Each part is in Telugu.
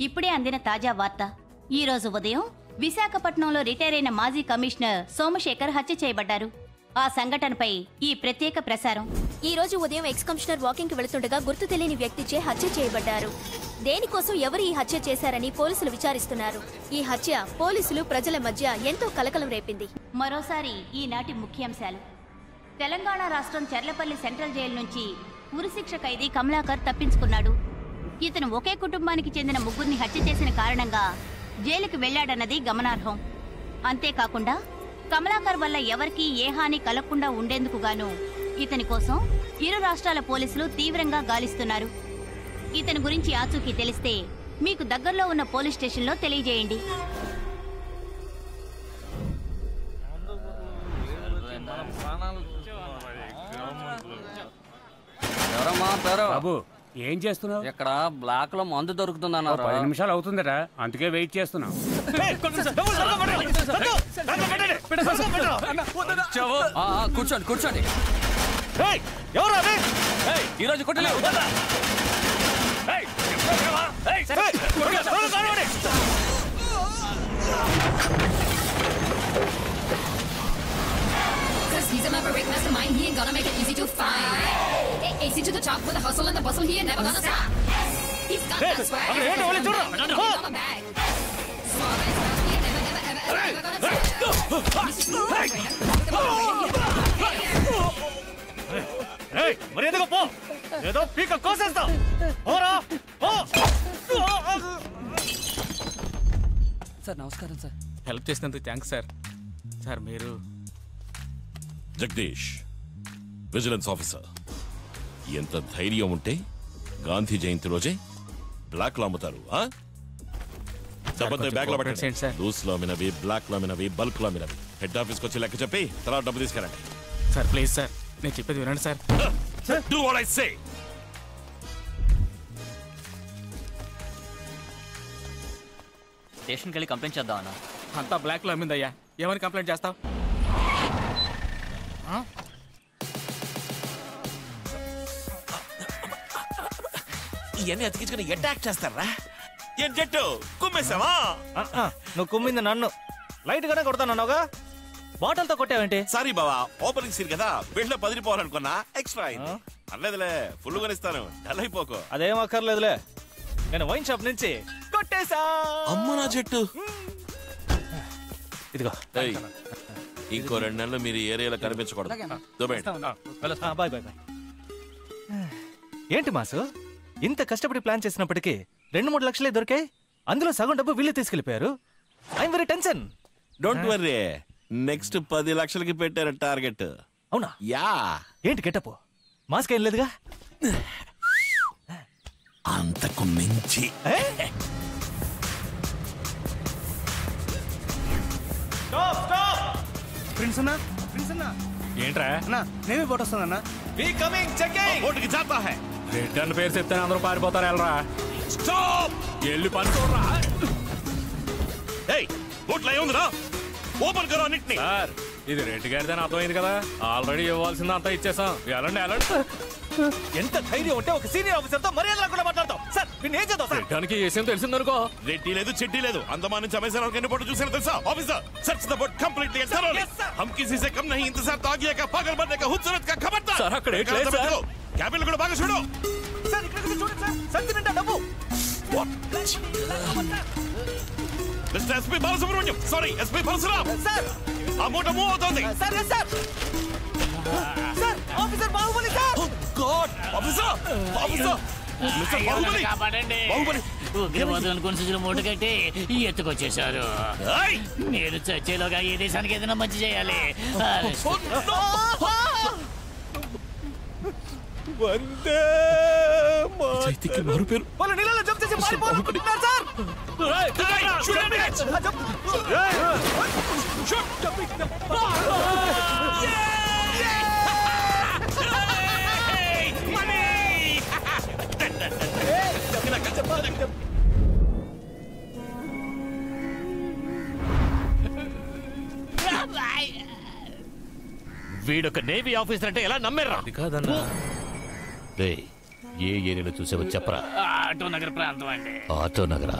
ఇప్పుడే అందిన తాజా వార్త ఈ రోజు ఉదయం విశాఖపట్నంలో రిటైర్ అయిన మాజీ కమిషనర్ సోమశేఖర్ హత్య చేయబడ్డారు ఆ సంఘటనపై ఈ ప్రత్యేక ప్రసారం ఈ రోజు ఉదయం ఎక్స్ కమిషనర్ వాకింగ్ కి వెళుతుండగా గుర్తు తెలియని వ్యక్తిచే హత్య చేయబడ్డారు దేనికోసం ఎవరు ఈ హత్య చేశారని పోలీసులు విచారిస్తున్నారు ఈ హత్య పోలీసులు ప్రజల మధ్య ఎంతో కలకలం రేపింది మరోసారి ఈనాటి ముఖ్యాంశాలు తెలంగాణ రాష్ట్రం చెర్లపల్లి సెంట్రల్ జైలు నుంచి ఉరిశిక్ష ఖైదీ కమలాకర్ తప్పించుకున్నాడు ఇతను ఒకే కుటుంబానికి చెందిన ముగ్గురిని హత్య చేసిన కారణంగా జైలుకు వెళ్లాడన్నది గమనార్హం అంతేకాకుండా కమలాకర్ వల్ల ఎవరికీ ఏ హాని కలగకుండా ఉండేందుకు గాను ఇతని కోసం ఇరు రాష్ట్రాల పోలీసులు తీవ్రంగా గాలిస్తున్నారు ఇతని గురించి ఆచూకీ తెలిస్తే మీకు దగ్గరలో ఉన్న పోలీస్ స్టేషన్లో తెలియజేయండి ఎవరమ్మా పేరు బాబు ఏం చేస్తున్నావు ఇక్కడ బ్లాక్ లో మందు ఓ దొరుకుతుందన్నారు పది నిమిషాలు అవుతుందట అందుకే వెయిట్ చేస్తున్నాం ఆ, ఆ, కూర్చోండి కూర్చోండి ఎవరు అది ఏయ్, ఈ రోజు కొట్టలేవు Cause he's a maverick mastermind, he ain't gonna make it easy to find. A- AC to the top with the hustle and the bustle, he ain't never gonna stop. He's got that swag. అక్కడ ఏంటి వాళ్ళు చూడరా? He's on my back. Suave as hell, he ain't never, never, ever, ever, ever gonna stop. He's smooth, ఏయ్, మరి ఎందుకు పో ఏదో పీక కోసేస్తా పోరా పో సార్ నమస్కారం సార్ హెల్ప్ చేసినందుకు థ్యాంక్స్ సార్ సార్ మీరు జగదీష్ విజిలెన్స్ ఆఫీసర్ ఎంత ధైర్యం ఉంటే గాంధీ జయంతి రోజే బ్లాక్ లో అమ్ముతారు ఆ? డబ్బంతా కొంచెం బ్యాగ్ లో cooperate చేయండి, సార్. లూస్ లో అమ్మినవి బ్లాక్ లో అమ్మినవి బల్క్ లో అమ్మినవి హెడ్ ఆఫీస్కి వచ్చి లెక్క చెప్పి తర్వాత డబ్బు తీసుకురండి సార్ ప్లీజ్ సార్ నేను చెప్పేది వినండి sir do what I say స్టేషన్కి వెళ్ళి కంప్లైంట్ చేద్దాం అన్న అంతా బ్లాక్ లో అమ్మిందయ్యా ఏమని కంప్లైంట్ చేస్తావు ఇవన్నీ అతికించుకుని అటాక్ చేస్తారా ఏం చెట్టు కుమ్మేశావా ఆ, ఆ, నువ్వు కుమ్మింది నన్ను లైట్ గానే కొడతానన్నావుగా బాటిల్ తో కొట్టావేంటి సారీ బావా ఓపెనింగ్ సీన్ కదా బిల్డ్ పదిరిపోవాలనుకున్నా ఎక్స్ట్రా అయింది అర్లేదులే ఫుల్ కొనిస్తాను డల్ అయిపోకో అదేం అక్కర్లేదులే నేను వైన్ షాప్ నుంచి కొట్టేశా అమ్మ నా చెట్టు ఇదిగో ఏయ్, ఇంకో రెండు నెలలు మీరు ఈ ఏరియాలో కనిపించకూడదు దుబాయ్ బాయ్ బాయ్ బాయ్ ఏంటి మాసు ఇంత కష్టపడి ప్లాన్ చేసినప్పటికీ రెండు మూడు లక్షలే దొరికాయి అందులో సగం డబ్బు వీళ్ళు తీసుకెళ్లిపోయారు I'm very tension don't worry next పది లక్షలకి పెట్టారు టార్గెట్ అవునా యా ఏంటి గెటప్ మాస్క్ ఏం లేదుగా అంతకు మించి ఏ? ప్రిన్స్ అన్నా ప్రిన్స్ అన్నా ఏంట్రా అన్నా నేనే పోటీ వస్తుందన్నా వి కమింగ్ చెకింగ్ ఓటుకి జాతా హై రెడ్ అన్న పేరు చెప్తే అందరూ పారిపోతారు వెళ్ళరా స్టాప్ వెళ్ళి పని చూడరా ఏయ్ ఓట్ల ఏముందిరా ఓపెన్ కరో అన్నిటిని సార్ ఇది రెడ్ గారిదని అర్థమైంది కదా ఆల్రెడీ ఇవ్వాల్సింది అంతా ఇచ్చేసాం వెళ్ళండి వెళ్ళండి ఎంత ధైర్యం ఉంటే ఒక సీనియర్ ఆఫీసర్ తో మర్యాద లేకుండా మాట్లాడతాం సార్ మీరు ఏం చేద్దాం సార్ రెడ్డానికి ఏసేం తెలిసిందనుకో రెడ్డి లేదు చెడ్డి లేదు अंडमान నుంచి అమెజాన్ వరకు ఎన్ని బోట్లు చూసాను తెలుసా officer search the boat completely and thoroughly हम किसी से कम नहीं इंतजार तागिया का पागल बनने का खूबसूरत का खबरदार సార్, అక్కడ ఏం లేదు, సార్. క్యాబిన్ లో కూడా బాగా చూడు సార్ ఇక్కడ కూడా చూడండి సార్ సంచి నిండా డబ్బు mister SP Balasubrahmanyam sorry SP Parashuram sir ఆ మూట మూవ్ అవుతోంది sir yes sir sir officer Baahubali sir god officer officer mister Baahubali Baahubali ఉగ్రవాదులను కొనుసూచిన మూట కట్టి ఎత్తుకొచ్చేశారు ఏయ్! నేను చచ్చేలోగా ఈ దేశానికి ఏదైనా మంచి చేయాలి చైతికి మారు పేరు వాళ్ళు నీళ్ళలో జంప్ చేసి పారిపోవాలనుకుంటున్నారు సార్ ఆ జంప్ వీడొక నేవీ ఆఫీసర్ అంటే ఎలా నమ్మారా రేయ్ ఏ ఏరియాలో చూసావో చెప్పరా ఆటో నగర ప్రాంతం అండి ఆటో నగరా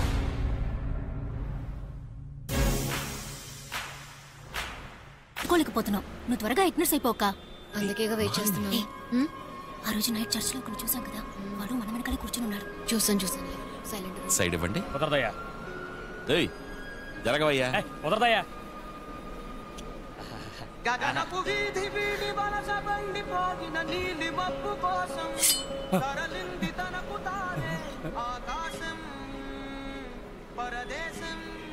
కోలేకపోతున్నావు నువ్వు త్వరగా ఇగ్నర్స్ అయిపోక అందుకేగా వెయిట్ చేస్తున్నాను ఆ రోజు నైట్ చర్చ్ లో కొన్ని చూసాం కదా వాడు మన వెనకాలే కూర్చుని ఉన్నాడు చూసాను చూసాను సైలెంట్ సైడ్ ఇవ్వండి కుదరదయ్యా ఏయ్ జరగవయ్యా కుదరదయ్యా గగనపు వీధి వీడి వలస బండిపోగిన నీలి మబ్బు కోసం తరలింది తనకు తానే ఆకాశం పరదేశం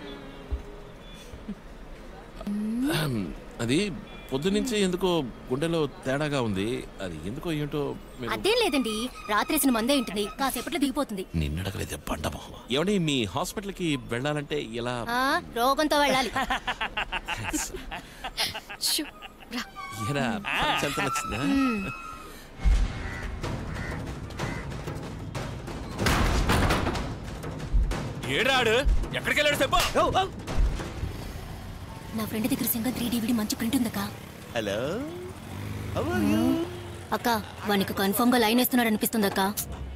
అహం, అది పొద్దునుంచి ఎందుకో గుండెలో తేడాగా ఉంది అది ఎందుకో ఏంటో మీరు- అదేం లేదండి రాత్రేసిన మందే ఉంటుంది కాసేపట్లో దిగిపోతుంది నిన్నడగలేదే బండమో ఏమండి మీ హాస్పిటల్కి వెళ్ళాలంటే ఎలా ఆ రోగంతో వెళ్ళాలి ఏరా ఎంత నచ్చిందా ఏడాడు ఎక్కడికి వెళ్ళాడు చెప్పు నా ఫ్రెండ్ దగ్గర సింగల్ త్రీ డివిడి మంచి ప్రింట్ ఉందక్క హలో అక్క వానికి కన్ఫర్మ్ గా లైన్ వేస్తున్నాడు అనిపిస్తుంది అక్క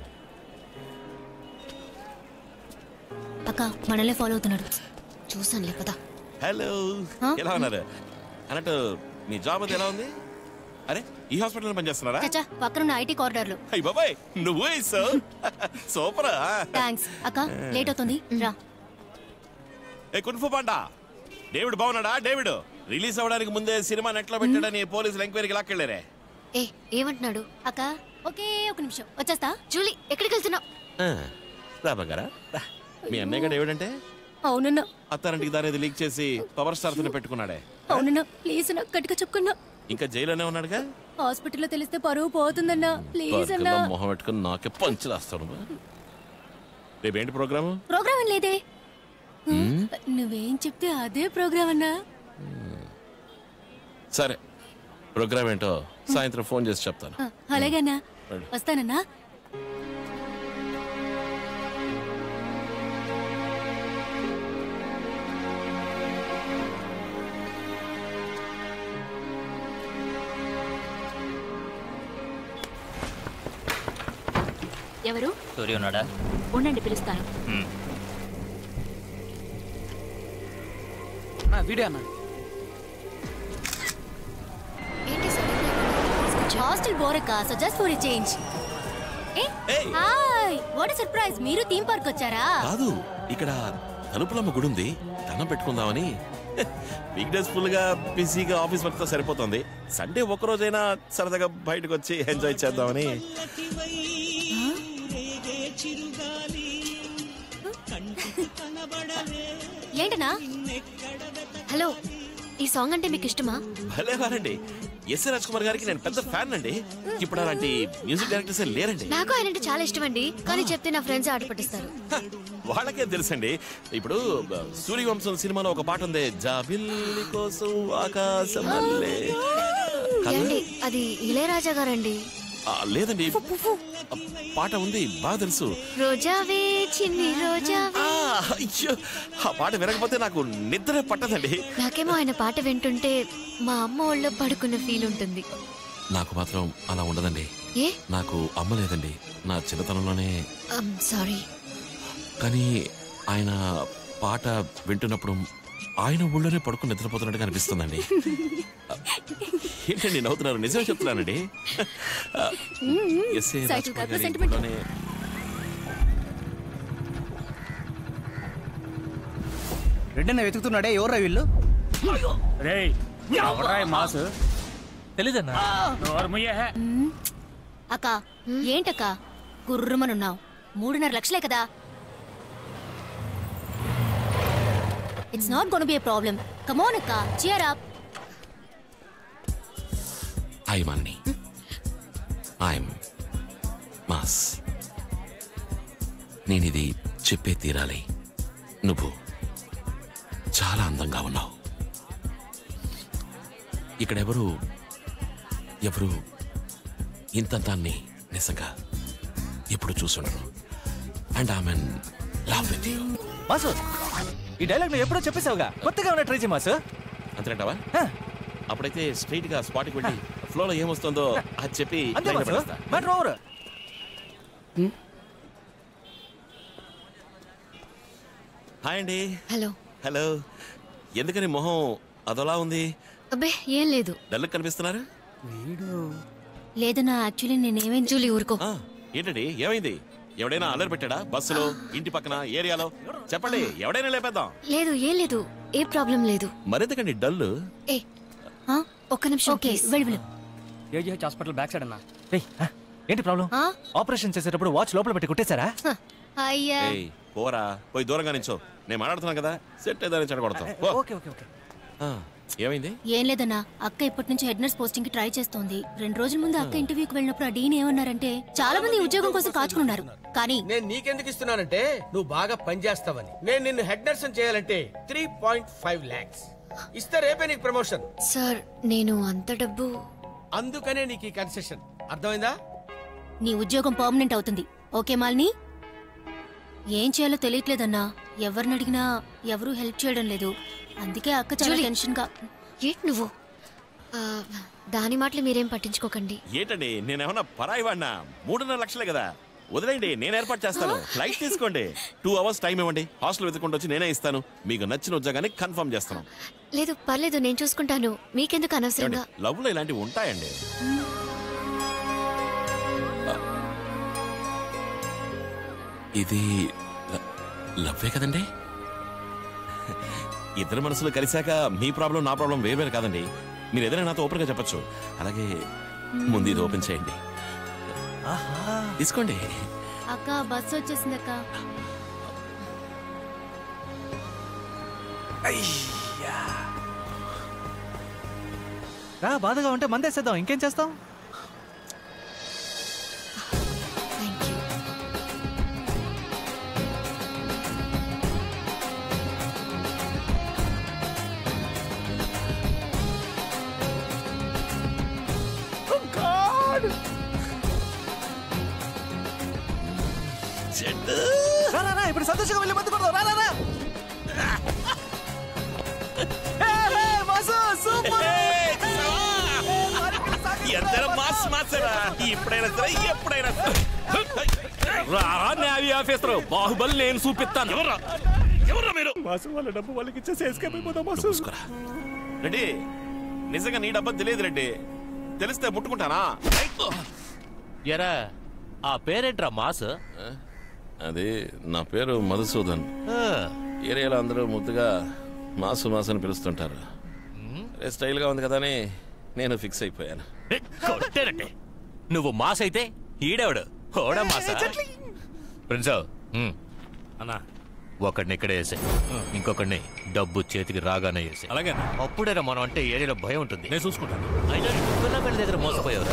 అక్క మనల్ని ఫాలో అవుతున్నాడు చూసానులే పదా హలో ఎలా ఉన్నారు అన్నట్టు మీ జాబ్ అది ఎలా ఉంది అరే ఈ హాస్పిటల్ పనిచేస్తున్నారా చచ్చా పక్కనున్న ఐటీ కారిడార్ లో అయ్యి బాబాయ్ నువ్వు వేసావు సూపరా థ్యాంక్స్ అక్క లేట్ అవుతుంది రా ఏ కున్ఫు పాండా డేవిడ్ బాగున్నాడా డేవిడ్ రిలీజ్ అవ్వడానికి ముందే సినిమా నెట్లో పెట్టాడని పోలీసులు ఎంక్వైరీకి లాక్కెళ్ళారే ఏ ఏమంటున్నాడు అక్క ఒకే ఒక నిమిషం వచ్చేస్తా జూలీ ఎక్కడికి వెళ్తున్నావు ఆ, రా బంగారా రా. మీ అన్నయ్య గారు డేవిడ్ అంటే అవునన్నా అత్తారింటికి దారేది లీక్ చేసి పవర్ స్టార్ తో పెట్టుకున్నాడే అవునన్నా ప్లీజ్ నాకు గట్టిగా చెప్పుకున్నా ఇంకా జైల్లోనే ఉన్నాడుగా హాస్పిటల్లో తెలిస్తే పరువు పోతుందన్నా ప్లీజ్ అన్నా బర్గర్లో మొహం పెట్టుకుని నాకే పంచులేస్తాను రేపేంటి ప్రోగ్రాము ప్రోగ్రామ్ ఏం లేదే మ్మ్. నువ్వేం చెప్తే అదే ప్రోగ్రామ్ అన్నా సరే ప్రోగ్రామ్ ఏంటో సాయంత్రం ఫోన్ చేసి చెప్తాను ఆ, అలాగేనా వెళ్ళు. వస్తానన్నా ఎవరు సూర్య ఉన్నాడా ఉండండి పిలుస్తాను వీడియో అన్న హాస్టల్ బోరక్క so just for change hi what surprise మీరు థీమ్ పార్క్ వచ్చారా కాదు ఇక్కడ తలుపులమ్మ గుడి ఉంది దండం పెట్టుకుందామని వీక్ డేస్ ఫుల్ గా బిజీగా ఆఫీస్ వర్క్ తో సరిపోతుంది సండే ఒక్క రోజైనా సరదాగా బయటకు వచ్చి ఎంజాయ్ చేద్దామని ఏంటనా హలో ఈ సాంగ్ అంటే మీకు ఇష్టమా భలే వారండి ఎస్ రాజ్ కుమార్ గారికి నేను పెద్ద ఫ్యాన్ అండి ఇప్పుడు అలాంటి మ్యూజిక్ డైరెక్టర్స్ లేరండి నాకు ఆయన అంటే చాలా ఇష్టం అండి కానీ చెప్తే నా ఫ్రెండ్స్ ఆట పట్టిస్తారు వాళ్ళకే తెలుసండి ఇప్పుడు బ- సూర్యవంశం సినిమాలో ఒక పాట ఉంది జాబిల్లి కోసం ఆకాశం వల్లే. కదా? ఏంటి అది ఇళయరాజా గారండి ఆ, లేదండి ఆ, పాట ఉంది బాగా తెలుసు రోజావే చిన్ని రోజావే ఆ, అయ్యో ఆ పాట వినకపోతే నాకు నిద్ర పట్టదండి నాకేమో ఆయన పాట వింటుంటే మా అమ్మ ఒళ్ళో పడుకున్న ఫీల్ ఉంటుంది నాకు మాత్రం అలా ఉండదండి ఏ నాకు అమ్మ లేదండి నా చిన్నతనంలోనే సారీ కానీ ఆయన పాట వింటున్నప్పుడు ఆయన ఊళ్ళోనే పడుకుని నిద్రపోతున్నట్టుగా అనిపిస్తుందండి ఏంటండి నవ్వుతున్నారు నిజమే చెప్తున్నానండి ఎస్ఏ సైకిల్ రాజ్కుమార్ కాదు గారి సెంటిమెంట్ ఊళ్ళోనే రెడ్డిని వెతుకుతున్నాడే ఎవరా వీళ్ళు రేయ్ ఎవరా ఈ మాసు తెలీదన్నా నోరు ముయ్యహే అక్క ఏంటక్క గుర్రమనున్నావు మూడున్నర లక్షలే కదా it's not gonna be a problem come on అక్క చియర్ అప్ ఐఎమ్ అన్ని ఐఎమ్ మాస్ నేనిది చెప్పే తీరాలి నువ్వు చాలా అందంగా ఉన్నావు ఇక్కడ ఎవరు ఎవరు ఇంత దాన్ని నిజంగా ఎప్పుడు చూసుండరు and I mean love with you Masu ఈ డైలాగ్ నువ్వు ఎప్పుడో చెప్పేసావుగా కొత్తగా ఉన్న ట్రై చేయి మాసు అంతేంటావా అప్పుడైతే స్ట్రైట్ గా స్పాట్కి వెళ్ళి ఫ్లోలో ఏమొస్తుందో అది చెప్పి అంతే లైన్లో మాసు పడేస్తా. మ్యాటర్ ఓవర్ హాయ్ అండి హలో హలో ఎందుకని మొహం అదోలా ఉంది అబ్బే ఏం లేదు డల్ కనిపిస్తున్నారు లేదన్నా యాక్చువల్లీ నేనేమేం జూలి ఊరుకో ఆ, ఏంటండి ఏమైంది ఎవడైనా అల్లరి పెట్టాడా బస్సులో ఇంటి పక్కన ఏరియాలో చెప్పండి ఎవడైనా లేపేద్దాం లేదు ఏం లేదు ఏ ప్రాబ్లం లేదు మరెందుకండి డల్ ఏ ఆ, ఒక్క నిమిషం ఓకే వెళ్ళు వెళ్ళు ఏజీహెచ్ హాస్పిటల్ బ్యాక్ సైడ్ అన్నా రేయ్, ఆ, ఏంటి ప్రాబ్లం ఆ? ఆపరేషన్ చేసేటప్పుడు వాచ్ లోపల పెట్టి కుట్టేశారా హ, అయ్యా ఏయ్ పోరా పోయి దూరంగా నించో నేను మాట్లాడుతున్నాను కదా సెట్ ఏదని చెడగొడతాం పో. ఓకే ఓకే ఓకే ఆ, ఏమైంది ఏం లేదన్నా అక్క ఇప్పటి నుంచి హెడ్ నర్స్ పోస్టింగ్ కి ట్రై చేస్తోంది రెండు రోజుల ముందు అక్క ఇంటర్వ్యూకి వెళ్ళినప్పుడు ఆ డీన్ ఏమన్నారంటే చాలా మంది ఈ ఉద్యోగం కోసం కాచుకున్నారు కానీ నేను నీకెందుకు ఇస్తున్నానంటే నువ్వు బాగా పనిచేస్తావని నేను నిన్ను హెడ్ నర్స్ చేయాలంటే త్రీ పాయింట్ ఫైవ్ లాక్స్ ఇస్తే రేపే నీకు ప్రమోషన్ సార్ నేను అంత డబ్బు అందుకనే నీకు ఈ కన్సెషన్ అర్థమైందా నీ ఉద్యోగం పర్మనెంట్ అవుతుంది ఓకే మాలిని ఏం చేయాలో తెలియట్లేదన్నా ఎవరిని అడిగినా ఎవరూ హెల్ప్ చేయడం లేదు అందుకే అక్క చాలా జూలీ. టెన్షన్ గా ఏంటి నువ్వు ఆ, దాని మాటలు మీరేం పట్టించుకోకండి ఏంటండి నేనేమన్నా పరాయి వాడినా మూడున్నర లక్షలే కదా వదిలేండి నేను ఏర్పాటు చేస్తాను ఫ్లైట్ తీసుకోండి టూ అవర్స్ టైం ఇవ్వండి హాస్టల్ వెతుకుంటూ వచ్చి నేనే ఇస్తాను మీకు నచ్చిన ఉద్యోగాన్ని కన్ఫర్మ్ చేస్తాను లేదు పర్లేదు నేను చూసుకుంటాను మీకెందుకు అనవసరంగా లవ్ లో ఇలాంటివి ఉంటాయండి ఇది ల- లవ్వే కదండి ఇద్దరు మనసులు కలిశాక మీ ప్రాబ్లం నా ప్రాబ్లం వేరు కాదండి మీరు ఏదైనా నాతో ఓపెన్ గా చెప్పొచ్చు అలాగే ముందు ఇది ఓపెన్ చేయండి తీసుకోండి అక్క బస్సు వచ్చేసింది అక్క రా బాధగా ఉంటే మందేసేద్దాం ఇంకేం చేస్తాం రా, రా, రా, ఇప్పుడు సంతోషంగా వెళ్ళి మందు కొడదాం రా రా, రా ఏ, ఏ, వాసు, సూపర్ ఎందరో మాస్ మాసరా ఇప్పుడైనా సరే ఎప్పుడైనా సరే రారా న్యాయ ఆఫీసర్ బాహుబలి నేను చూపిస్తాను ఎవరా ఎవరా మీరు మాసు వాళ్ళ డబ్బు వాళ్ళకి ఇచ్చేసి ఎస్కేప్ అయిపోతాం మాసు రెడ్డి నిజంగా నీ డబ్బా తెలియదు రెడ్డి తెలిస్తే ముట్టుకుంటానా ఎరా ఆ పేరేంట్రా మాస్ అది నా పేరు మధుసూదన్ ఏరియాలో అందరూ ముద్దుగా మాసు మాసు అని పిలుస్తుంటారు అరే స్టైల్గా ఉంది కదా అని నేను ఫిక్స్ అయిపోయాను కొట్టేనంటే నువ్వు మాస్ అయితే ఈడేవాడు ఓడా మాసా ప్రిన్స్ అన్నా ఒకడిని ఇక్కడే వేసే ఇంకొకడిని డబ్బు చేతికి రాగానే వేసే అలాగే అప్పుడైనా మనం అంటే ఏరియాలో భయం ఉంటుంది నేను చూసుకుంటాను అయినా నీ పిల్ల పెళ్లి దగ్గర మోసపోయావురా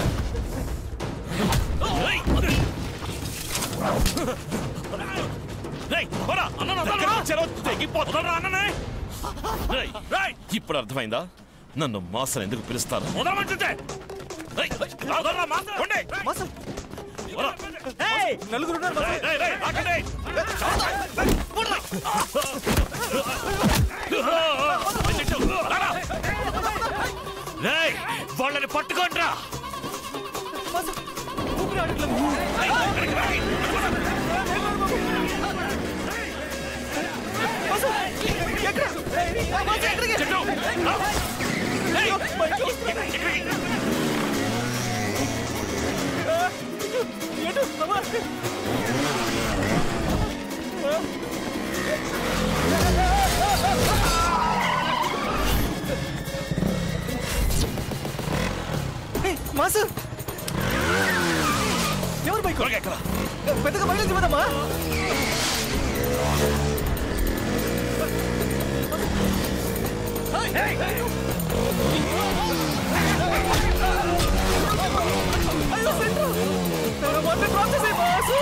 ఇప్పుడు అర్థమైందా నన్ను మాసన్ ఎందుకు పిలుస్తారు నలుగురు వాళ్ళని పట్టుకోండిరా మాసు ఎవరు బైక్ పెద్దగా మైలేజ్ ఇవ్వదమ్మా అయ్యో సెంటర్ మొత్తం డ్రాప్ చేసే Masu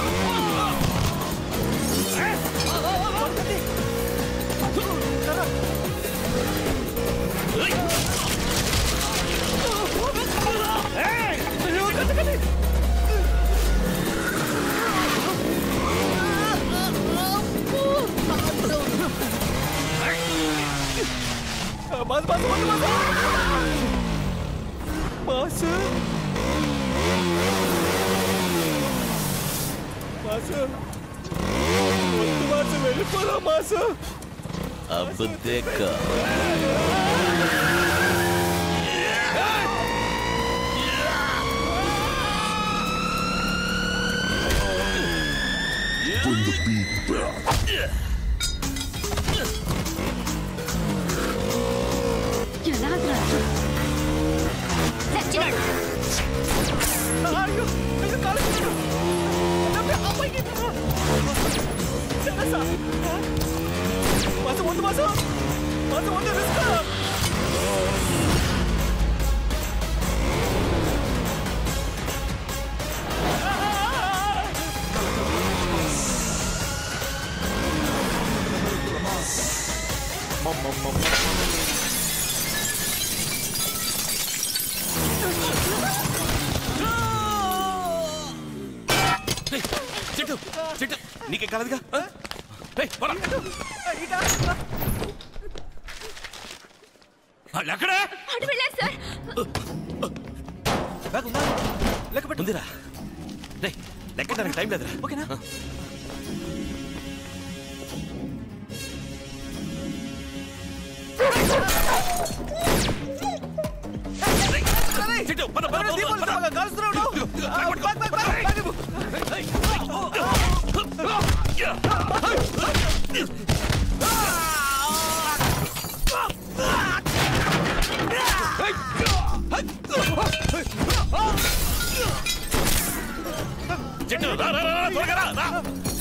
bus bus bus bus bus వెళ్ళిపోదాం మాసు अब देखो Bring the beat back. ఎలాగ్రా చచ్చినాడు మాసు వద్దు మాసు మాసు వద్దు రిస్క్ చెట్టు చెట్టు నీకే కలదుగా వాళ్ళు ఎక్కడే అటు వెళ్ళారు సార్ లెక్క పెట్టు ఉందిరా రే లెక్కడానికి టైం లేదురా ఓకేనా చెట్టు పద పద పద, పద చెట్టు రా రా రా రా, త్వరగా రా రా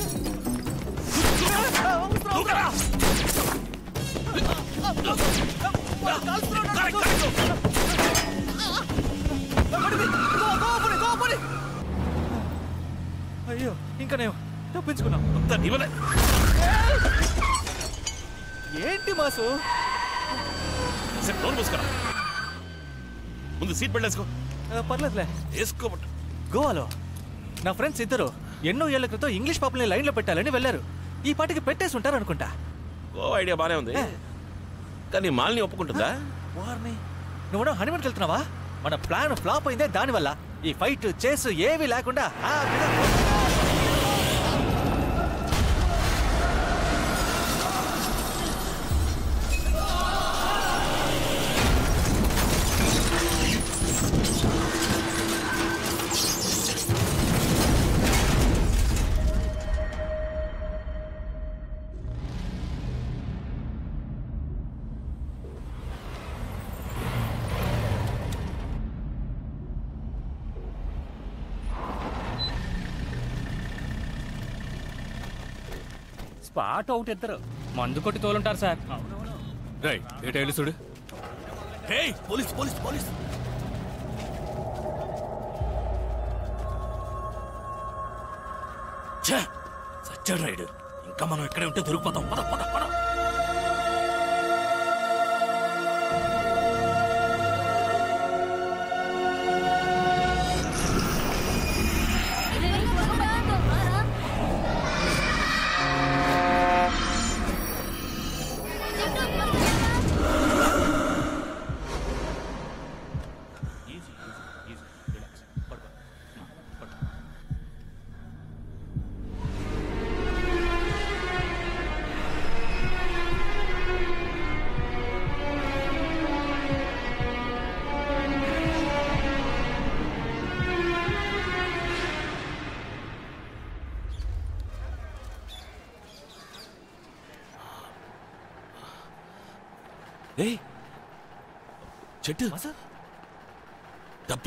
దూకరా అయ్యో ఇంకా నేను తప్పించుకున్నాం అంతా నీవలే ఏంటి మాసు సరే నోరు మూసుకురా ముందు సీట్ బెల్ట్ వేసుకో ఆ, పర్లేదులే వేసుకోబట్టు గోవాలో నా ఫ్రెండ్స్ ఇద్దరు ఎన్నో ఏళ్ల క్రితం ఇంగ్లీష్ పాపని లైన్లో పెట్టాలని వెళ్ళారు ఈ పాటికి పెట్టేసి ఉంటారు అనుకుంటా ఓ ఐడియా బానే ఉంది కానీ మాలిని ఒప్పుకుంటుందా వారిని నువ్వు హనీమూన్కి వెళ్తున్నావా మన ప్లాన్ ఫ్లాప్ అయిందే దానివల్ల ఈ ఫైట్ చేసు ఏమీ లేకుండా హ్యాపీగా స్పాట్ అవుట్ ఇద్దరు మందు కొట్టి తోలుంటారు సార్ రై ఏటైలు చూడు హే పోలీస్ పోలీస్ పోలీస్ ఛే సచ్చాడు రైడు ఇంకా మనం ఇక్కడే ఉంటే దొరికిపోతాం పద పద పద ఏయ్ చెట్టు డబ్బు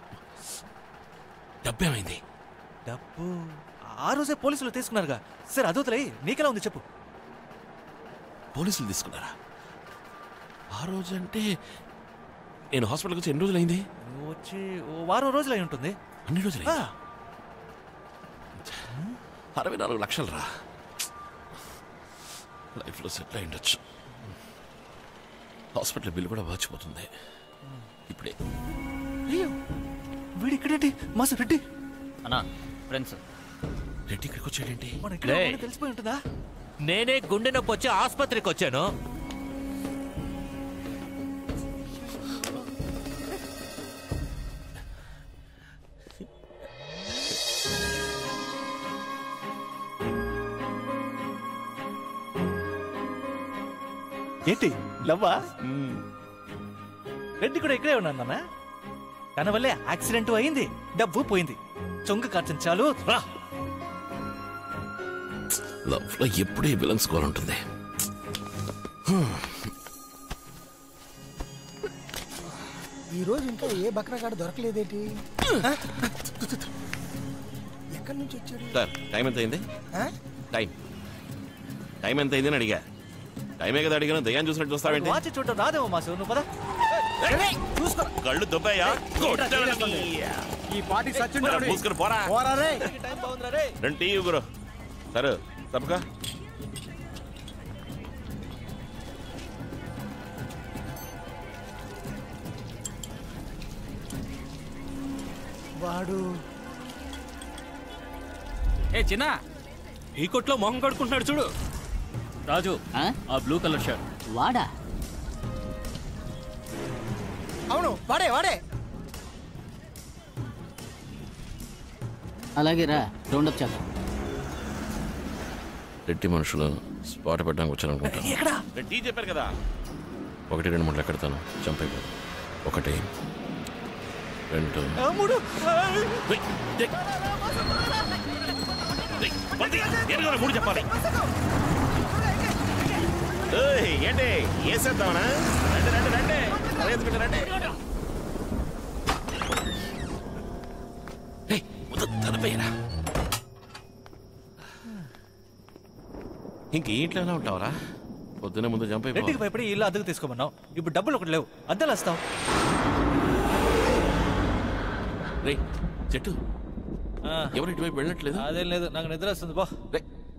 డబ్బు ఏమైంది డబ్బు ఆ రోజే పోలీసులు తీసుకున్నారుగా సరే అదొతలే నీకెలా ఉంది చెప్పు పోలీసులు తీసుకున్నారా ఆ రోజు అంటే నేను హాస్పిటల్కి వచ్చి ఎన్ని రోజులైంది నువ్వు వచ్చి ఓ వారం రోజులు అయి ఉంటుంది అన్ని రోజులు ఆ, అరవై నాలుగు లక్షలు రా లైఫ్లో సెటిల్ అయి ఉండొచ్చు హాస్పిటల్ బిల్ కూడా మర్చిపోతుంది ఇప్పుడే అయ్యో వీడు ఇక్కడేంటి మాసు రెడ్డి అన్నా ఫ్రెండ్స్ రెడ్డి ఇక్కడికి వచ్చాడేంటి మన ఇక్కడ ఉన్నాడని తెలిసిపోయి ఉంటుందా నేనే గుండె నొప్పి వచ్చి ఆసుపత్రికి వచ్చాను ఏంటి లవ్వా రెడ్డి కూడా ఇక్కడే ఉన్నాను నాన్న తన వల్లే యాక్సిడెంట్ అయింది డబ్బు పోయింది చొంగ కార్చం చాలు రా లవ్ లో ఎప్పుడూ ఈ విలన్స్ గోల్ ఉంటుంది ఈ రోజు ఇంకా ఏ బక్రగాడు దొరకలేదేటి ఎక్కడి నుంచి వచ్చాడు సార్ టైం ఎంత అయింది ఆ? టైం టైం ఎంత అయింది అని అడిగా టైమే కదా అడిగాను దయ్యాన్ని చూసినట్టు చూస్తావేంటి వాచి చూడటం రాదేమో మాసు నువ్వు పద చూసుకో కళ్ళు దుబ్బాయా ఈ పార్టీ సచిన్ మూసుకుని పోరా పోరా రే టైం బాగుందిరా రే రెండు టీ గురు సరే తప్పక వాడు ఏ చిన్న ఈ కొట్లో మొహం కడుకుంటున్నాడు చూడు రాజు ఆ బ్లూ కలర్ షర్ట్ వాడా అవును వాడే వాడే అలాగే రా రౌండప్ చేద్దాం రెడ్డి మనుషులు స్పాట్ పెట్టడానికి వచ్చారనుకుంటా ఎక్కడా టీ చెప్పారు కదా ఒకటి రెండు మూడు ఎక్కడతాను జంప్ అయిపోయి ఒకటి రెండు ఆ, మూడు ఏయ్, ఏయ్. ఏయ్, పది, ఎరగరా, మూడు చెప్పాలి ఏయ్, ఏంటి వేసేద్దామనా రండి రండి రండి అదేసుకుంటే రండి ఏయ్, ముందు తలపైరా ఇంక ఈ ఇంట్లో ఎలా ఉంటావరా పొద్దునే ముందు జంప్ రెడ్డికి అయిపో భయపడి ఇల్లు అద్దెకు తీసుకోమన్నావు ఇప్పుడు డబ్బులు ఒకటి లేవు అద్దెలు వస్తావు రే చెట్టు ఎవరు ఇటువైపు వెళ్ళట్లేదు అదేం లేదు నాకు నిద్ర వస్తుంది బా రే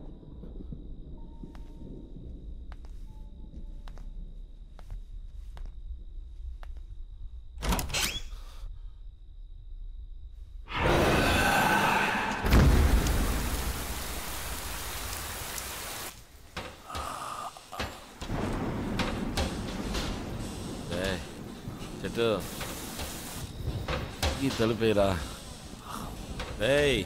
ఏయ్, చెట్టు ఈ తలుపేరా ఏయ్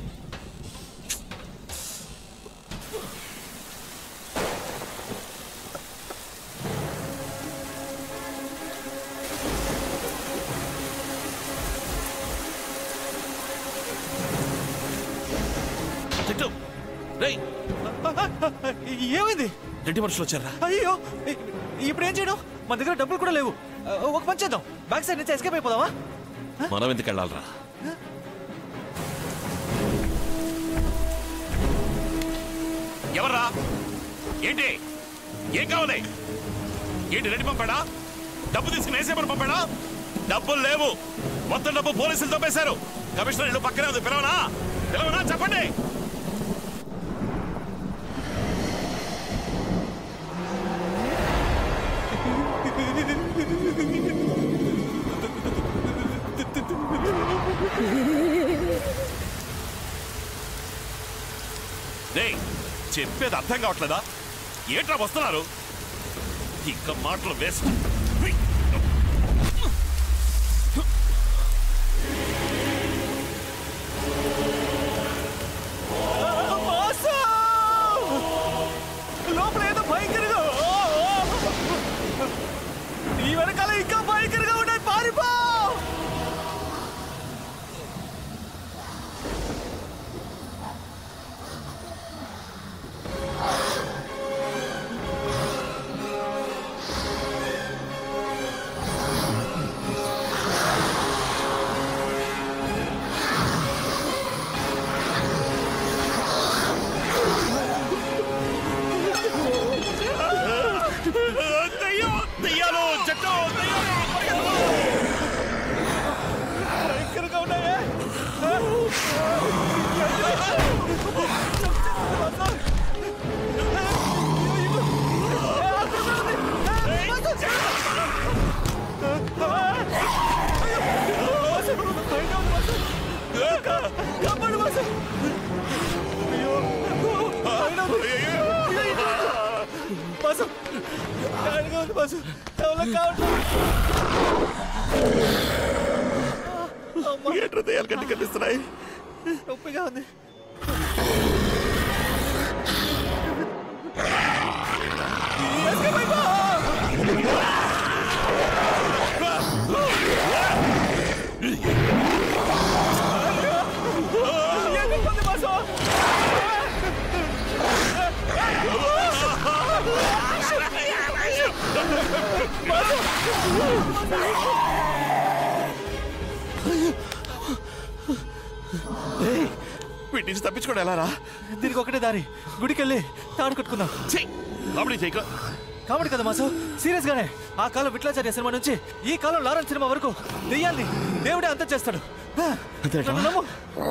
చెట్టు రేయ్ ఏమైంది రెడ్డి మనుషులు వచ్చారా అయ్యో ఇ- ఇప్పుడు ఏం చేయడం మన దగ్గర డబ్బులు కూడా లేవు ఆ, ఒక పని చేద్దాం బ్యాక్ సైడ్ నుంచి ఎస్కేప్ అయిపోదామా మనం ఎందుకు వెళ్ళాలరా ఎవర్రా ఏంటి ఏం కావాలి ఏంటి రెడ్డి పంపాడా డబ్బు తీసుకుని వేసేమని పంపాడా డబ్బులు లేవు మొత్తం డబ్బు పోలీసులు తప్పేశారు కమిషనర్ ఇల్లు పక్కనే ఉంది పిలవనా పిలవనా చెప్పండి రేయ్ చెప్పేది అర్థం కావట్లేదా ఏంట్రా వస్తున్నారు ఇంకా మాటలు వేస్ట్ బాసు! లోపల ఏదో భయంకరంగా నీ వెనకాల ఇంకా భయంకరంగా ఉన్నాయి పారిపో దెయ్యం దెయ్యాలు చెట్టు దెయ్యాలు భయంకరంగా ఉన్నాయే కాపాడు బాసు అయ్యో బాసు గాడిగా ఉంది బాసు ఎవరో కావట్లేదు ఏంట్రా దెయ్యాలు గట్టి కనిపిస్తున్నాయి నొప్పిగా ఉంది Escape అయిపో! వీటి నుంచి తప్పించుకోవడం ఎలా రా దీనికి ఒకటే దారి గుడికి వెళ్ళి తాడు కట్టుకుందాం కామెడీ చేయక కామెడీ కదా మాసు సీరియస్ గానే ఆ కాలం విట్లాచార్య సినిమా నుంచి ఈ కాలం లారెన్స్ సినిమా వరకు దెయ్యాల్ని దేవుడే అంతం చేస్తాడు నన్ను నమ్ము.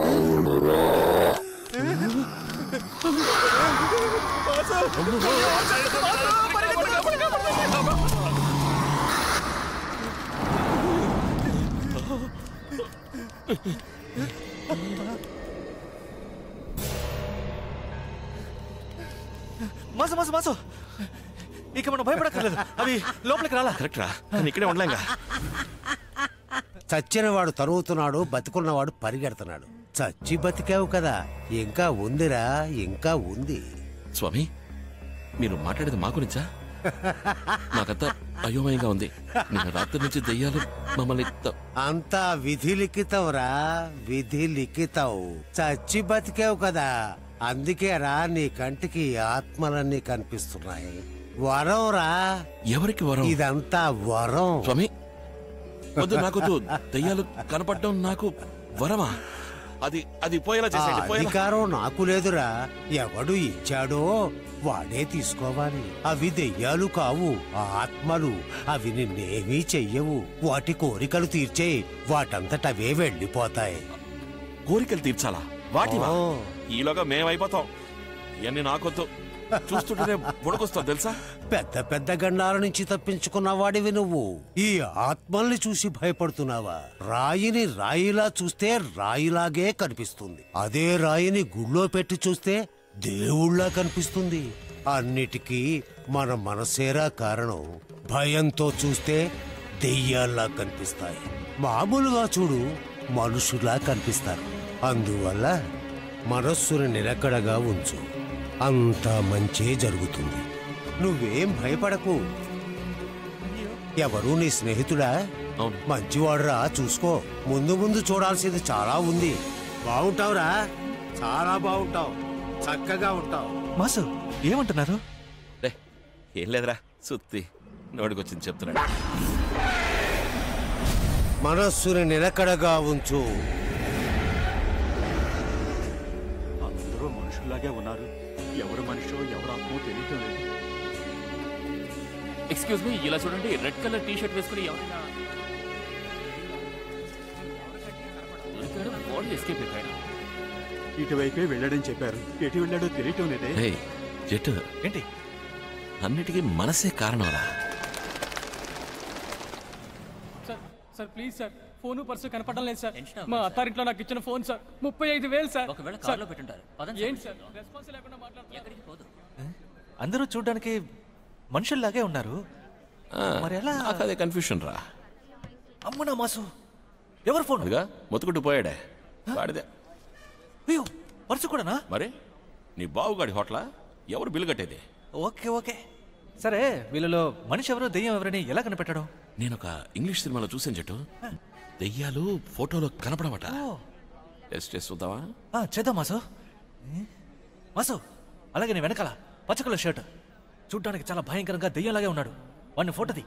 మాసు మాసు మాసు ఇక మనం భయపడక్కర్లేదు అవి లోపలికి రాలా కరెక్ట్ రా నేను ఇక్కడే ఉండలేంగా చచ్చినవాడు తరుగుతున్నాడు బతికున్నవాడు పరిగెడుతున్నాడు చచ్చి బతికావు కదా ఇంకా ఉందిరా ఇంకా ఉంది స్వామి మీరు మాట్లాడేది మా గురించా నాకంతా అయోమయంగా ఉంది నిన్న రాత్రి నుంచి దెయ్యాలు మమ్మల్ని త- అంతా విధి లిఖితంరా విధి లిఖితం చచ్చి బతికావు కదా అందుకేరా నీ కంటికి ఆత్మలన్నీ కనిపిస్తున్నాయి వరం రా ఎవరికి వరం ఇదంతా వరం స్వామి వద్దు నాకొద్దు దెయ్యాలు కనపడటం నాకు వరమా అది అది పోయేలా ఆ చేసేయండి పోయేలా అధికారం నాకు లేదురా ఎవడు ఇచ్చాడో వాడే తీసుకోవాలి అవి దెయ్యాలు కావు ఆత్మలు అవి నిన్నేమీ చెయ్యవు వాటి కోరికలు తీర్చే వాటంతటవే వెళ్ళిపోతాయి కోరికలు తీర్చాలా వాటివా ఓ. ఈలోగా మేమైపోతాం ఇవన్నీ నాకొద్దు చూస్తుంటేనే బుడకొస్తాం తెలుసా పెద్ద పెద్ద గండాల నుంచి తప్పించుకున్న వాడివి నువ్వు ఈ ఆత్మల్ని చూసి భయపడుతున్నావా రాయిని రాయిలా చూస్తే రాయిలాగే కనిపిస్తుంది అదే రాయిని గుళ్ళో పెట్టి చూస్తే దేవుళ్ళ కనిపిస్తుంది అన్నిటికీ మన మనసేరా కారణం భయంతో చూస్తే దెయ్యాల్లా కనిపిస్తాయి మామూలుగా చూడు మనుషులా కనిపిస్తారు అందువల్ల మనస్సుని నిలకడగా ఉంచు అంతా మంచే జరుగుతుంది నువ్వేం భయపడకు ఎవరు నీ స్నేహితుడా మంచివాడురా చూసుకో ముందు ముందు చూడాల్సింది చాలా ఉంది బాగుంటావురా చాలా బాగుంటావు చక్కగా ఉంటావు మాసు ఏమంటున్నారు రే ఏం లేదురా సుత్తి నోటికొచ్చింది చెప్తున్నాడు మనస్సుని నిలకడగా ఉంచు అందరూ మనుషుల్లాగే ఉన్నారు ఎవరు మనిషో ఎవరు ఆత్మో తెలియటం లేదు ఎక్స్క్యూజ్ మీ ఇలా చూడండి రెడ్ కలర్ టీ షర్ట్ వేసుకుని ఎవరైనా దొరికాడు బాడీ ఎస్కేప్ అయిపోయాడు ఇటువైపే వెళ్ళాడని చెప్పారు ఎటు వెళ్ళాడో తెలియటం లేదే రే జట్టు ఏంటి అన్నిటికీ మనసే కారణంరా sir sir please sir phone purse కనపడడం లేదు సార్ మా అత్తారింట్లో నాకు ఇచ్చిన ఫోన్ సార్ ముప్పై ఐదు వేలు సార్ ఒకవేళ సార్, కార్లో పెట్టుంటారు పదండి ఏంటి సార్ రెస్పాన్స్ లేకుండా మాట్లాడుతున్నారు అందరూ చూడడానికి మనుషుల్లాగే ఉన్నారు మరి ఎలా నాకు అదే కన్ఫ్యూషన్ రా అమ్మనా మాసు ఎవరు ఫోన్ అదిగా మొత్తుకుంటూ పోయాడే వాడిదే అయ్యో పర్సు కూడానా మరి నీ బావుగాడి హోటలా ఎవరు బిల్లు కట్టేది ఓకే ఓకే సరే వీళ్ళలో మనిషి ఎవరు దెయ్యం ఎవరని ఎలా కనిపెట్టడం నేను ఒక ఇంగ్లీష్ సినిమాలో చూసాను చెట్టు దెయ్యాలు ఫోటోలో కనపడమట టెస్ట్ చేసి చూద్దామా ఆ, చేద్దాం మాసు ఏ? మాసు అలాగే నీ వెనకాల పచ్చ కలర్ షర్ట్ చూడ్డానికి చాలా భయంకరంగా దెయ్యంలాగే ఉన్నాడు వాడిని ఫోటోది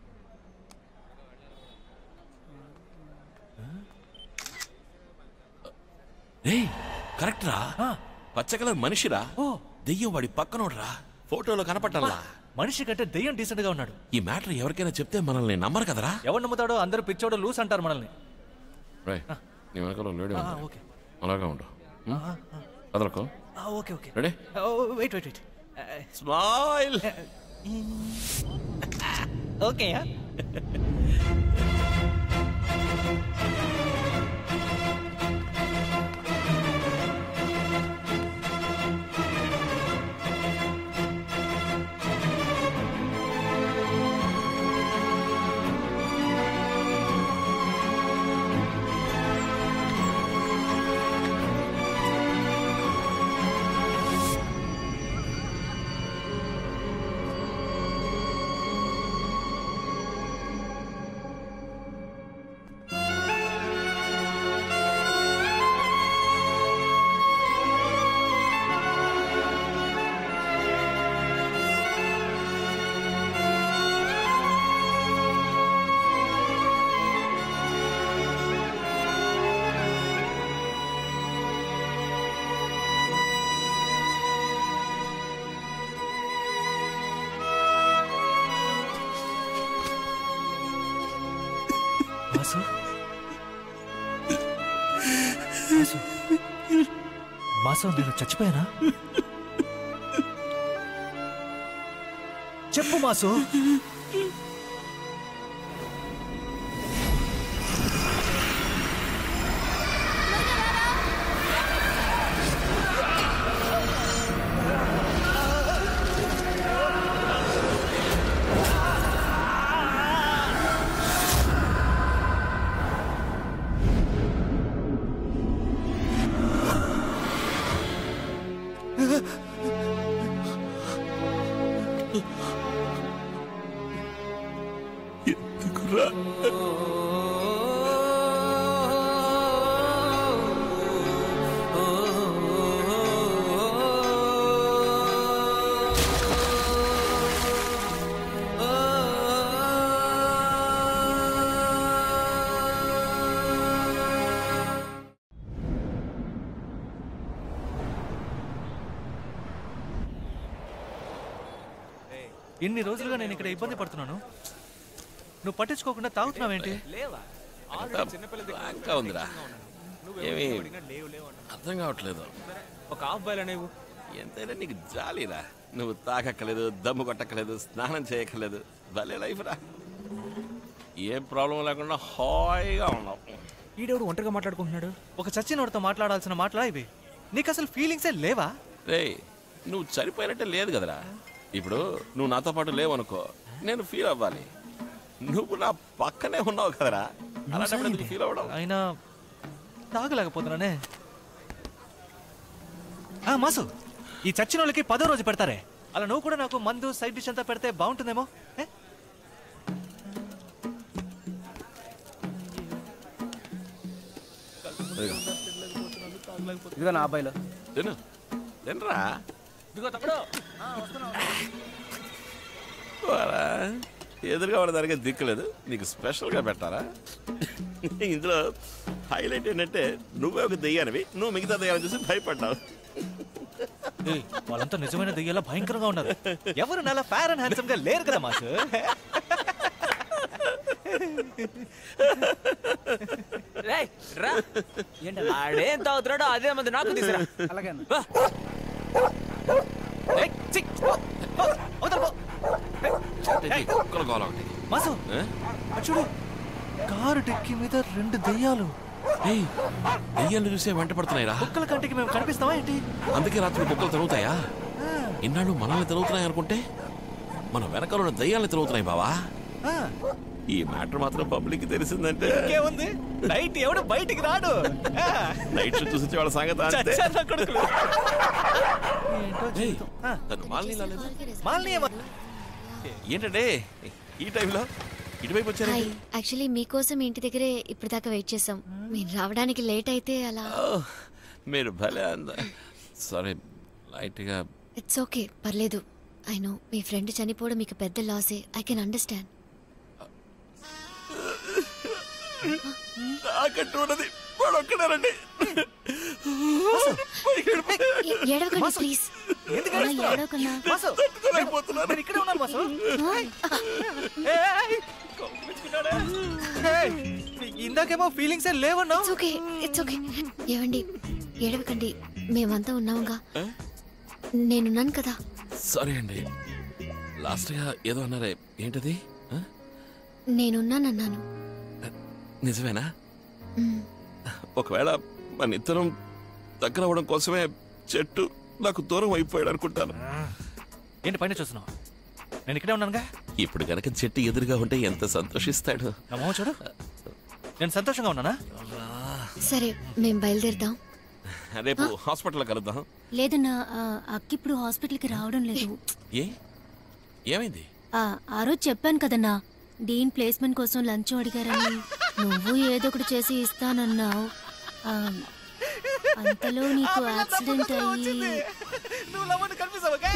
రే కరెక్ట్ రా పచ్చ కలర్ మనిషిరా దెయ్యం వాడి పక్కనోడ్రా ఫోటోలో కనపట్టాలా మనిషి కంటే దెయ్యం డీసెంట్ గా ఉన్నాడు ఈ మ్యాటర్ ఎవరికైనా చెప్తే మనల్ని నమ్మరు కదరా ఎవరు నమ్ముతాడో అందరూ పిచ్చోడు లూస్ అంటారు మనల్ని రై నీ వెనకాల లేడీ ఆ, ఉంది. ఓకే. అలాగే ఉండు ఆ, ఆ, అదలకు ఆ, okay okay ready wait wait wait smile okay Masu Masu Masu నేను చచ్చిపోయానా చెప్పు మాసు ఎందుకురా ఇన్ని రోజులుగా నేను ఇక్కడ ఇబ్బంది పడుతున్నాను నువ్వు పట్టించుకోకుండా తాగుతున్నావేంటి ఇంకా ఉందిరా ఏమి అర్థం కావట్లేదు ఒక హాఫ్ బాయ్ అనేవు ఎంతైనా నీకు జాలీరా నువ్వు తాగక్కలేదు దమ్ము కొట్టక్కలేదు స్నానం చేయక్కలేదు భలే లైఫ్ రా ఏం ప్రాబ్లం లేకుండా హాయిగా ఉన్నావు ఈడెవడు ఒంటరిగా మాట్లాడుకుంటున్నాడు ఒక చచ్చినోడితో మాట్లాడాల్సిన మాటలా ఇవి నీకు అసలు ఫీలింగ్సే లేవా రే నువ్వు చనిపోయినట్టే లేదు కదరా ఇప్పుడు నువ్వు నాతో పాటు లేవనుకో నేను ఫీల్ అవ్వాలి నువ్వు నా పక్కనే ఉన్నావు కదరా అలాంటప్పుడు ఎందుకు ఫీల్ అవ్వడం అయినా తాగలేకపోతున్నానే ఆ, మాసు ఈ చచ్చిన వాళ్ళకి పదో రోజు పెడతారే అలా నువ్వు కూడా నాకు మందు సైడ్ డిష్ అంతా పెడితే బాగుంటుందేమో ఏ? ఇదిగో నా అబ్బాయిలో తిను తినరా ఇదిగో తప్పుడు వారా, ఎదురుగా ఉన్న దానికి దిక్కులేదు నీకు స్పెషల్గా పెట్టారా ఇందులో హైలైట్ ఏంటంటే నువ్వే ఒక దెయ్యానివి నువ్వు మిగతా దెయ్యాలని చూసి భయపడ్డావు ఏయ్, వాళ్ళంతా నిజమైన దెయ్యాల భయంకరంగా ఉన్నారు ఎవరు నెల ఫేర్ అండ్ హ్యాండ్సమ్ గా లేరు కదా మాసు రేయ్ రా ఏంటి ఆడేం తాగుతున్నాడో అదే మంది నాకు తీసురా అలాగే ఏయ్, ఛీ! పో, అవతల పో. ఏయ్, కుక్కల గోల ఒకటి మాసు ఏ? అటు చూడు కారు డిక్కి మీద రెండు దెయ్యాలు ఏయ్ దెయ్యాలు చూసే వెంట పడుతున్నాయిరా కుక్కల కంటికి మేము కనిపిస్తావా ఏంటి అందుకే రాత్రి కుక్కలు తిరుగుతాయా ఇన్నాళ్ళు మనల్ని తిరుగుతున్నాయి అనుకుంటే మన వెనకాల ఉన్న దయ్యాలు తిరుగుతున్నాయి బావా ఆ, ఈ మ్యాటర్ మాత్రం పబ్లిక్ తెలిసిందంటే ఇంకేముంది నైట్ ఎవడు బయటికి రాడు ఆ. నైట్ షో చూసి వాళ్ళ సంగతి అంతే చచ్చారు నా కొడుకులు. ఏంటో ఏయ్, జీవితం. ఆ, తను మాలిని రాలేదు మాలిని ఏమ- ఏంటంటే ఈ టైంలో ఇటువైపు వచ్చారు హాయ్ యాక్చువల్లీ మీకోసం ఇంటి దగ్గరే ఇప్పటిదాకా వెయిట్ చేసాం మీరు రావడానికి లేట్ అయితే అలా మీరు భలే అంద సరే లైట్గా ఇట్స్ ఓకే పర్లేదు ఐ నో మీ ఫ్రెండ్ చనిపోవడం మీకు పెద్ద లాసే ఐ కెన్ అండర్స్టాండ్ నాకంటూ ఉన్నది వాడు ఒక్కడేనండి ఏడవకండి ప్లీజ్ ఎందుకు అలా ఏడుస్తున్నావ్? ఏడవకన్నా మాసు, నేను ఇక్కడే ఉన్నాను మాసు ఏయ్, కౌగిలించుకున్నాడే. ఏయ్, ఇందాకేమో ఫీలింగ్స్ ఏ లేవన్నావు ఇట్స్ ఓకే ఇట్స్ ఓకే ఏవండి ఏడవకండి మేమంతా ఉన్నాముగా నేనున్నాను కదా సరే అండి లాస్ట్గా ఏదో అన్నారే ఏంటది ఆ? నేనున్నానన్నాను నిజమేనా మ్, ఒకవేళ మన ఇద్దరం దగ్గర అవ్వడం కోసమే చెట్టు నాకు దూరం అయిపోయాడు అనుకుంటాను ఏంటి పైన చూస్తున్నావు నేను ఇక్కడే ఉన్నానుగా ఇప్పుడు గనక చెట్టు ఎదురుగా ఉంటే ఎంత సంతోషిస్తాడు నా మొహం చూడు నేను సంతోషంగా ఉన్నానా సరే మేం బయలుదేరుదాం రేపు హాస్పిటల్లో కలుద్దాం లేదన్నా ఆ, అక్క ఇప్పుడు హాస్పిటల్కి రావడం లేదు ఏ ఏమైంది ఆ, ఆ రోజు చెప్పాను కదన్నా డీన్ ప్లేస్మెంట్ కోసం లంచ్ అడిగారని నువ్వు ఏదో ఒకటి చేసి ఇస్తానన్నావు ఆ, అంతలో నీకు యాక్సిడెంట్ అయ్యి నువ్వు లవ్వని కనిపిస్తావుగా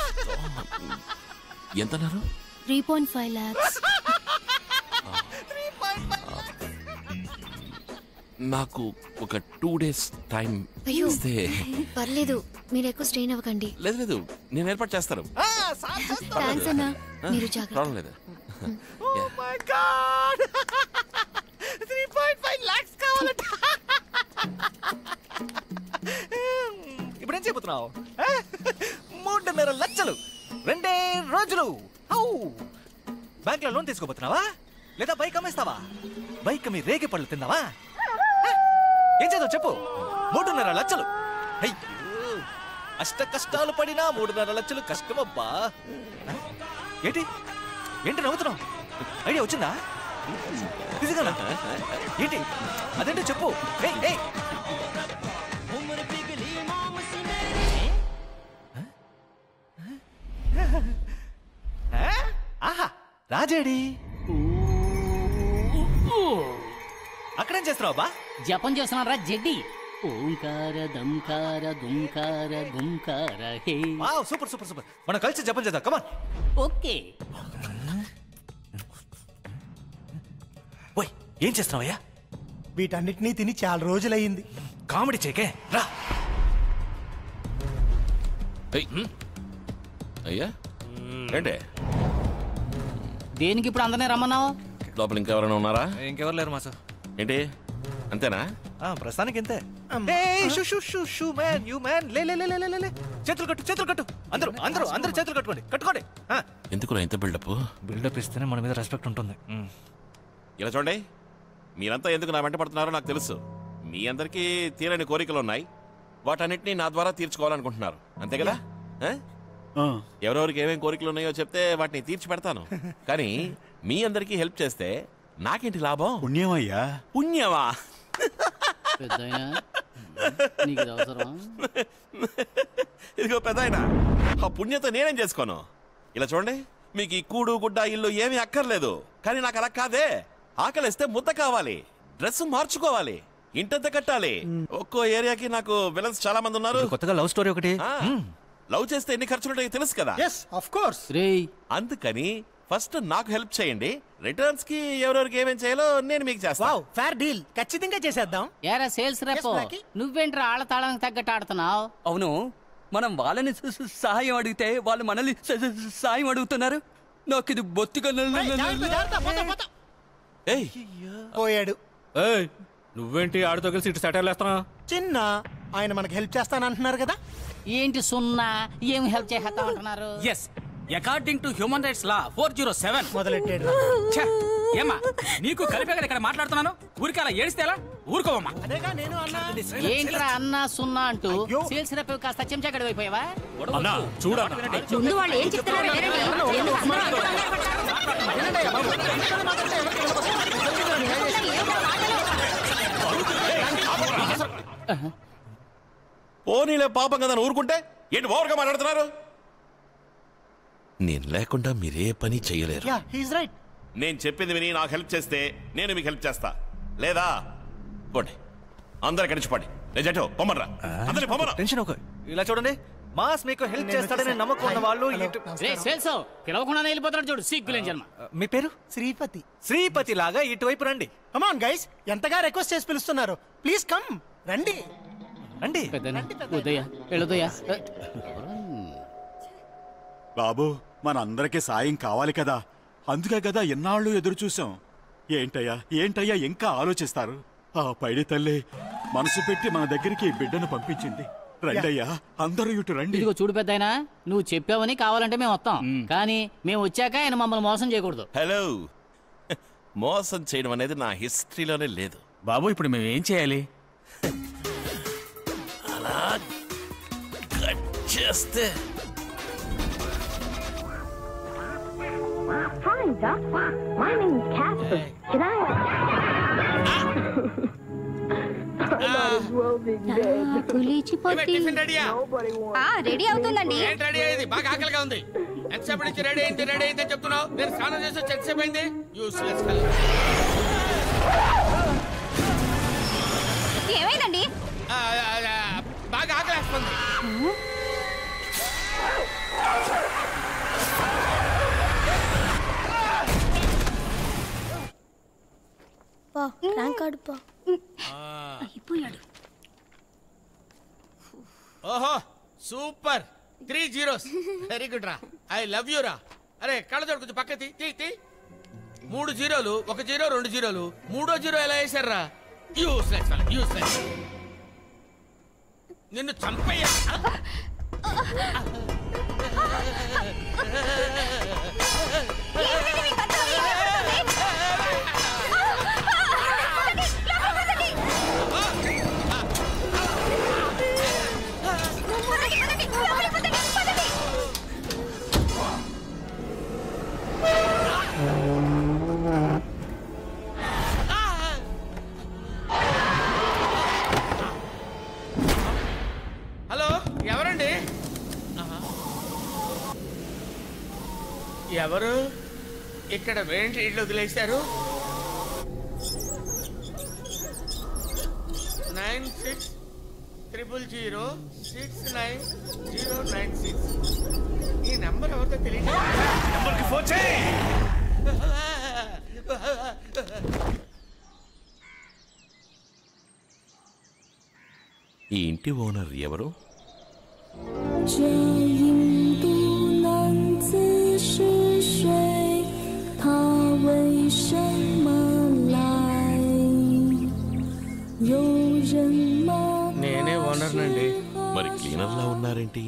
ఎంత అన్నారు త్రీ పాయింట్ ఫైవ్ ల్యాక్స్ నాకు ఒక టూ డేస్ టైం అయ్యో ఇస్తే పర్లేదు మీరు ఎక్కువ స్ట్రెయిన్ అవ్వకండి లేదు లేదు నేను ఏర్పాటు చేస్తాను థ్యాంక్స్ అన్నా మీరు జాగ్రత్త ప్రాబ్లం లేదు మై గాడ్ చేస్తున్నావు ఆ? మూడున్నర లక్షలు రెండే రోజులు ఔ! బ్యాంక్ లో లోన్ తీసుకోబోతున్నావా లేదా బైక్ అమ్మేస్తావా బైక్ మీ రేగి పళ్ళు తిందావా ఆ? ఏం చేద్దాం చెప్పు మూడున్నర లక్షలు అయ్యో అష్ట కష్టాలు పడినా మూడున్నర లక్షలు కష్టమబ్బా ఆ? ఏంటి ఏంటి నవ్వుతున్నావు ఐడియా వచ్చిందా నిజంగానా ఏంటి అదేంటో చెప్పు ఏయ్, ఏయ్. ఆ? ఆహా రాజేడి అక్కడేం చేస్తున్నావు బా జపం చేస్తున్నారా జడ్డి ఓంకార దంకార దుంకార గుంకార hey wow super super super మనం కలిసి జపం చేద్దాం కమాన్ ఓకే ఓయ్ ఏం చేస్తున్నావయ్యా వీటన్నిటినీ తిని చాలా రోజులయ్యింది కామెడీ చేకే రా అయ్యా ఏంటి దేనికి ఇప్పుడు అందరినీ రమ్మన్నావు లోపల ఇంకెవరైనా ఉన్నారా ఇంకెవరు లేరు మాసు ఏంటి అంతేనా ఆ, ప్రస్తుతానికి ఇంతే ఏయ్, shoo shoo shoo shoo man you man లే లే లే లే, లే లే, లే చేతులు కట్టు చేతులు కట్టు అందరూ అందరూ అందరూ చేతులు కట్టుకోండి కట్టుకోండి ఎందుకు ఇంత బిల్డప్ బిల్డప్ ఇస్తేనే మన మీద రెస్పెక్ట్ ఉంటుంది మ్. ఇలా చూడండి మీరంతా ఎందుకు నా వెంట పడుతున్నారో నాకు తెలుసు మీ అందరికీ తీరని కోరికలు ఉన్నాయి వాటన్నిటిని నా ద్వారా తీర్చుకోవాలనుకుంటున్నారు అంతే కదా ఆ? ఎవరెవరికి ఏమేం కోరికలు ఉన్నాయో చెప్తే వాటిని తీర్చి పెడతాను కానీ మీ అందరికీ హెల్ప్ చేస్తే నాకేంటి లాభం పుణ్యమయ్యా పుణ్యమా పెద్దాయనా నీకు ఇది అవసరం ఇదిగో పెద్ద ఆ పుణ్యత నేనేం చేసుకోను ఇలా చూడండి మీకు ఈ కూడు గుడ్డ ఇల్లు ఏమీ అక్కర్లేదు కానీ నాకు అలా కాదే ఆకలిస్తే ముద్ద కావాలి డ్రెస్ మార్చుకోవాలి ఇంటంత కట్టాలి ఒక్కో ఏరియాకి నాకు విలన్స్ చాలా మంది ఉన్నారు ఇప్పుడు కొత్తగా లవ్ స్టోరీ ఒకటి ఆ, లవ్ చేస్తే ఎన్ని ఖర్చులుంటాయో తెలుసు కదా ఎస్ ఆఫ్ కోర్స్ అందుకని ఫస్ట్ నాకు హెల్ప్ చేయండి రిటర్న్స్ కి ఎవరెవరికి ఏమేం చేయాలో నేను మీకు చేస్తాను ఫేర్ డీల్ ఖచ్చితంగా చేసేద్దాం ఏరా సేల్స్ రేపు Yes, Blackie. నువ్వేంట్రా ఆళ్ళ తాళానికి తగ్గట్టు ఆడుతున్నావు అవును మనం వాళ్ళని స- స- సహాయం అడిగితే వాళ్ళు మనల్ని స- స- సాయం అడుగుతున్నారు నాకు ఇది బొత్తిగా పోయాడు ఏయ్ నువ్వేంటి ఆడితో కలిసి ఇటు సెటర్లు వేస్తున్నా చిన్న ఆయన మనకి హెల్ప్ చేస్తానంటున్నారు కదా ఏంటి సున్నా ఏం హెల్ప్ చేస్తామంటున్నారు yes according to human rights law four zero seven మొదలెట్టాడు ఏమా నీకు కలిపే కదా ఇక్కడ మాట్లాడుతున్నాను ఊరికి అలా ఏడిస్తే ఎలా ఊరుకోవమ్మా అదేగా నేను అన్నా ఏంట్రా అన్నా సున్నా అంటూ సేల్స్ రేపు కాస్త చెంచాగడి అయిపోయావా అన్నా చూడా ముందు వాళ్ళు ఏం చెప్తున్నారో వినండి. ఎందుకు అందరూ పోనీలే పాపం కదా అని ఊరుకుంటే ఏంటి ఓవర్గా మాట్లాడుతున్నారు నేను లేకుండా మీరే పని చేయలేరు యా హీస్ రైట్ నేను చెప్పింది విని నాకు హెల్ప్ చేస్తే నేను మీకు హెల్ప్ చేస్తా లేదా పోండి అందరు కడిచిపండి లేజటో పొమ్మర్రా అందరి పొమ్మరా టెన్షన్ ఒక ఇలా చూడండి మాస్ మీకు హెల్ప్ చేస్తాడని నమ్మకం ఉన్న వాళ్ళు ఇటు- రే సేల్స్ పిలవకుండా వెళ్ళిపోతాడు చూడు సిగ్గులేని జన్మ మీ పేరు శ్రీపతి శ్రీపతి లాగా ఇటువైపు రండి కమాన్ గైస్ ఎంతగా రిక్వెస్ట్ చేసి పిలుస్తున్నారు ప్లీజ్ కమ్ రండి రండి ఉదయ వెళ్ళుదయ్యా బాబు మనందరికీ సాయం కావాలి కదా అందుకే కదా ఎన్నాళ్ళు ఎదురు చూసాం ఏంటయ్యా ఏంటయ్యా ఇంకా ఆలోచిస్తారు ఆ పైడి తల్లి మనసు పెట్టి మన దగ్గరికి ఈ బిడ్డను పంపించింది రండయ్యా అందరూ ఇటు రండి ఇదిగో చూడు పెద్దాయనా నువ్వు చెప్పావని కావాలంటే మేము వస్తాం కానీ మేము వచ్చాక ఆయన మమ్మల్ని మోసం చేయకూడదు హలో మోసం చేయడం అనేది నా హిస్టరీలోనే లేదు బాబు ఇప్పుడు మేము ఏం చేయాలి అలా కట్ చేస్తే Hi, Doc. My name is Casper. Can I? Tiffin రెడీయా రెడీ అవుతుందండి ఏంటి రెడీ అయింది బాగా ఆకలిగా ఉంది ఎంతసేపు నుంచి రెడీ అయింది రెడీ అయింది అని చెప్తున్నావు నేను స్నానం చేసి వచ్చి ఎంతసేపు అయింది యూస్లెస్ ఏమైందండి బాగా ఆకలేస్తుంది పా ర్యాంక్ కార్డు పా అయిపోయాడు ఓహో super three zeros very good రా ఐ లవ్ యూ రా అరే కళ్ళజోడు కొంచెం పక్క తీ తీ తీ మూడు జీరోలు ఒక జీరో రెండు జీరోలు మూడో జీరో ఎలా వేశారు రా యూస్లెస్ యూస్లెస్ నిన్ను చంపయ్యా హలో ఎవరండి ఆహా. ఎవరు ఇక్కడ ఏంటి ఇల్లు వదిలేశారు nine six triple zero six nine zero nine six ఈ నెంబర్ ఎవరితో తెలియదు నెంబర్కి ఫోన్ చేయి ఈ ఇంటి ఓనర్ ఎవరు 这印度男子是谁？他为什么来？有人吗？ నేనే ఓనర్నండి మరి క్లీనర్లా ఉన్నారేంటి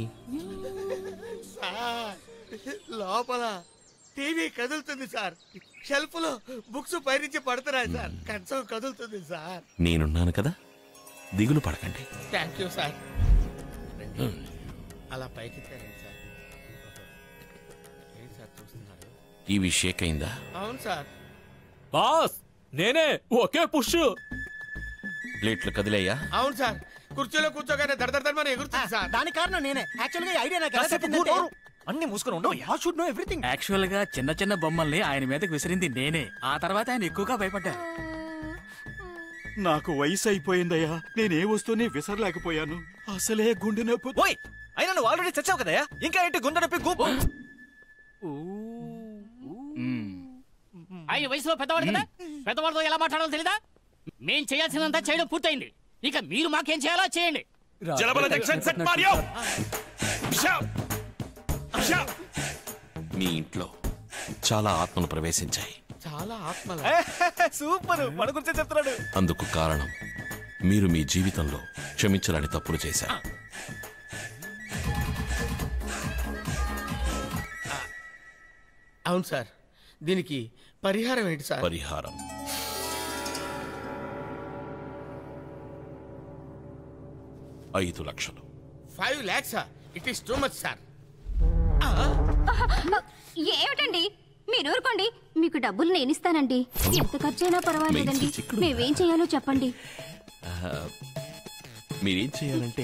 సార్ లోపల టీవీ కదులుతుంది సార్ షెల్ఫ్ లో బుక్స్ పైనుంచి పడుతున్నాయి సార్ కంచం కదులుతుంది సార్ నేనున్నాను కదా దిగులు పడకండి థ్యాంక్ యూ సార్ రండి. అలా పైకి తేరండి సార్ ఏంటి సార్ చూస్తున్నారు టీవీ షేక్ అయిందా అవును సార్ బాస్ నేనే ఒకే పుష్ ప్లేట్లు కదిలేయ్యా అవును సార్ కుర్చీలో కూర్చోగానే దడదడమని ఎగురుతుంది సార్ దాని కారణం నేనే యాక్చువల్ గా ఈ ఐడియా నాకు ఎలా కాసేపు చెప్పిందంటే నోరు. అన్ని మూసుకొని ఉండవు you should know everything actual గా చిన్న చిన్న బొమ్మల్ని ఆయన మీదకి విసిరింది నేనే ఆ తర్వాత ఆయన ఎక్కువగా భయపడ్డారు నాకు వయసు అయిపోయిందయ్యా నేనే వస్తూనే విసరలేకపోయాను అసలే గుండె నొప్పి ఓయ్ అయినా నువ్వు ఆల్రెడీ చచ్చావు కదయ్యా ఇంకా ఏంటి గుండె నొప్పి గూపు ఆయన వయసులో పెద్దవాడు కదా పెద్దవాడితో ఎలా మాట్లాడాలో తెలీదా మేం చేయాల్సినంత చేయడం పూర్తయింది ఇక మీరు మాకేం చేయాలో చేయండి జలబల జంక్షన్ సెట్ మారియో మీ ఇంట్లో చాలా ఆత్మలు ప్రవేశించాయి చాలా ఆత్మల సూపర్ మన గురించే చెప్తున్నాడు అందుకు కారణం మీరు మీ జీవితంలో క్షమించరాని తప్పులు చేశారు అవును సార్ దీనికి పరిహారం ఏంటి సార్ పరిహారం ఐదు లక్షలు five lakhs it is too much sir ఏమిటండి మీరు ఊరుకోండి మీకు డబ్బులు నేను ఇస్తానండి ఎంత ఖర్చైనా పర్వాలేదండి మేమేం చేయాలో చెప్పండి ఆ, మీరేం చేయాలంటే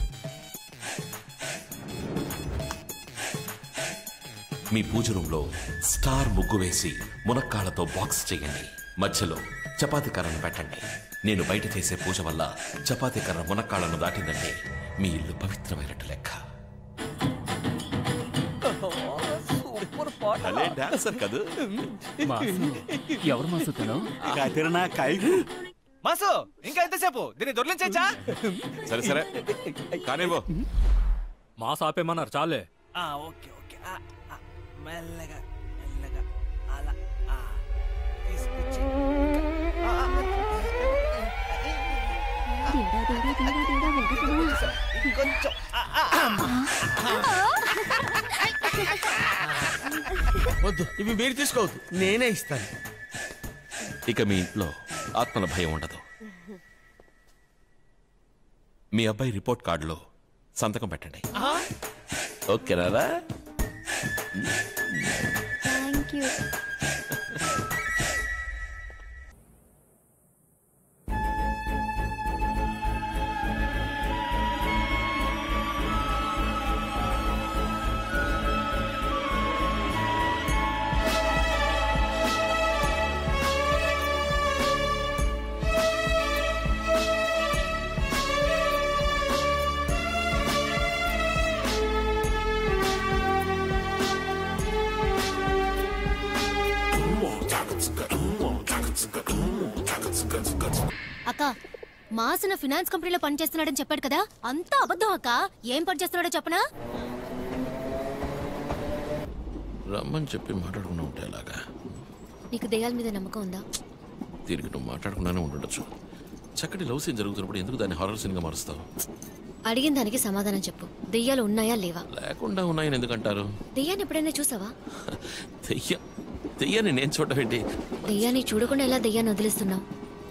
మీ పూజ రూమ్లో స్టార్ ముగ్గు వేసి మునక్కాళ్ళతో బాక్స్ చేయండి మధ్యలో చపాతీ కర్రను పెట్టండి నేను బయట చేసే పూజ వల్ల చపాతీ కర్ర మునక్కాళ్ళను దాటిందంటే మీ ఇల్లు పవిత్రమైనట్టు లెక్క భలే డాన్సర్ కదూ ఎవరు మాసు తను కతిరనా కాయకు మాసు ఇంకా ఎంతసేపు దీన్ని దొర్లించా సరే సరే కానీ మా సాపేమన్నారు చాలే ఓకే ఓకే ఆ, ఆ, మెల్లగా మెల్లగా అలా ఆ, తీసుకొచ్చి ఆ, ఆ, ఇంకొంచెం ఆ, ఆ, ఆ. వద్దు ఇవి మీరు తీసుకోవద్దు నేనే ఇస్తాను ఇక మీ ఇంట్లో ఆత్మల భయం ఉండదు మీ అబ్బాయి రిపోర్ట్ కార్డులో సంతకం పెట్టండి ఓకేనా థ్యాంక్ యూ అక్క మాసన ఫినాన్స్ కంపెనీలో పనిచేస్తున్నాడని చెప్పాడు కదా అంతా అబద్ధం అక్క ఏం పని చేస్తున్నాడో చెప్పనా రమ్మని చెప్పి మాట్లాడుకున్నా ఉంటే అలాగా నీకు దెయ్యాల మీద నమ్మకం ఉందా తిరిగి నువ్వు మాట్లాడుకున్నానే ఉండొచ్చు చక్కటి లవ్ సీన్ జరుగుతున్నప్పుడు ఎందుకు దాన్ని హారర్ సీన్గా మారుస్తావు అడిగిన దానికి సమాధానం చెప్పు దెయ్యాలు ఉన్నాయా లేవా లేకుండా ఉన్నాయని ఎందుకంటారు దెయ్యాన్ని ఎప్పుడైనా చూసావా దెయ్యం దెయ్యాన్ని నేను చూడటం ఏంటి దెయ్యాన్ని చూడకుండా ఎలా దెయ్యాన్ని వదిలేస్తున్నావు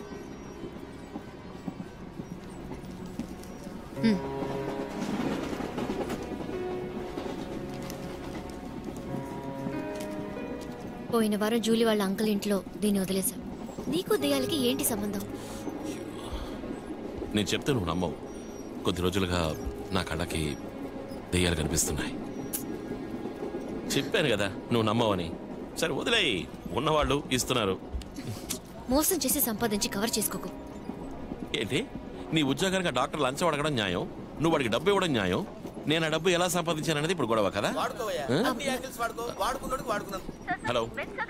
పోయిన వారం జూలీ వాళ్ళ అంకుల్ ఇంట్లో దీన్ని వదిలేశాం నీకు దెయ్యాలకి ఏంటి సంబంధం నేను చెప్తే నువ్వు నమ్మవు కొద్ది రోజులుగా నా కళ్ళకి దెయ్యాలు కనిపిస్తున్నాయి చెప్పాను కదా నువ్వు నమ్మవని సరే వదిలేయి ఉన్నవాళ్ళు ఇస్తున్నారు మోసం చేసి సంపాదించి కవర్ చేసుకోకు ఏంటి నీ ఉద్యోగానికి ఆ డాక్టర్ లంచం అడగడం న్యాయం నువ్వు వాడికి డబ్బు ఇవ్వడం న్యాయం నేను ఆ డబ్బు ఎలా సంపాదించాననేది ఇప్పుడు గొడవ కదా వాడుకోవయ్యా ఆ? అన్ని యాంగిల్స్ వాడుకో వాడుకున్నాడు వాడుకున్నాను హలో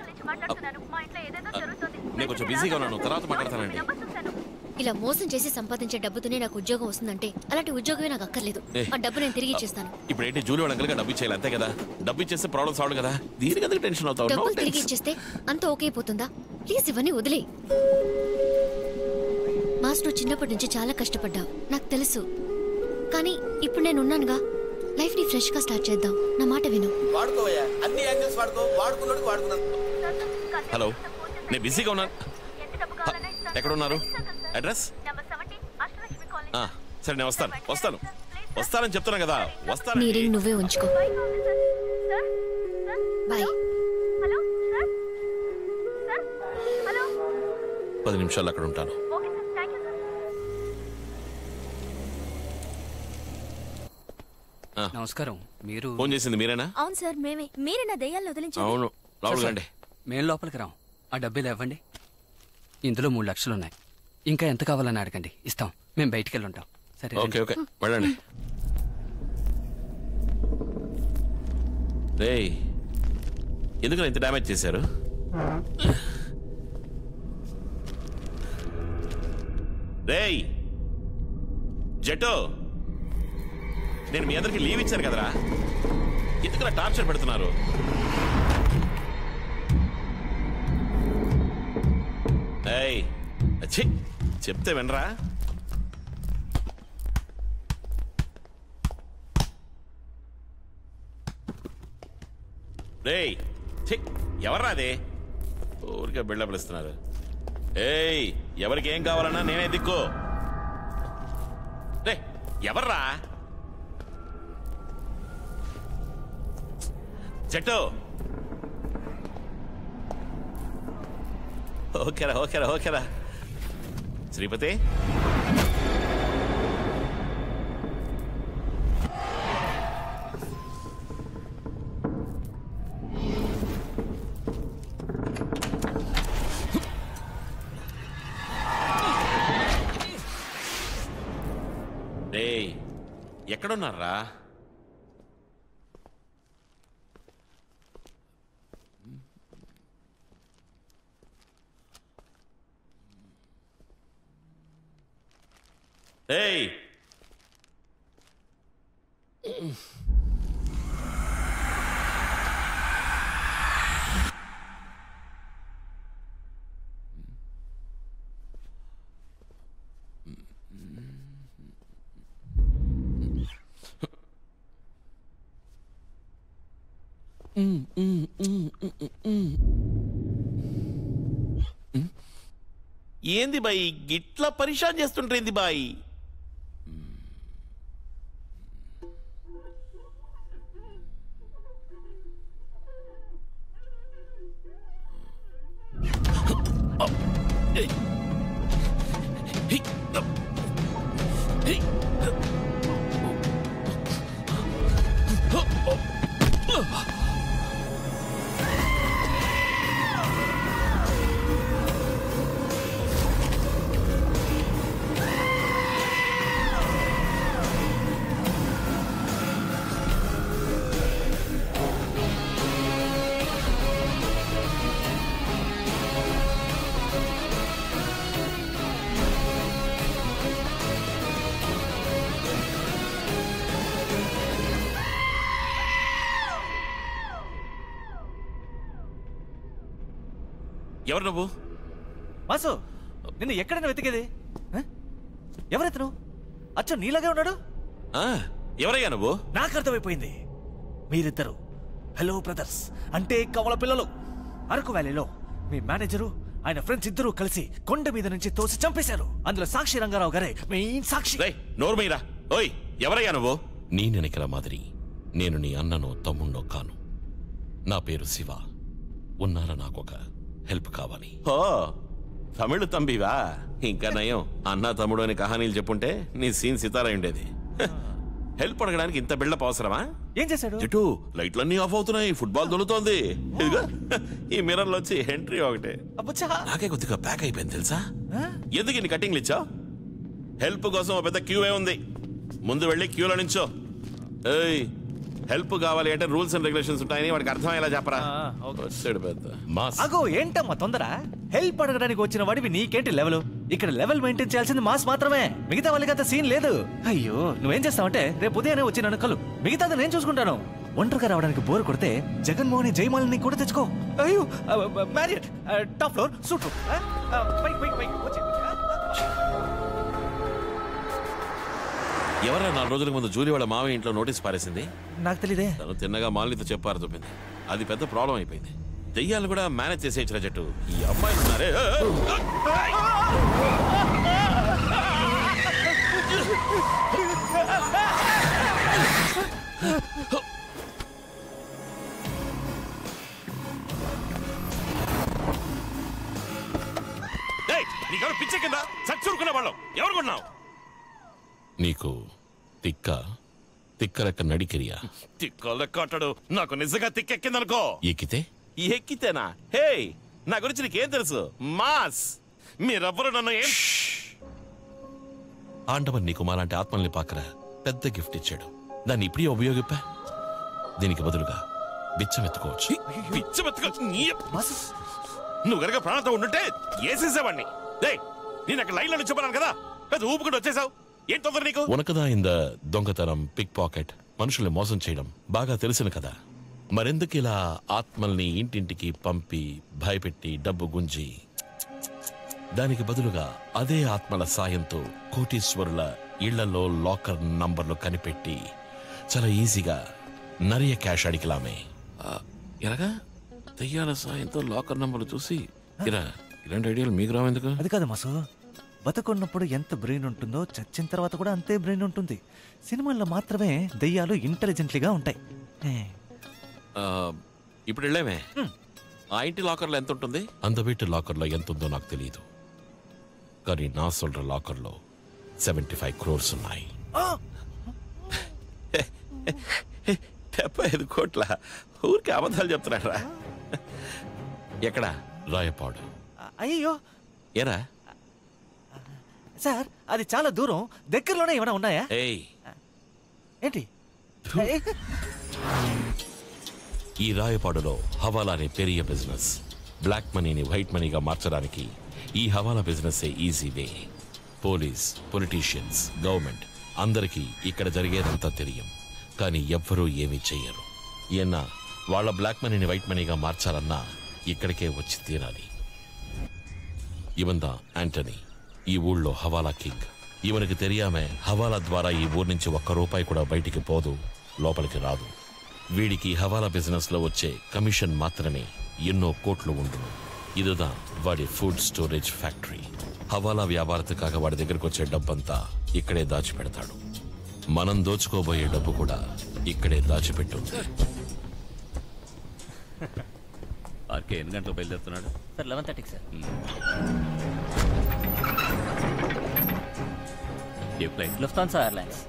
నేను కొంచెం బిజీగా ఉన్నాను తర్వాత మాట్లాడతానండి ఇలా మోసం చేసి సంపాదించే డబ్బుతోనే నాకు ఉద్యోగం వస్తుందంటే అలాంటి ఉద్యోగమే నాకు అక్కర్లేదు ఏ. ఆ డబ్బు నేను తిరిగి ఇచ్చేస్తాను ఇప్పుడు ఏంటి జూలీ వాళ్ళ అంకల్గా డబ్బు ఇచ్చేయాలి అంతే కదా డబ్బు ఇచ్చేస్తే ప్రాబ్లమ్ సాల్వ్ కదా దీనికి ఎందుకు టెన్షన్ అవుతావు డబ్బులు No తిరిగి tension. ఇచ్చేస్తే అంత ఓకే అయిపోతుందా ప్లీజ్ ఇవన్నీ వదిలే మాస్ నువ్వు చిన్నప్పటి నుంచి చాలా కష్టపడ్డావు నాకు తెలుసు కానీ ఇప్పుడు నేను ఉన్నానుగా లైఫ్ ని ఫ్రెష్ గా స్టార్ట్ చేద్దాం నా మాట విను వాడుకోవయ్యా అన్ని యాంగిల్స్ వాడుకో వాడుకున్నాడు వాడుకున్నాను హలో నేను బిజీగా ఉన్నాను హ, ఎక్కడ ఉన్నారు అడ్రస్ ఆ, సరే నేను వస్తాను వస్తాను వస్తానని చెప్తున్నా కదా వస్తాను నీ రింగ్ నువ్వే ఉంచుకో బాయ్ పది నిమిషాలు అక్కడ ఉంటాను ఆ, నమస్కారం మీరు ఫోన్ చేసింది మీరేనా అవును సార్ మేమే మీరే నా దెయ్యాలను వదిలించారు అవును లోపలికి రండి మేము లోపలికి రాం ఆ డబ్బులు ఇవ్వండి ఇందులో మూడు లక్షలు ఉన్నాయి ఇంకా ఎంత కావాలని అడగండి ఇస్తాం మేము బయటికి వెళ్ళి ఉంటాం సరే ఓకే ఓకే వెళ్ళండి రేయ్ ఎందుకు ఇంత డ్యామేజ్ చేశారు రేయ్ జెటో నేను మీ అందరికి లీవ్ ఇచ్చాను కదరా ఎందుకు టార్చర్ పెడుతున్నారు ఏయ్ ఛీ, చెప్తే వినరా రేయ్ ఛీ, ఎవర్రా అది ఊరికే బిల్డప్లు ఇస్తున్నారు ఏయ్ ఎవరికి ఏం కావాలన్నా నేనే దిక్కు రే ఎవర్రా చెట్టు ఓకేరా ఓకేరా ఓకేరా శ్రీపతి రేయ్ ఎక్కడున్నారా ఏయ్ ఏంది బాయ్ గిట్లా పరిశాన్ చేస్తుంటేంది బాయ్ ఎవరు నువ్వు వాసు నిన్ను ఎక్కడైనా వెతికేది ఆ? ఎవరెతను అచ్చో నీలాగే ఉన్నాడు ఆ, ఎవరయ్యా నువ్వు నాకు అర్థమైపోయింది మీరిద్దరు హలో బ్రదర్స్ అంటే కవల పిల్లలు అరకు వ్యాలీలో మీ మేనేజరు ఆయన ఫ్రెండ్స్ ఇద్దరూ కలిసి కొండ మీద నుంచి తోసి చంపేశారు అందులో సాక్షి రంగారావు గారే మెయిన్ సాక్షి నోర్మీరా ఓయ్ ఎవరయ్యా నువ్వు నీ నెనకల మాదిరి నేను నీ అన్ననో తమ్ముణ్ణో కాను నా పేరు శివ ఉన్నారా నాకొక హెల్ప్ కావాలి ఓ తమిళ తంబివా ఇంకా నయం అన్న తమ్ముడు అని కహానీలు చెప్పుంటే నీ సీన్ సితారా ఉండేది హ, హెల్ప్ అడగడానికి ఇంత బిల్డప్ అవసరమా ఏం చేశాడు ఇటు లైట్లన్నీ ఆఫ్ అవుతున్నాయి ఫుట్బాల్ దొలుతోంది ఇదిగో ఈ మిర్రర్లో వచ్చి ఎంట్రీ ఒకటే నాకే కొద్దిగా ప్యాక్ అయిపోయింది తెలుసా ఎందుకు ఇన్ని కటింగ్లు ఇచ్చావు హెల్ప్ కోసం ఒక పెద్ద క్యూ ఏ ఉంది ముందు వెళ్ళి క్యూలో నించో ఏయ్ హెల్ప్ కావాలి అంటే రూల్స్ అండ్ రెగ్యులేషన్స్ ఉంటాయని వాడికి అర్థమయ్యేలా చెప్పరా వచ్చాడు పెద్ద మాస్ అగో ఏంటమ్మా తొందర హెల్ప్ అడగడానికి వచ్చిన వాడివి నీకేంటి లెవెల్ ఇక్కడ లెవెల్ మెయింటైన్ చేయాల్సింది మాస్ మాత్రమే మిగతా వాళ్ళకి అంత సీన్ లేదు అయ్యో నువ్వేం చేస్తావంటే రేపు ఉదయాన్నే వచ్చి నన్ను కలు మిగతాది నేను చూసుకుంటాను ఒంటరిగా రావడానికి బోర్ కొడితే జగన్మోహన్ జయమాలని కూడా తెచ్చుకో అయ్యో Marriott top floor suite room పైకి పైకి పైకి వచ్చి ఎవరా నాలుగు రోజుల ముందు జూలీ వాళ్ళ మామయ్య ఇంట్లో నోటీస్ పారేసింది నాకు తెలియదే తను తిన్నగా మాలినితో చెప్పారు చూపింది అది పెద్ద ప్రాబ్లం అయిపోయింది దెయ్యాలు కూడా మేనేజ్ చేసేయచ్చిన జట్టు ఈ అమ్మాయిలు ఉన్నారే ఏ, ఏ, ఏయ్, నీకెవరు పిచ్చ కింద చచ్చూరుకునే వాళ్ళం ఎవరు కొన్నావు నీకు తిక్క తిక్క లెక్క నడికిరియా తిక్కో లెక్క అంటాడు నాకు నిజంగా తిక్కెక్కిందనుకో ఎక్కితే ఎక్కితేనా హే నా గురించి నీకేం తెలుసు మాస్ మీరెవ్వరు నన్ను ఏం ఆండవన్ నీకు మాలాంటి ఆత్మల్ని పాకరా పెద్ద గిఫ్ట్ ఇచ్చాడు దాన్ని ఇప్పుడే ఉపయోగిప్పా దీనికి బదులుగా బిచ్చం ఎత్తుకోవచ్చు పిచ్చమెత్తుకో నీ నువ్వు గనక ప్రాణంతో ఉండుంటే ఏసేసేవాడిని డే నేను అక్కడ లైన్లో చెప్పాను కదా పెద్ద ఊపుకుంటూ వచ్చేసావు ఏం తొందర నీకు ఉనకదా ఇంద దొంగతనం పిక్ పాకెట్ మనుషుల్ని మోసం చేయడం బాగా తెలిసిన కదా మరెందుకు ఇలా ఆత్మల్ని ఇంటింటికి పంపి భయపెట్టి డబ్బు గుంజి దానికి బదులుగా అదే ఆత్మల సాయంతో కోటీశ్వరుల ఇళ్లలో లాకర్ నంబర్లు కనిపెట్టి చాలా ఈజీగా నరియ క్యాష్ అడిగిలామే ఎలాగా దెయ్యాల సాయంతో లాకర్ నంబర్లు చూసి ఇరా ఇలాంటి ఐడియాలు మీకు రావెందుకు అది కాదు మాసు బతుకున్నప్పుడు ఎంత బ్రెయిన్ ఉంటుందో చచ్చిన తర్వాత కూడా అంతే బ్రెయిన్ ఉంటుంది సినిమాల్లో మాత్రమే దెయ్యాలు ఇంటెలిజెంట్లీగా ఉంటాయి ఏ, ఆ, ఇప్పుడు వెళ్ళామే ఆ ఇంటి లాకర్లో ఎంత ఉంటుంది அந்த வீட்டு లాకర్లో ఎంత ఉందో నాకు తెలియదు కానీ నా சொல்ற లాకర్లో సెవెంటీ ఫైవ్ క్రోర్స్ ఉన్నాయి డెబ్బై ఐదు కోట్ల ఊరికి అబద్ధాలు చెప్తున్నారా ఎక్కడ రాయపాడు అయ్యో ఏరా సార్ అది చాలా దూరం దగ్గరలోనే ఏమైనా ఉన్నాయా ఏయ్ ఏంటి ఈ రాయపాడులో హవాలా అనే పెరియ బిజినెస్ బ్లాక్ మనీని వైట్ మనీగా మార్చడానికి ఈ hawala business easy way police politicians government అందరికీ ఇక్కడ జరిగేదంతా తెలియం కానీ ఎవ్వరూ ఏమీ చెయ్యరు ఈయన వాళ్ళ బ్లాక్ మనీని వైట్ మనీగా మార్చాలన్నా ఇక్కడికే వచ్చి తీరాలి ఇవందా యాంటనీ ఈ ఊళ్ళో హవాలా కింగ్ ఈవనికి తెలియామే హవాలా ద్వారా ఈ ఊరు నుంచి ఒక్క రూపాయి కూడా బయటికి పోదు లోపలికి రాదు వీడికి హవాలా బిజినెస్ లో వచ్చే కమిషన్ మాత్రమే ఎన్నో కోట్లు ఉండును ఇదిదా వాడి ఫుడ్ స్టోరేజ్ ఫ్యాక్టరీ హవాలా వ్యాపారத்துக்காக వాడి దగ్గరకు వచ్చే డబ్బంతా ఇక్కడే దాచిపెడతాడు మనం దోచుకోబోయే డబ్బు కూడా ఇక్కడే దాచిపెట్టుంది ఆర్కే ఎన్ని గంటలకు బయలుదేరుతున్నాడు సార్ లెవెన్ థర్టీకి సార్ ఏ ఫ్లైట్ లుఫ్తాన్సా ఎయిర్లైన్స్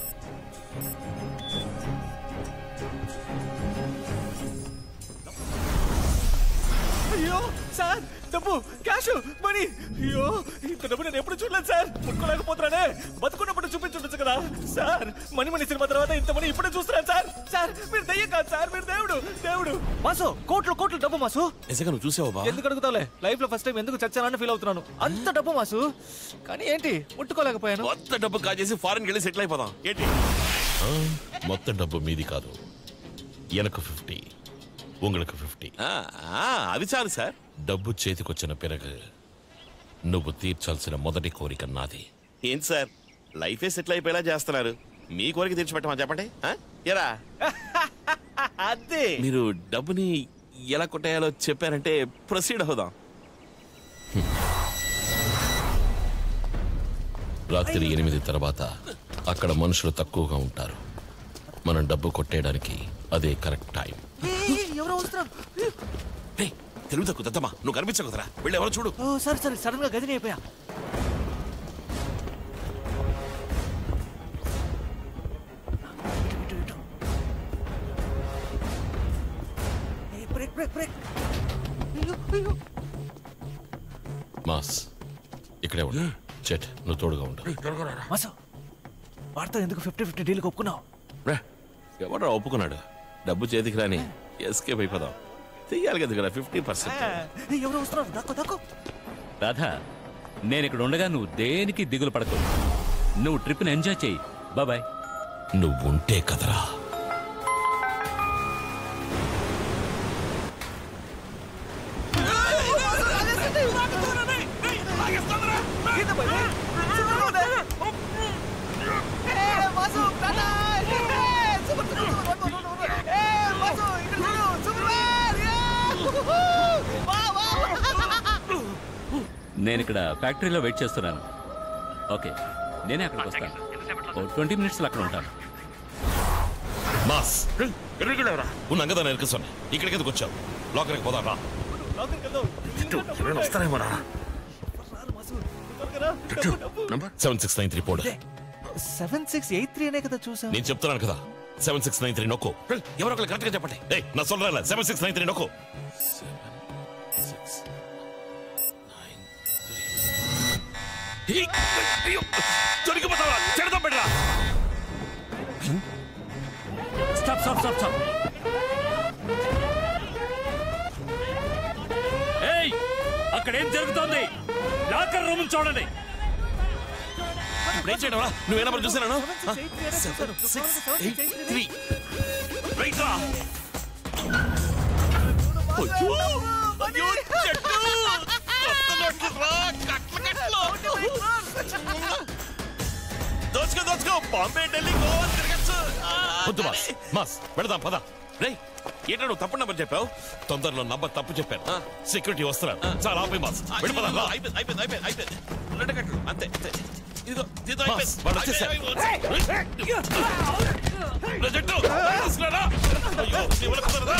అయ్యో సార్ డబ్బు క్యాష్ మనీ అయ్యో ఇంత డబ్బు నేను ఎప్పుడు చూడలేదు సార్ ముట్టుకోలేకపోతున్నానే బతుకున్నప్పుడు చూపించుండొచ్చు కదా సార్ మనీ మనీ సినిమా తర్వాత ఇంత మనీ ఇప్పుడే చూస్తున్నాను సార్ సార్ మీరు దయ్యం కాదు సార్ మీరు దేవుడు దేవుడు మాసు కోట్లు కోట్లు డబ్బు మాసు నిజంగా నువ్వు చూసావు బా ఎందుకు అడుగుతావులే లైఫ్ లో ఫస్ట్ టైం ఎందుకు చచ్చానని ఫీల్ అవుతున్నాను అంత డబ్బు మాసు కానీ ఏంటి ముట్టుకోలేకపోయాను మొత్తం డబ్బు కాజేసి ఫారెన్ వెళ్ళి సెటిల్ అయిపోదాం ఏంటి మొత్తం డబ్బు మీది కాదు ఎనకు ఫిఫ్టీ உங்களுக்கு ఫిఫ్టీ అది చాలు సార్ డబ్బు చేతికొచ్చిన పిరగు నువ్వు తీర్చాల్సిన మొదటి కోరిక నాది ఏం సార్ లైఫే సెటిల్ అయిపోయేలా చేస్తున్నారు మీ కోరిక తీర్చిపెట్టమని చెప్పండి ఆ? ఎరా అదే మీరు డబ్బుని ఎలా కొట్టేయాలో చెప్పారంటే ప్రొసీడ్ అవుదాం రాత్రి ఎనిమిది తర్వాత అక్కడ మనుషులు తక్కువగా ఉంటారు మనం డబ్బు కొట్టేయడానికి అదే కరెక్ట్ టైం ఎవరో వస్తున్నారు తెలుగు తక్కువ దద్దమ్మా నువ్వు కనిపించకుదరా వెళ్ళి ఎవరో చూడు ఓ సరే సరే సడన్ గా గదిని అయిపోయా బ్రేక్ బ్రేక్ బ్రేక్ అయ్యో అయ్యో మాస్ ఇక్కడే ఉండు చెట్ నువ్వు తోడుగా ఉండు మాసు వాడితో ఎందుకు ఫిఫ్టీ ఫిఫ్టీ డీల్ ఒప్పుకున్నావు ఎవడో ఒప్పుకున్నాడు డబ్బు చేతికి రాని ఎస్కేప్ అయిపోదాం చెయ్యాలి కదా ఇక్కడ ఫిఫ్టీ పర్సెంట్ ఎవరో వస్తున్నారు దక్కు దక్కు రాధా నేను ఇక్కడ ఉండగా నువ్వు దేనికి దిగులు పడకు నువ్వు ట్రిప్ని ఎంజాయ్ చేయి బాబాయ్ నువ్వు ఉంటే కదరా నేను ఇక్కడ ఫ్యాక్టరీలో వెయిట్ చేస్తున్నాను ఓకే నేనే అక్కడికి వస్తాను ఓ ట్వంటీ మినిట్స్లో అక్కడ ఉంటాను మాస్ ఉన్న అంగదా నేర్పిస్తాను ఇక్కడికి ఎందుకు వచ్చావు లోకల్కి పోదాం రా వస్తానేమోరా సెవెన్ సిక్స్ నైన్ త్రీ పోడు సెవెన్ సిక్స్ ఎయిట్ త్రీ అనే కదా చూసాం నేను చెప్తున్నాను కదా సెవెన్ సిక్స్ నైన్ త్రీ నొక్కు ఎవరో ఒకరు కరెక్ట్గా చెప్పండి ఏయ్ నా సొల్లరా సెవెన్ సిక్స్ నైన్ త్రీ నొక్కు దొరికిపోతావా చెడదాం పెట్టరా స్టాప్ స్టాప్ స్టాప్ స్టాప్ ఏయ్ అక్కడ ఏం జరుగుతోంది లాకర్ రూమ్ చూడండి ఇప్పుడు ఏం చేయడం రా నువ్వేనా మరి చూసాను త్రీ రైట్ రా అయ్యో అయ్యో చెట్టు కొత్త నోట్లు రా కట్ల కట్లు దోచుకో దోచుకో బాంబే ఢిల్లీ గోవా తిరగచ్చు వద్దు మాస్ మాస్ వెళదాం పద రేయ్ ఏంటో నువ్వు తప్పు నంబర్ చెప్పావు తొందరలో నంబర్ తప్పు చెప్పాను సెక్యూరిటీ వస్తున్నారు చాలా ఆపి మాస్ వెళ్ళిపోదాం రా అయిపోయింది అయిపోయింది అయిపోయింది అయిపోయింది రెండు కట్లు అంతే అంతే ఇదిగో ఇదిగో మాస్, అయిపోయింది వాడు వచ్చేసారు. ప్రజెంట్ తీసుకురారా అయ్యో నీ వల్ల కుదరదా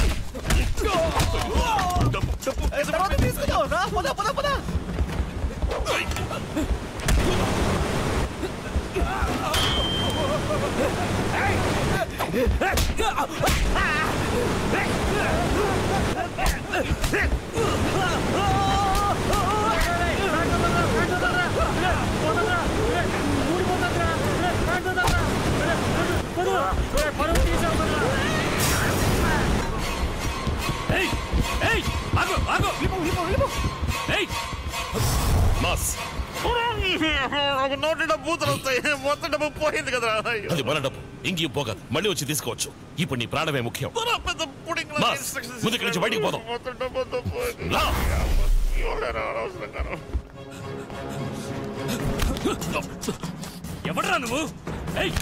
డబ్బు డబ్బు తర్వాత తీసుకుందాం రా పద పద పద ఏయ్ ఏయ్ ఆగు ఆగు ఏయ్ మాస్ నోటి డబ్బు బూతులు వస్తాయి మొత్తం డబ్బు పోయింది కదా అది మన డబ్బు ఇంకి పోగదు మళ్ళీ వచ్చి తీసుకోవచ్చు ఇప్పుడు నీ ప్రాణమే ముఖ్యం పెద్ద పుడింగ్ మాస్ ముందు ఇక్కడి నుంచి బయటికి పోదాం మొత్తం డబ్బు అంతా పోయింది రా. ఎవడరా అనవసరంగాను. ఎవడ్రా నువ్వు ఏయ్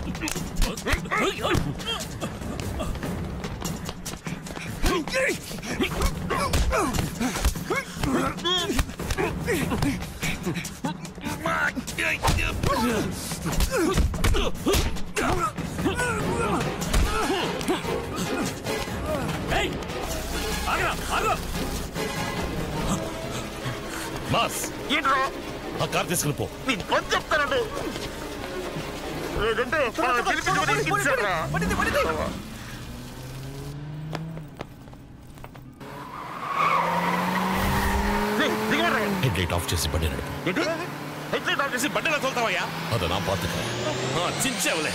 ఏయ్ ఆగరా ఆగు మాస్ ఏంట్రా ఆ కార్ తీసుకుని పో నీ పని చెప్తానండి లేదంటే మన పిలిపించుకొని ఇచ్చారా? ఏయ్, దిగమరా. హెడ్ లైట్ ఆఫ్ చేసి బండి నడుపు ఏంటి హెడ్ లైట్ ఆఫ్ చేసి బండిలో తోలుతావయ్యా అది నా బాధ్యత ఆ, చించావులే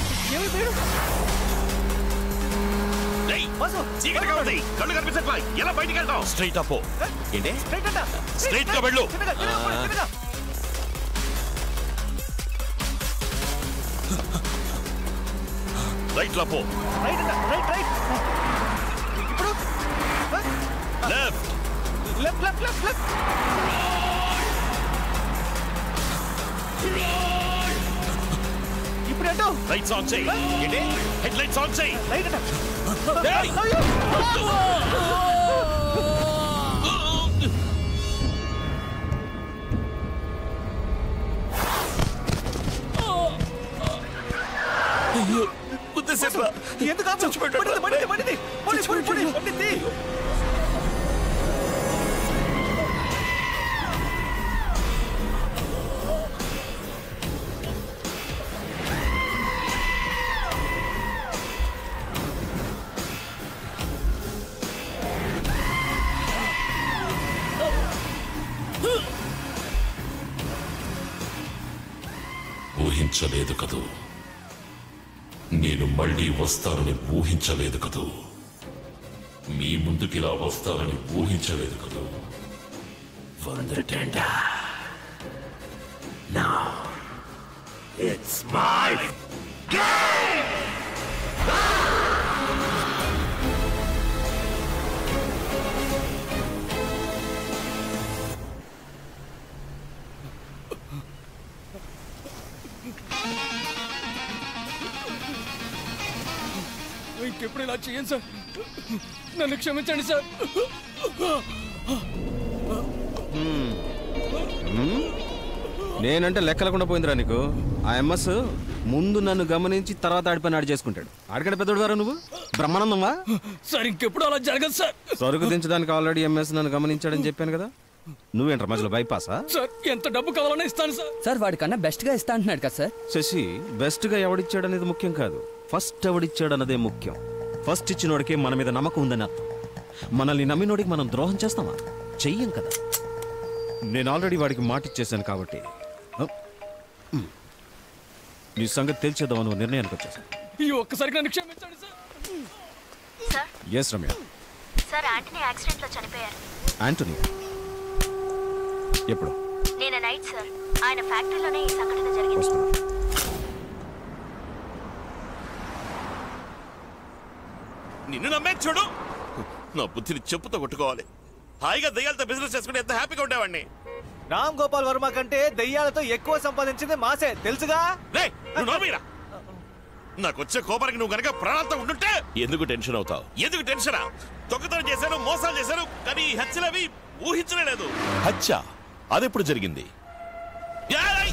ఏయ్, చీకటిగా ఉంది కళ్ళు కనిపించట్లా ఎలా బయటికి వెళ్తావు స్ట్రైట్ అప్ ఏంటి స్ట్రైట్ గా వెళ్ళు ఆ. రైట్ లా పో రైట్ రైట్ రైట్ ఇప్పుడు left left left left left ఇప్పుడు ఏంటో లైట్స్ ఆన్ చేయి ఏంటి హెడ్ లైట్స్ ఆన్ చేయి లైట్ ఏయ్! అయ్యో గుద్దేసేట్రా ఎందుకు ఆపు? పడింది, పడింది, పడింది. పోనీ, పోనీ, పోనీ, పడింది. ఊహించలేదు కదూ నేను మళ్ళీ వస్తానని ఊహించలేదు కదూ మీ ముందుకిలా వస్తానని ఊహించలేదు కదూ వందటండా నా ఇట్స్ మై ఇంకెప్పుడు ఇలా చేయండి సార్ నన్ను క్షమించండి సార్ మ్మ్. మ్మ్? నేనంటే లెక్కలకుండా పోయిందిరా నీకు ఆ ఎంఎస్ ముందు నన్ను గమనించి తర్వాత ఆడిపోయిన ఆడి చేసుకుంటాడు ఆడికడ పెద్దోడు వారా నువ్వు బ్రహ్మానందమా సార్ ఇంకెప్పుడు అలా జరగదు సార్ సరుకు దించడానికి ఆల్రెడీ ఎంఎస్ నన్ను గమనించాడని చెప్పాను కదా నువ్వేంట్రా మధ్యలో బైపాసా సార్ ఎంత డబ్బు కావాలన్నా ఇస్తాను సార్ సార్ వాడికన్నా బెస్ట్ గా ఇస్తా అంటున్నాడు కదా సార్ శశి బెస్ట్ గా ఎవడిచ్చాడు అనేది ముఖ్యం కాదు ఫస్ట్ ఎవడిచ్చాడు అన్నదే ముఖ్యం ఫస్ట్ ఇచ్చినోడికి మన మీద నమ్మకం ఉందని అర్థం మనల్ని నమ్మినోడికి మనం ద్రోహం చేస్తామా చెయ్యం కదా నేను ఆల్రెడీ వాడికి మాట ఇచ్చేసాను కాబట్టి హ? మ్. నీ సంగతి తెలిచేద్దాం నువ్వు నిర్ణయానికి వచ్చేసా ఈ ఒక్కసారికి నన్ను క్షమించండి sir sir yes Ramya sir Antony accident లో చనిపోయారు యాంటనీ ఎప్పుడు నిన్న నైట్ సార్ ఆయన ఫ్యాక్టరీలోనే ఈ సంఘటన జరిగింది నిన్ను నమ్మే చూడు నా బుద్ధిని చెప్పుతో కొట్టుకోవాలి హాయిగా దయ్యాలతో బిజినెస్ చేసుకుంటే ఎంత హ్యాపీగా ఉండేవాడిని రామ్ గోపాల్ వర్మ కంటే దయ్యాలతో ఎక్కువ సంపాదించింది మాసే తెలుసుగా రేయ్, నువ్వు నోరుమీరా. నాకు వచ్చే కోపానికి నువ్వు గనక ప్రాణాలతో ఉండుంటే ఎందుకు టెన్షన్ అవుతావు ఎందుకు టెన్షనా దొంగతనం చేశాను మోసాలు చేశాను కానీ ఈ హత్యలవి ఊహించలేదు హత్య అదెప్పుడు జరిగింది ఏయ్!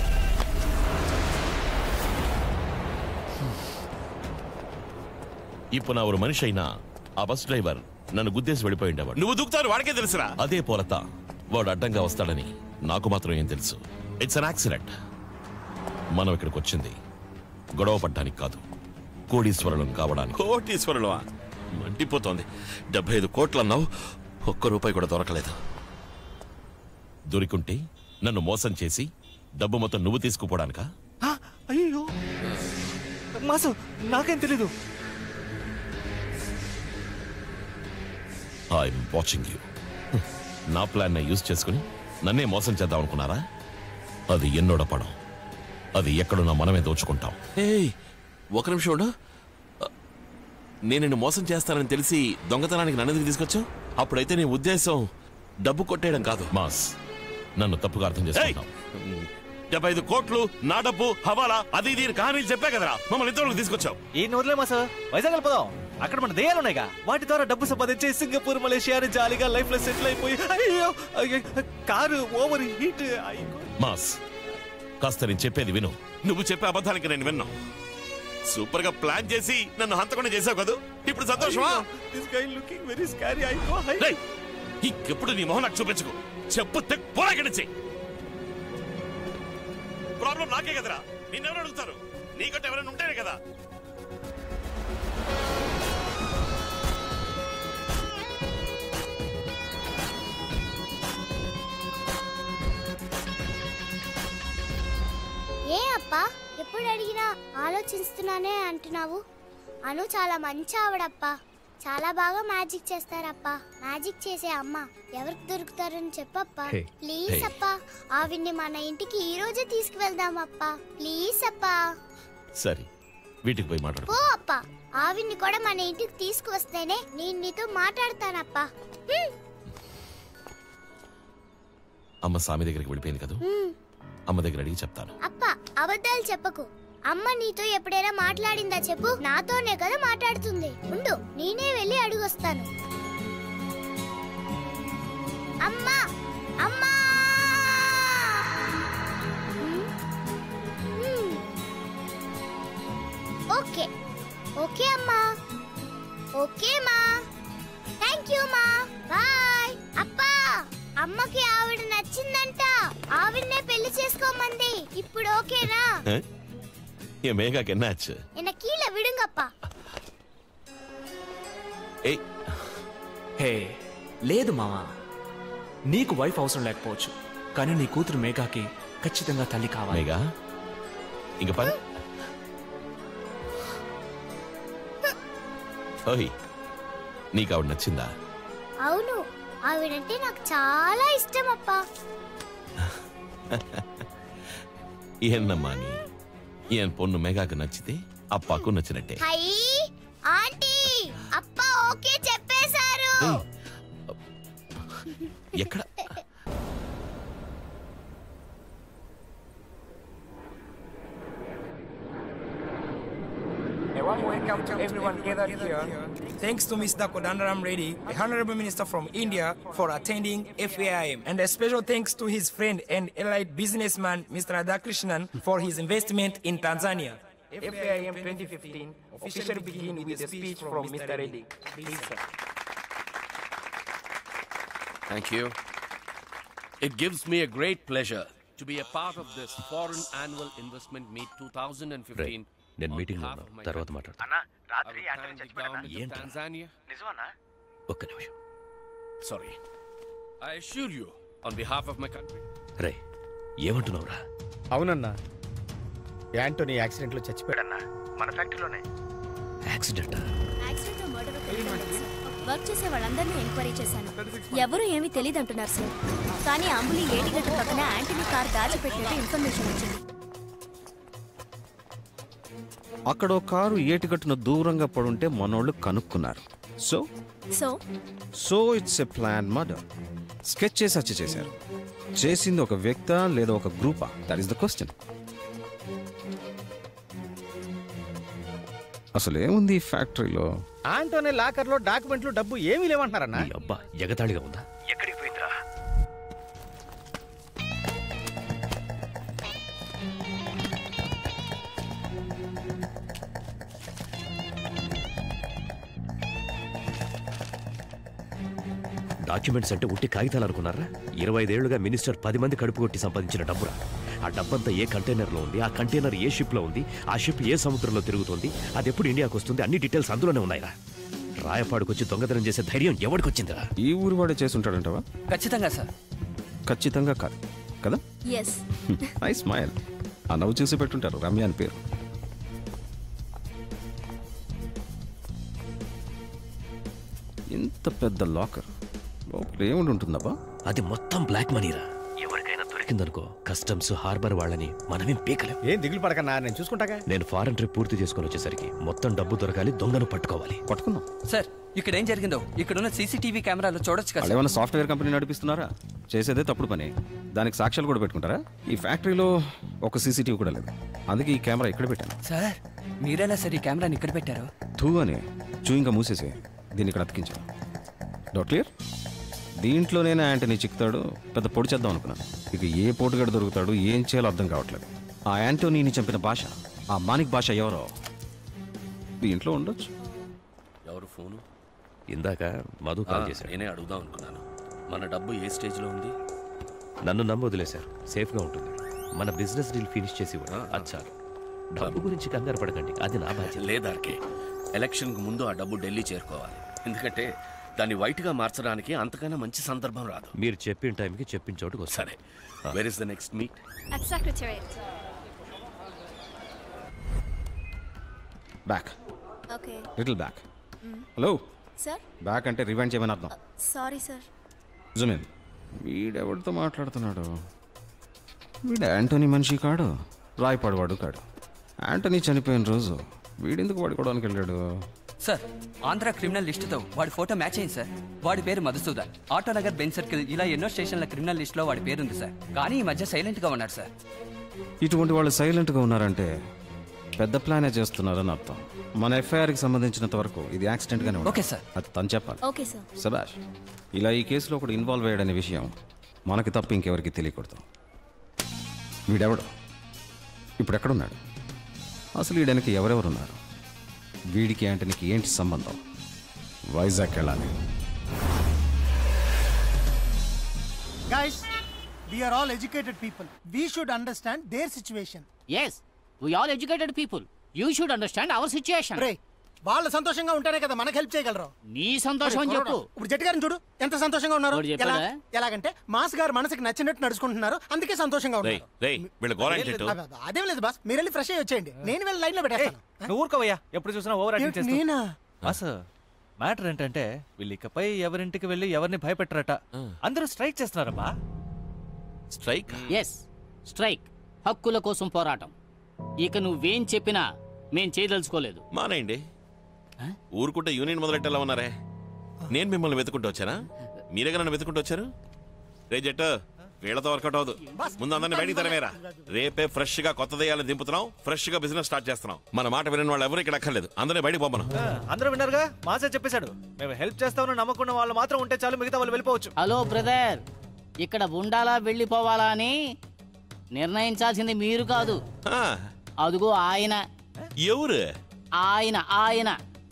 ఇప్పుడు నా ఒక మనిషి అయినా ఆ బస్ డ్రైవర్ నన్ను గుద్దేసి వెళ్ళిపోయి ఉండేవాడు నువ్వు దూకుతావు వాడికే తెలుసురా అదే పోలత వాడు అడ్డంగా వస్తాడని నాకు మాత్రం ఏం తెలుసు ఇట్స్ అన్ యాక్సిడెంట్ మనం ఇక్కడికి వచ్చింది గొడవ పడ్డానికి కాదు కోడీశ్వరులం కావడానికి కోటీశ్వరులు మండిపోతోంది డెబ్బై ఐదు కోట్లు అన్నావు ఒక్క రూపాయి కూడా దొరకలేదు దొరికుంటే నన్ను మోసం చేసి డబ్బు మొత్తం నువ్వు తీసుకుపోవడానికా అయ్యో మాసు నాకేం తెలీదు ఐఎమ్ వాచింగ్ యూ నా ప్లాన్ యూజ్ చేసుకుని నన్నే మోసం చేద్దాం అనుకున్నారా అది ఎన్నోడ పడం అది ఎక్కడున్నా మనమే దోచుకుంటాం ఏయ్ ఒక నిమిషం ఉండు నేను నిన్ను మోసం చేస్తానని తెలిసి దొంగతనానికి నన్ను ఎందుకు తీసుకొచ్చావు అప్పుడైతే నీ ఉద్దేశం డబ్బు కొట్టేయడం కాదు మాస్ నన్ను తప్పుగా అర్థం చేసుకుంటాం డెబ్బై ఐదు కోట్లు నా డబ్బు హవాలా అది ఇది కహానీలు చెప్పే కదరా మమ్మల్ని ఇద్దరు తీసుకొచ్చావు ఈ నూరులే మాసా వైజాగ్ వెళ్ళిపోదాం అక్కడ మన దయ్యాలు ఉన్నాయిగా వాటి ద్వారా డబ్బు సంపాదించి సింగపూర్ మలేషియా అని జాలీగా లైఫ్ లో సెటిల్ అయిపోయి అయ్యో అయ్యో, కారు ఓవర్ హీట్ మాస్ కాస్త నేను చెప్పేది విను నువ్వు చెప్పే అబద్ధానికి నేను విన్నా సూపర్ గా ప్లాన్ చేసి నన్ను హంతకుండా చేసావు కదా ఇప్పుడు సంతోషమా this guy looking very scary I go high రేయ్, ఇంకెప్పుడు నీ మొహం నాకు చూపించుకో చెప్పు తెక్ పోరా ఇక్కడి నుంచి ప్రాబ్లం నాకే కదరా నిన్నెవరు అడుగుతారు నీకంటే ఎవరైనా ఉంటేనే కదా ఏ అప్పా ఎప్పుడు అడిగినా ఆలోచిస్తున్నానే అంటున్నావు అను చాలా మంచి ఆవిడప్పా చాలా బాగా మ్యాజిక్ చేస్తారప్పా మ్యాజిక్ చేసే అమ్మ ఎవరికి దొరుకుతారని చెప్పప్పా హే, ప్లీజ్ హే. అప్పా ఆవిడ్ని మన ఇంటికి ఈ రోజే తీసుకువెళ్దాం అప్పా ప్లీజ్ అప్పా సరే వీటికి పోయి మాట్లాడు పో అప్పా ఆవిడ్ని కూడా మన ఇంటికి తీసుకువస్తేనే నేను నీతో మాట్లాడతానప్పా హ్మ్, అమ్మ స్వామి దగ్గరికి వెళ్ళిపోయింది కదా హ్మ్. అమ్మ దగ్గర అడిగి చెప్తాను అప్పా అబద్ధాలు చెప్పకు అమ్మ నీతో ఎప్పుడైనా మాట్లాడిందా చెప్పు నాతోనే కదా మాట్లాడుతుంది ఉండు నేనే వెళ్ళి అడుగొస్తాను అమ్మా అమ్మా హ్మ్? హ్మ్. ఓకే ఓకే అమ్మా ఓకే మా థ్యాంక్ యూ మా బాయ్ అప్పా అమ్మకి ఆవిడ నచ్చిందంట ఆవిడనే పెళ్లి చేసుకోమంది ఇప్పుడు ఓకేనా ఏ? ఏ మేఘాకి ఎన్నాச்சு ఎన్న కీழ విడుంగప్పా ఏయ్ హే లేదు మామా నీకు వైఫ్ అవసరం లేకపోవచ్చు కానీ నీ కూతురు మేఘాకి ఖచ్చితంగా తల్లి కావాలి మేఘా ఇంక పని ఓయ్ నీకు ఆవిడ నచ్చిందా అవును ఆవిడంటే నాకు చాలా ఇష్టం అప్పా ఏన్నమ్మా నీ ఈయన పొన్ను మేఘాకు నచ్చితే అప్పాకు నచ్చినట్టే హై ఆంటీ అప్పా ఓకే చెప్పేశారు ఎక్కడ A warm welcome to everyone gathered here. Thanks to Mr. Kodandaram Reddy, the Honorable Minister from India, for attending FAIM. And a special thanks to his friend and allied businessman, Mr. Radhakrishnan, for his investment in Tanzania. FAIM 2015 officially begin with a speech from Mr. Reddy. Please, sir. Thank you. It gives me a great pleasure to be a part of this Foreign Annual Investment Meet 2015. నేను మీటింగ్లో ఉన్నా తర్వాత మాట్లాడతా రాత్రి Tanzania. నిజమన్నా ఒక్క నిమిషం Sorry. I assure you, on behalf of my country, రే ఏమంటున్నావురా అవునన్నా యాంటోనీ యాక్సిడెంట్ లో చచ్చిపోయాడన్నా మన ఫ్యాక్టరీలోనే యాక్సిడెంట్ యాక్సిడెంట్ మర్డర్ వర్క్ చేసే వాళ్ళందరినీ ఎంక్వైరీ చేశాను ఎవరు ఏమీ తెలియదు అంటున్నారు సార్ కానీ అంబులి ఏటిగట్టు పక్కన యాంటనీ కార్ దాచిపెట్టినట్టు ఇన్ఫర్మేషన్ వచ్చింది అక్కడ ఓ కారు ఏటిగట్టున దూరంగా పడుంటే మనోళ్ళు కనుక్కున్నారు so so so it's a plan murder sketch చేసి హత్య చేశారు చేసింది ఒక వ్యక్త లేదా ఒక గ్రూపా దట్ ఈస్ ద క్వశ్చన్ అసలు ఏముంది ఈ ఫ్యాక్టరీలో ఆంటోనీ లాకర్ లో డాక్యుమెంట్లు డబ్బు ఏమీ లేవంటున్నారన్నా అబ్బా ఎగతాళిగా ఉందా ఎక్కడికి పోయిందిరా డాక్యుమెంట్స్ అంటే ఉట్టి కాగితాలు అనుకున్నారా ఇరవై ఐదేళ్లుగా మినిస్టర్ పది మంది కడుపు కొట్టి సంపాదించిన డబ్బురా ఆ డబ్బంతా ఏ కంటైనర్లో ఉంది ఆ కంటైనర్ ఏ షిప్లో ఉంది ఆ షిప్ ఏ సముద్రంలో తిరుగుతుంది అది ఎప్పుడు ఇండియాకు వస్తుంది అన్ని డీటెయిల్స్ అందులోనే ఉన్నాయిరా రాయపాడుకొచ్చి దొంగతనం చేసే ధైర్యం ఎవడికొచ్చిందిరా ఈ ఊరు వాడే చేసి ఉంటాడంటవా ఖచ్చితంగా సార్ ఖచ్చితంగా కాదు కదా ఎస్ ఐ స్మైల్ ఆ నవ్వు చూసి పెట్టుంటారు రమ్య అని పేరు ఇంత పెద్ద లాకర్ లోపల ఏముండి ఉంటుందబ్బా అది మొత్తం బ్లాక్ మనీరా ఎవరికైనా దొరికిందనుకో కస్టమ్స్ హార్బర్ వాళ్ళని మనమేం పీకలేం ఏం దిగులు పడకన్నా నేను చూసుకుంటాగా నేను ఫారెన్ ట్రిప్ పూర్తి చేసుకొని వచ్చేసరికి మొత్తం డబ్బు దొరకాలి దొంగను పట్టుకోవాలి పట్టుకుందాం సార్ ఇక్కడ ఏం జరిగిందో ఇక్కడున్న సీసీటీవీ కెమెరాలో చూడొచ్చు కదా వాళ్ళు ఏమైనా సాఫ్ట్వేర్ కంపెనీ నడిపిస్తున్నారా చేసేదే తప్పుడు పని దానికి సాక్ష్యాలు కూడా పెట్టుకుంటారా ఈ ఫ్యాక్టరీలో ఒక సీసీటీవీ కూడా లేదు అందుకే ఈ కెమెరా ఇక్కడ పెట్టాను సార్ మీరెలా సార్ ఈ కెమెరాని ఇక్కడ పెట్టారు టూ అని చూయింకా మూసేసి దీన్ని ఇక్కడ అతికించాను డౌట్ క్లియర్ దీంట్లోనే యాంటనీ చిక్కుతాడు పెద్ద పొడి చేద్దాం అనుకున్నాను ఇక ఏ పోటుగాడు దొరుకుతాడు ఏం చేయాలో అర్థం కావట్లేదు ఆ యాంటోనీని చంపిన భాష ఆ మానిక్ భాష ఎవరో దీంట్లో ఉండొచ్చు ఎవరు ఫోను ఇందాక మధు కాల్ ఆ, చేశాడు నేనే అడుగుదాం అనుకున్నాను మన డబ్బు ఏ స్టేజ్లో ఉంది నన్ను నమ్మ వదిలేశారు సేఫ్గా ఉంటుంది మన బిజినెస్ డీల్ ఫినిష్ చేసి ఇవ్వండి. అది చాలు డబ్బు గురించి కంగారు పడకండి అది నా బాధ్యత లేదార్కే ఎలక్షన్కు ముందు ఆ డబ్బు ఢిల్లీ చేరుకోవాలి ఎందుకంటే దాన్ని వైట్గా మార్చడానికి అంతకన్నా మంచి సందర్భం రాదు మీరు చెప్పిన టైంకి చెప్పిన చోటుకు సరే where is the next meet At Secretariat. Back Okay. Little back Mm. Hello Sir? Back అంటే రివెంజ్ చేయమని అర్థం Sorry, sir. జుమిన్ వీడెవరితో మాట్లాడుతున్నాడు వీడు యాంటోనీ మనిషి కాడు రాయపాడువాడు కాడు యాంటనీ చనిపోయిన రోజు వీడెందుకు పడుకోవడానికి వెళ్ళాడు సార్ ఆంధ్ర క్రిమినల్ లిస్టుతో వాడి ఫోటో మ్యాచ్ అయింది సార్ వాడి పేరు మధుసూదన్ ఆటోనగర్ బెంచ్ సర్కిల్ ఇలా ఎన్నో స్టేషన్ల క్రిమినల్ లిస్టులో వాడి పేరు ఉంది సార్ కానీ ఈ మధ్య సైలెంట్ గా ఉన్నాడు సార్ ఇటువంటి వాళ్ళు సైలెంట్గా ఉన్నారంటే పెద్ద ప్లానే చేస్తున్నారని అర్థం మన ఎఫ్ఐఆర్కి సంబంధించినంత వరకు ఇది యాక్సిడెంట్గానే ఓకే సార్ అది తను చెప్పాలి ఓకే సార్ సబాష్ ఇలా ఈ కేసులో ఒకడు ఇన్వాల్వ్ అయ్యాడనే విషయం మనకి తప్ప ఇంకెవరికి తెలియకూడదు వీడెవడు ఇప్పుడు ఎక్కడున్నాడు అసలు వీడనికి ఎవరెవరు ఉన్నారు వీడికి యాంటనీకి ఏంటి సంబంధం వైజాగ్ వెళ్ళాలి Guys, we are all educated people. We should understand their situation. Yes we all educated people you should understand our situation రే వాళ్ళు సంతోషంగా ఉంటేనే కదా మనకు హెల్ప్ చేయగలరు నీ సంతోషం అని చెప్పు ఇప్పుడు జట్టి గారిని చూడు ఎంత సంతోషంగా ఉన్నారు వాడు చెప్పాడా? ఎలా ఎలాగంటే మాస్ గారు మనసుకి నచ్చినట్టు నడుచుకుంటున్నారు అందుకే సంతోషంగా రేయ్ ఉన్నారు రేయ్ వీళ్ళ గోరంటెట్టు అబ్బ, అబ్బ, అదేం లేదు బాస్ మీరు వెళ్ళి ఫ్రెష్ అయ్యి వచ్చేయండి నేను వెళ్ళి లైన్ లో పెట్టేస్తాను నువ్వు ఊరుకోవయ్యా ఎప్పుడు చూసినా ఓవర్ యాక్టింగ్ ఏంటి చేస్తూ నేనా? బాస్ మ్యాటర్ ఏంటంటే వీళ్ళు ఇకపై ఎవరింటికి వెళ్ళి ఎవరిని భయపెట్టరట అందరూ స్ట్రైక్ చేస్తున్నారమ్మా స్ట్రైక్ ఎస్ స్ట్రైక్ హక్కుల కోసం పోరాటం ఇక నువ్వేం చెప్పినా మేం చేయదలుచుకోలేదు మానేయండి ఊరుకుంటే యూనియన్ మొదలెట్టేలా ఉన్నారే నేను మిమ్మల్ని వెతుకుంటూ వచ్చానా మీరేగా నన్ను వెతుకుంటూ వచ్చారు రే జట్టు వీళ్ళతో వర్కౌట్ అవదు ముందు అందరిని బయటికి తరమేరా రేపే ఫ్రెష్ గా కొత్త దయ్యాలను దింపుతున్నాం ఫ్రెష్ గా బిజినెస్ స్టార్ట్ చేస్తున్నాం మన మాట వినని వాళ్ళు ఎవరు ఇక్కడ అక్కర్లేదు అందరినీ బయటికి పంపను అందరూ విన్నారుగా మాసే చెప్పేశాడు మేము హెల్ప్ చేస్తామని నమ్మకున్న వాళ్ళు మాత్రం ఉంటే చాలు మిగతా వాళ్ళు వెళ్ళిపోవచ్చు హలో బ్రదర్ ఇక్కడ ఉండాలా వెళ్ళిపోవాలా అని నిర్ణయించాల్సింది మీరు కాదు అదుగో ఆయన ఎవరు ఆయన ఆయన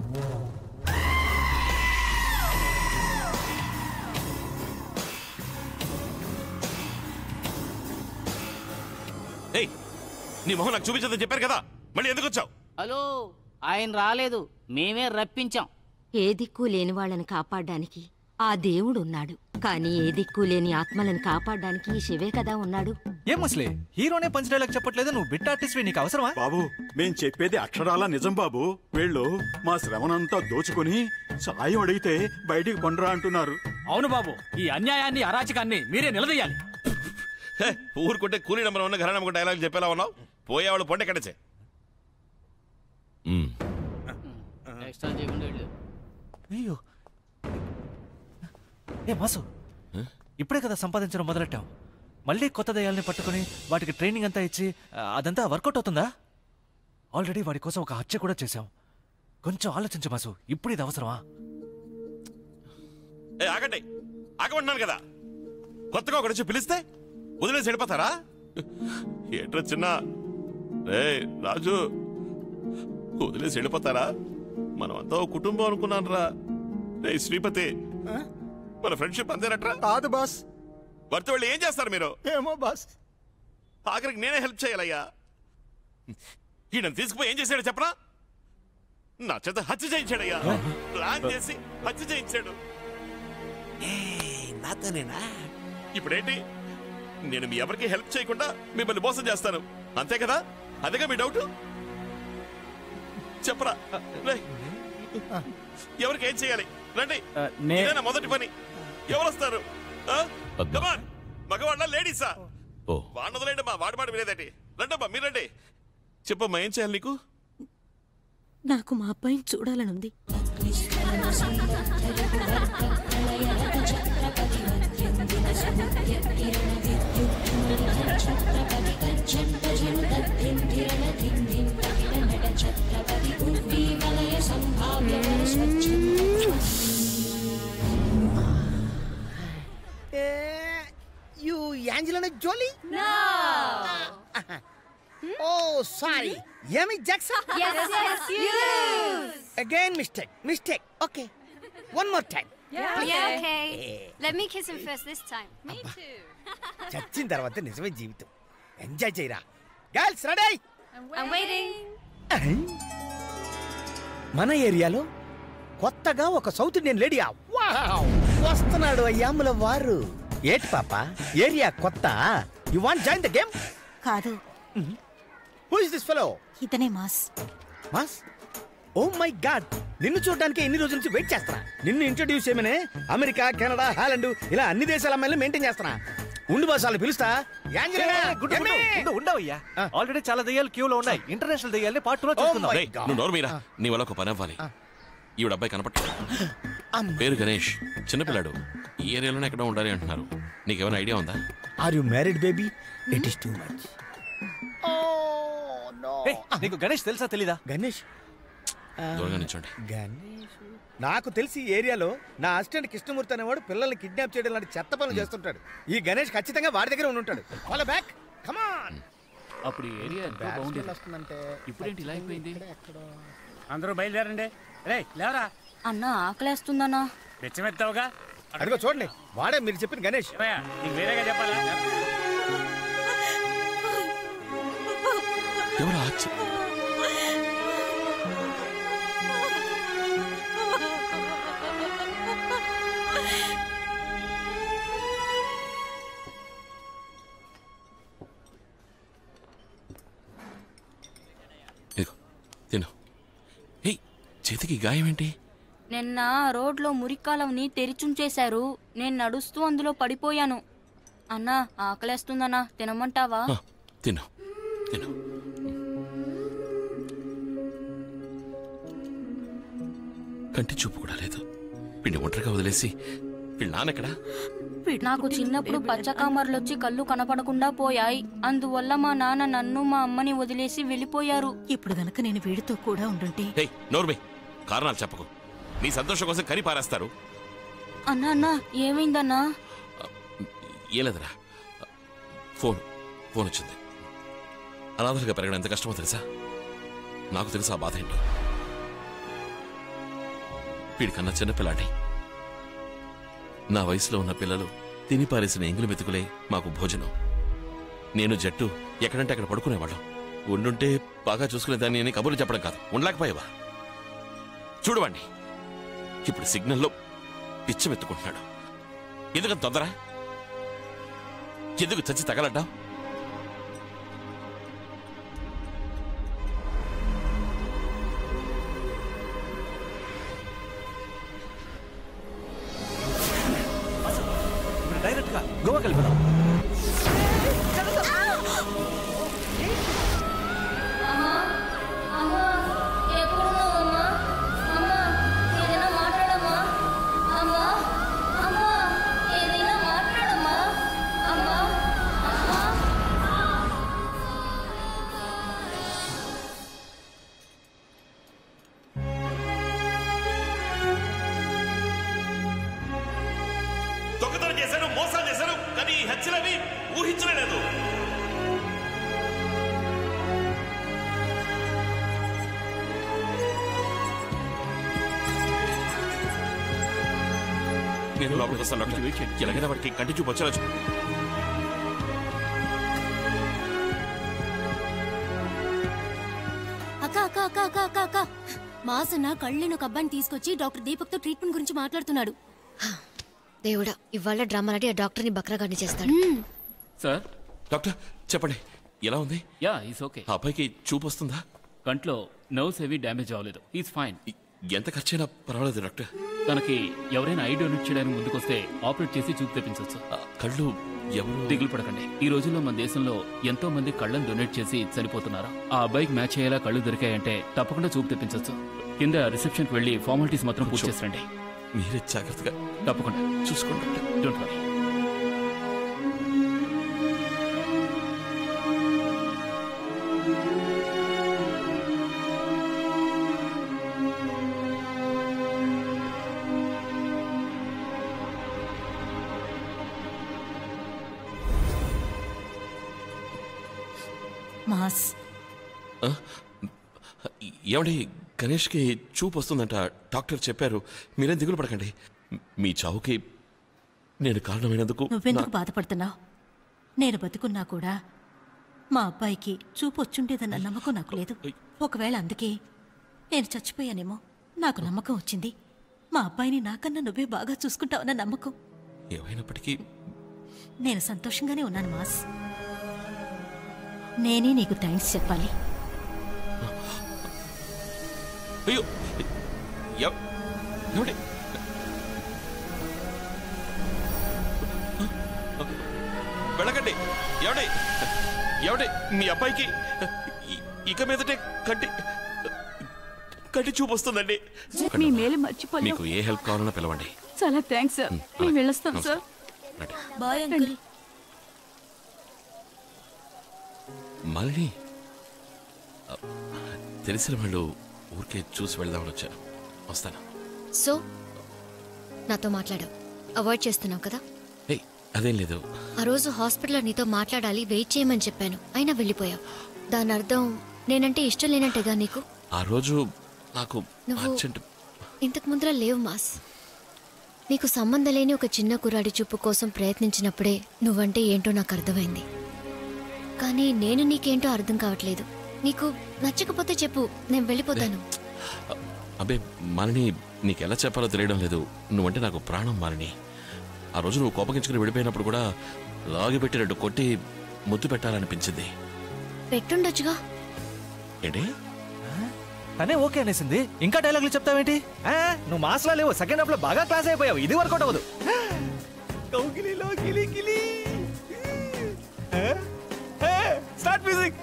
ఏయ్ నీ మొహం నాకు చూపించదని చెప్పారు కదా మళ్ళీ ఎందుకు వచ్చావు హలో ఆయన రాలేదు మేమే రప్పించాం ఏ దిక్కు లేని వాళ్ళని కాపాడడానికి ఆ దేవుడు ఉన్నాడు కానీ ఏ దిక్కు లేని ఆత్మలను కాపాడడానికి ఈ శివే కదా ఉన్నాడు ఏం ముస్లే హీరోనే పంచ్ డైలాగ్ చెప్పట్లేదు నువ్వు బిట్ ఆర్టిస్ట్ నీకు అవసరమా బాబు మేం చెప్పేది అక్షరాల నిజం బాబు వీళ్ళు మా శ్రమనంతా దోచుకొని సాయం అడిగితే బయటికి కొండరా అంటున్నారు అవును బాబు ఈ అన్యాయాన్ని అరాచకాన్ని మీరే నిలదీయాలి హే, ఊరుకుంటే కూలీ నెంబర్ ఉన్న ఘరానమ్మ డైలాగ్ చెప్పేలా ఉన్నావు పోయేవాళ్ళు పొంటే కడచే ఎక్స్ట్రా చేయకుండా వెళ్ళు. అయ్యో ఏ మాసు ఇప్పుడే కదా సంపాదించడం మొదలెట్టాం మళ్ళీ కొత్త దయాల్ని పట్టుకొని వాటికి ట్రైనింగ్ అంతా ఇచ్చి ఆ, అదంతా వర్కౌట్ అవుతుందా ఆల్రెడీ వాడి కోసం ఒక హత్య కూడా చేశాం కొంచెం ఆలోచించు మాసు ఇప్పుడు ఇది అవసరమా ఏ ఆగండి ఆగమంటున్నాను కదా కొత్తగా ఒకటి వచ్చి పిలిస్తే వదిలేసి వెళ్ళిపోతారా ఏంట్రా చిన్న రే రాజు వదిలేసి వెళ్ళిపోతారా మనమంతా ఒక కుటుంబం అనుకున్నాను రా రే శ్రీపతి మన ఫ్రెండ్షిప్ అంతేనట్రా కాదు బాస్ వర్త వాళ్ళు ఏం చేస్తారు మీరు ఏమో బాస్ ఆఖరికి నేనే హెల్ప్ చేయాలయ్యా ఈయన తీసుకుపోయి ఏం చేశాడు చెప్పరా నా చేత హత్య చేయించాడయ్యా ప్లాన్ చేసి హత్య చేయించాడు నాతోనేనా ఇప్పుడేంటి నేను మీ ఎవరికి హెల్ప్ చేయకుండా మిమ్మల్ని మోసం చేస్తాను అంతే కదా అదేగా మీ డౌట్ చెప్పరా రేయ్. ఎవరికి ఏం చేయాలి రండి నే- ఇదేనా మొదటి పని ఎవరు వస్తారు కమాన్ మగవాళ్ళ లేడీసా ఓ వాడిని వదిలేండి మా వాడి మాట వినేదేంటి రండమ్మా మీరు రండి చెప్పమ్మా ఏం చేయాలి నీకు నాకు మా అబ్బాయిని చూడాలనుంది you Angelina Jolie oh sorry ఏమి Jackson Yes, yes, you. Again mistake mistake okay one more time Yeah, okay. Let me kiss him first this time. Me too. చచ్చిన తర్వాత నిజమే జీవితం ఎంజాయ్ చేయరా గర్ల్స్ రెడీ I'm waiting. మన ఏరియాలో కొత్తగా ఒక సౌత్ ఇండియన్ లేడీ వస్తున్నాడు అయ్యాముల వారు ఏటి పాప ఏరియా కొత్త you want join the game కాదు హూ ఇస్ దిస్ ఫెలో ఇతనే Mass Mass oh my god నిన్ను చూడడానికి ఎన్ని రోజుల నుంచి వెయిట్ చేస్తున్నా నిన్ను ఇంట్రడ్యూస్ చేయమనే అమెరికా కెనడా హాలండ్ ఇలా అన్ని దేశాల అమ్మాయిలు మెయింటైన్ చేస్తున్నా ఉండు బాస్ వాళ్ళని పిలుస్తా యాంజలినా, గుడ్డు, గుడ్డు, ఎమ్మే. ఉండు, ఉండవయ్యా ఆల్రెడీ చాలా దయ్యాలు క్యూలో ఉన్నాయి ఇంటర్నేషనల్ దయ్యాల్ని పార్ట్ టూ లో Oh చూసుకుందాం my రేయ్, నువ్వు నోరు మీరా నీ వల్ల ఒక పని అవ్వాలి ఈవిడ అబ్బాయి కనపట్లేదు పేరు గణేష్ చిన్నపిల్లాడు ఈ ఏరియాలోనే ఎక్కడ ఉండాలి అంటున్నారు నీకేమైనా ఐడియా ఉందా are you married baby it is too much oh no ఏయ్, నీకు గణేష్ తెలుసా తెలీదా గణేష్ దూరంగా నిల్చోండి గణేష్ నాకు తెలిసి ఈ ఏరియాలో నా అసిస్టెంట్ కృష్ణమూర్తి అనేవాడు పిల్లల్ని కిడ్నాప్ చేయడం లాంటి చెత్త పనులు చేస్తుంటాడు ఈ గణేష్ ఖచ్చితంగా వాడి దగ్గర ఉండి ఉంటాడు వాళ్ళ బ్యాక్ కమాన్ అప్పుడు ఈ ఏరియా ఎంతో బాగుండేది వస్తుందంటే ఇప్పుడేంటి ఇలా అయిపోయింది అందరూ బయలుదేరండి రే లేవరా అన్న ఆకలేస్తుందన్నా తెచ్చమెత్తావుగా అదిగో చూడండి వాడే మీరు చెప్పిన గణేష్ నీకు వేరేగా చెప్పాలా ఎవరు ఆచి ఇదిగో తిను ఏయ్ చేతికి గాయం ఏంటి నిన్న రోడ్లో మురికాలంని తెరిచుంచేశారు నేను నడుస్తూ అందులో పడిపోయాను అన్నా ఆకలేస్తుందన్నా తినమంటావా ఆ, తిను తిను కంటి చూపు కూడా లేదు వీడిని ఒంటరిగా వదిలేసి వీళ్ళ నాన్నెక్కడా నాకు చిన్నప్పుడు పచ్చకామర్లు వచ్చి కళ్ళు కనపడకుండా పోయాయి అందువల్ల మా నాన్న నన్ను మా అమ్మని వదిలేసి వెళ్ళిపోయారు ఇప్పుడు గనక నేను వీడితో కూడా ఉండుంటే హే నోర్మే కారణాలు చెప్పకు నీ సంతోషం కోసం కరి పారేస్తారు అన్నా అన్నా ఏమైందన్నా ఏలేదురా ఫోన్ ఫోన్ వచ్చింది అనాథలుగా పెరగడం ఎంత కష్టమో తెలుసా నాకు తెలుసా ఆ బాధ ఏంటో వీడికన్నా చిన్నపిల్లాడి నా వయసులో ఉన్న పిల్లలు తిని పారేసిన ఎంగులు మెతుకులే మాకు భోజనం నేను జట్టు ఎక్కడంటే అక్కడ పడుకునేవాళ్ళం ఉండుంటే బాగా చూసుకునేదాన్ని అని కబుర్లు చెప్పడం కాదు ఉండలేకపోయావా చూడవండి ఇప్పుడు సిగ్నల్లో పిచ్చమెత్తుకుంటున్నాడు ఎందుకంత తొందర ఎందుకు చచ్చి తగలడ్డావు ఇప్పుడు డైరెక్ట్ గా గోవాకి వెళ్ళిపోదాం దొంగతనం చేశాను మోసాలు చేశాను కానీ ఈ హత్యలని ఊహించలేదు నేను లోపలికి వస్తాను డాక్టర్ ఎలాగైనా వాడికి కంటి చూపు వచ్చేలా చూ- అక్క అక్క అక్క అక్క అక్క అక్క మాసన్న కళ్ళని ఒక అబ్బాయిని తీసుకొచ్చి డాక్టర్ దీపక్ తో ట్రీట్మెంట్ గురించి మాట్లాడుతున్నాడు దేవుడా ఇవాళ డ్రామాలాడి ఆ డాక్టర్ని బక్రాగాడిని చేస్తాడు సార్ డాక్టర్ చెప్పండి ఎలా ఉంది యా ఈస్ ఓకే ఆ అబ్బాయికి చూపు వస్తుందా కంట్లో నర్వ్స్ ఏవి డ్యామేజ్ అవ్వలేదు ఈస్ ఫైన్ ఎంత ఖర్చైనా పర్వాలేదు డాక్టర్ తనకి ఎవరైనా ఐ డొనేట్ చేయడానికి ముందుకొస్తే ఆపరేట్ చేసి చూపు తెప్పించవచ్చు కళ్ళు ఎవరు దిగులు పడకండి ఈ రోజుల్లో మన దేశంలో ఎంతో మంది కళ్ళని డొనేట్ చేసి చనిపోతున్నారు ఆ అబ్బాయికి మ్యాచ్ అయ్యేలా కళ్ళు దొరికాయంటే తప్పకుండా చూపు తెప్పించవచ్చు కింద రిసెప్షన్ కి వెళ్ళి ఫార్మాలిటీస్ మాత్రం పూర్తి చేసండి మీరే జాగ్రత్తగా తప్పకుండా చూసుకోండి డోంట్ వరీ మాస్ ఆ? ఏమండి గణేష్కి చూపు వస్తుందంట డాక్టర్ చెప్పారు మీరేం దిగులు పడకండి మీ చావుకి నేను కారణమైనందుకు నువ్వెందుకు నా- బాధపడుతున్నావు నేను బతుకున్నా కూడా మా అబ్బాయికి చూపు వచ్చుండేదన్న నమ్మకం నాకు లేదు ఒకవేళ అందుకే నేను చచ్చిపోయానేమో నాకు నమ్మకం వచ్చింది మా అబ్బాయిని నాకన్నా నువ్వే బాగా చూసుకుంటావన్న నమ్మకం ఏమైనప్పటికీ నేను సంతోషంగానే ఉన్నాను మాస్ నేనే నీకు థ్యాంక్స్ చెప్పాలి అయ్యో ఎవ- ఏమండి వెళ్ళకండి ఏమండి ఏమండి మీ అబ్బాయికి ఇ- ఇక మీదటే కంటి కంటి చూపు వస్తుందండి మీ మేలు మర్చిపోలేం మీకు ఏ హెల్ప్ కావాలన్నా పిలవండి చాలా థ్యాంక్స్ సార్ మేము వెళ్ళొస్తాం సార్ రండి. బాయ్ అంకుల్ మాలిని తెలిసిన వాళ్ళు ఊరికే చూసి వెళ్దామని వచ్చాను వస్తాను సో నాతో మాట్లాడావు అవాయిడ్ చేస్తున్నావు కదా ఏయ్ అదేం లేదు ఆ రోజు హాస్పిటల్లో నీతో మాట్లాడాలి వెయిట్ చేయమని చెప్పాను అయినా వెళ్ళిపోయావు దాని అర్థం నేనంటే ఇష్టం లేనట్టేగా నీకు ఆ రోజు నాకు నువ్వు అర్జెంట్ ఇంతకు ముందర లేవు మాస్ నీకు సంబంధం లేని ఒక చిన్న కుర్రాడి చూపు కోసం ప్రయత్నించినప్పుడే నువ్వంటే ఏంటో నాకు అర్థమైంది కానీ నేను నీకేంటో అర్థం కావట్లేదు నీకు నచ్చకపోతే చెప్పు నేను వెళ్ళిపోతాను అబ్బే మాలిని నీకు ఎలా చెప్పాలో తెలియడం లేదు నువ్వంటే నాకు ప్రాణం మాలిని ఆ రోజు నువ్వు కోపగించుకుని వెళ్ళిపోయినప్పుడు కూడా లాగి పెట్టినట్టు కొట్టి ముద్దు పెట్టాలనిపించింది పెట్టుండొచ్చుగా ఏంటి తనే ఓకే అనేసింది ఇంకా డైలాగులు చెప్తావేంటి ఆ, నువ్వు మాస్లా లేవు సెకండ్ హాఫ్ లో బాగా క్లాస్ అయిపోయావు ఇది వర్కౌట్ అవ్వదు కౌగిలిలో గిలి గిలి స్టార్ట్ మ్యూజిక్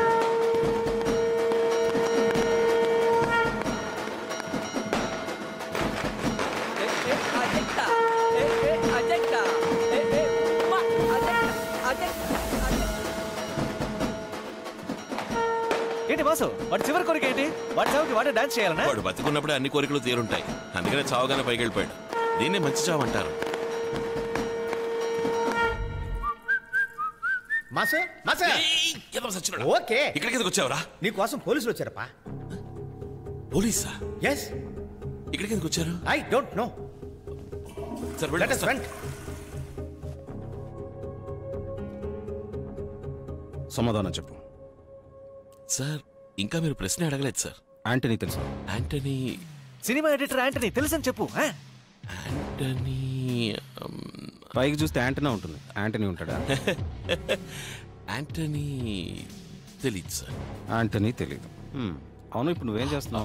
ఏంటి బాసు వాడి చివరి కోరిక ఏంటి వాడి చావుకి వాడే డాన్స్ చేయాలనా వాడు బతికున్నప్పుడే అన్ని కోరికలు తీరుంటాయి అందుకనే చావుగానే పైకి వెళ్ళిపోయాడు దీన్నే మంచి చావు అంటారు మాసు మాసా ఓకే ఇక్కడికి ఎందుకు వచ్చావురా నీకోసం పోలీసులు వచ్చారప్పా పోలీసా ఎస్ ఇక్కడికి ఎందుకు వచ్చారు I don't know sir Let us front. సమాధానం చెప్పు సార్ ఇంకా మీరు ప్రశ్న అడగలేదు సార్ యాంటనీ తెలుసా యాంటనీ సినిమా ఎడిటర్ యాంటనీ తెలుసని చెప్పు ఆ? యాంటనీ పైకి చూస్తే యాంటనా ఉంటుంది యాంటనీ ఉంటాడా యాంటనీ తెలీదు సార్ యాంటనీ తెలియదు హ్మ్. అవును ఇప్పుడు నువ్వేం చేస్తున్నావు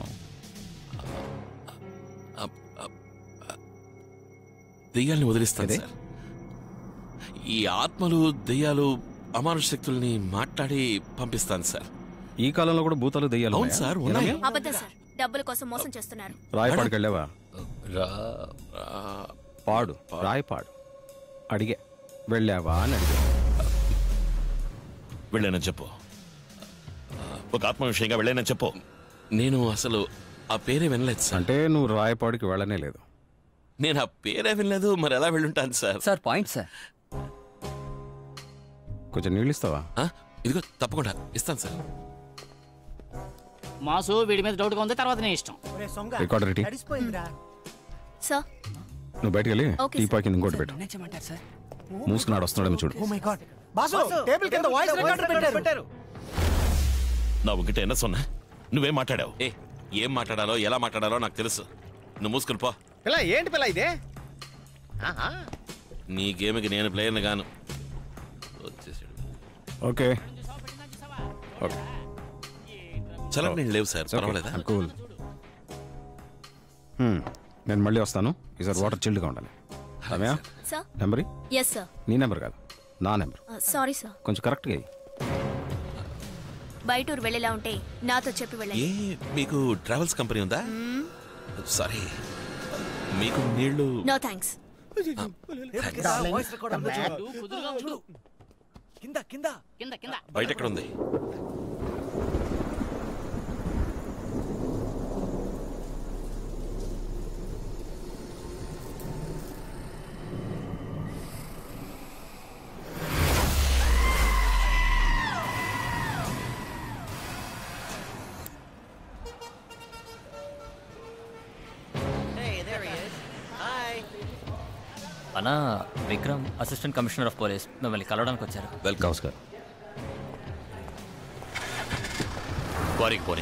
దెయ్యాల్ని వదిలిస్తాను సార్ ఈ ఆత్మలు దెయ్యాలు అమానుష శక్తుల్ని మాట్లాడి పంపిస్తాను సార్ ఈ కాలంలో కూడా భూతాలు దెయ్యాలు అవును ఉన్నాయా? సార్ ఉన్నాయి ఏనమ్మా? అబద్ధం సార్ డబ్బుల కోసం మోసం చేస్తున్నారు రాయపాడుకి వెళ్ళావా రా పాడు రాయపాడు అడిగే వెళ్ళావా అని అడిగా వెళ్ళానని చెప్పు ఒక ఆత్మ విషయంగా వెళ్ళానని చెప్పు నేను అసలు ఆ పేరే వినలేదు సార్ అంటే నువ్వు రాయపాడుకి వెళ్ళనే లేదు నేను ఆ పేరే వినలేదు మరి ఎలా వెళ్ళుంటాను సార్ సార్ పాయింట్ సార్ కొంచెం నీళ్ళు ఇస్తావా ఇదిగో తప్పకుండా ఇస్తాను సార్ మాసు వీడి మీద డౌట్గా ఉంది తర్వాత నీ ఇష్టం రికార్డర్ రెడీ సార్ నువ్వు బయటికి వెళ్ళి Okay, టీ sir. పాకింది ఇంకోటి పెట్టు చేయమంటారు సార్ మూసుకున్నాడు వస్తున్నాడేమో చూడు oh my god boss table కింద వాయిస్ రికార్డర్ పెట్టారు నా ఒకటి ఎన్న సొన్నా నువ్వేం మాట్లాడావు ఏ ఏం మాట్లాడాలో ఎలా మాట్లాడాలో నాకు తెలుసు నువ్వు మూసుకుని పో పిల్ల ఏంటి పిల్ల ఇదే ఆహా నీ గేమ్కి నేను ప్లేయర్ని గాను వచ్చేసాడు ఓకే ఓకే చలం నేను లేవు సార్ పర్వాలేదా కూల్ నేను మళ్ళీ వస్తాను ఈసారి వాటర్ చిల్డ్గా ఉండాలి Ramya sir number yes sir నీ నెంబర్ కాదు నా నెంబర్ సారీ సార్ కొంచెం కరెక్ట్గా ఇయ్యి. బయట ఊరు వెళ్ళేలా ఉంటే నాతో చెప్పి ఏ వెళ్ళండి మీకు ట్రావెల్స్ కంపెనీ ఉందా సారీ మీకు నీళ్లు నో థ్యాంక్స్ వాయిస్ రికార్డర్ ఉందో చూడు. చూడు కింద కింద కింద కింద బయట ఎక్కడ ఉంది అన్నా Vikram assistant commissioner of police మిమ్మల్ని కలవడానికి వచ్చారు వెల్కమ్ నమస్కారం వారికి పోనీ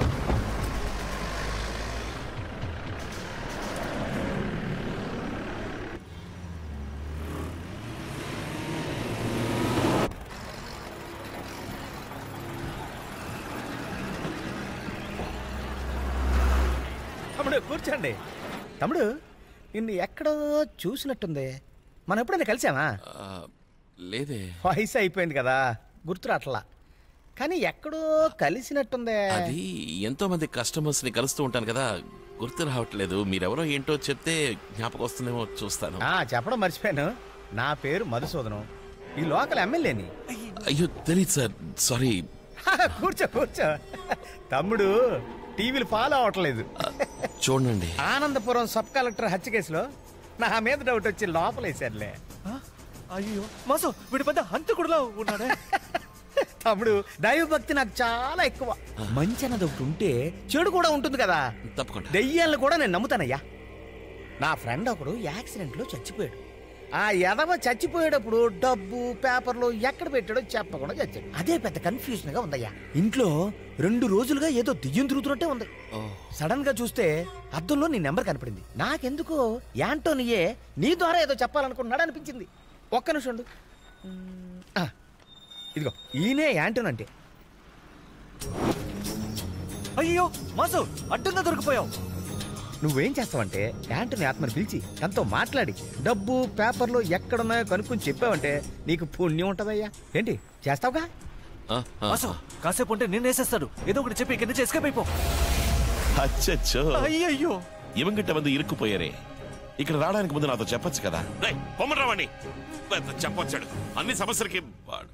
తమ్ముడు కూర్చోండి తమ్ముడు నిన్ను ఎక్కడో చూసినట్టుంది మనం ఎప్పుడైనా కలిసామా లేదే వయసు అయిపోయింది కదా గుర్తురాట్లా కానీ ఎక్కడో కలిసినట్టుందే అది ఎంతో మంది కస్టమర్స్ ని కలుస్తూ ఉంటాను కదా గుర్తు రావట్లేదు మీరెవరో ఏంటో చెప్తే జ్ఞాపకం వస్తుందేమో చూస్తాను ఆ, చెప్పడం మర్చిపోయాను నా పేరు మధుసూదనం ఈ లోకల్ ఎమ్మెల్యేని అయ్యో తెలియదు సార్ సారీ కూర్చో కూర్చో తమ్ముడు టీవీలు ఫాలో అవట్లేదు చూడండి ఆనందపురం సబ్ కలెక్టర్ హత్య కేసులో నా మీద డౌట్ వచ్చి లోపలేశారులే అయ్యో మాసు వీడి పెద్ద హంతకుడులా ఉన్నాడే తమ్ముడు దైవభక్తి నాకు చాలా ఎక్కువ మంచి అన్నది ఒకటి ఉంటే చెడు కూడా ఉంటుంది కదా తప్పకుండా దెయ్యాలను కూడా నేను నమ్ముతానయ్యా నా ఫ్రెండ్ ఒకడు యాక్సిడెంట్ లో చచ్చిపోయాడు ఆ ఎదవ చచ్చిపోయేటప్పుడు డబ్బు పేపర్లు ఎక్కడ పెట్టాడో చెప్పకుండా చచ్చాడు అదే పెద్ద కన్ఫ్యూజన్ గా ఉందయ్యా ఇంట్లో రెండు రోజులుగా ఏదో దెయ్యం తిరుగుతున్నట్టే ఉంది సడన్ గా చూస్తే అద్దంలో నీ నెంబర్ కనపడింది నాకెందుకో యాంటోనియే నీ ద్వారా ఏదో చెప్పాలనుకున్నాడు అనిపించింది ఒక్క నిమిషం ఉండు. మ్మ్, ఆ, ఇదిగో ఈయనే యాంటోన్ అంటే అయ్యో మాసు అడ్డంగా దొరికిపోయావు నువ్వేం చేస్తావంటే యాంటనీ ఆత్మని పిలిచి తనతో మాట్లాడి డబ్బు పేపర్లు ఎక్కడున్నాయో కనుక్కొని చెప్పావంటే నీకు పుణ్యం ఉంటదయ్యా ఏంటి చేస్తావుగా మాసు కాసేపు ఉంటే నిన్ను వేసేస్తాడు ఏదో ఒకటి చెప్పి ఇక్కడి నుంచి ఎస్కేప్ అయిపో అచ్చచ్చో అయ్యయ్యో ఇవంగిட்ட మంది ఇరుక్కుపోయారే ఇక్కడ రావడానికి ముందు నాతో చెప్పొచ్చు కదా రేయ్, పొమ్మని రావండి పెద్ద చెప్పొచ్చాడు అన్ని సమస్యలకి వాడు.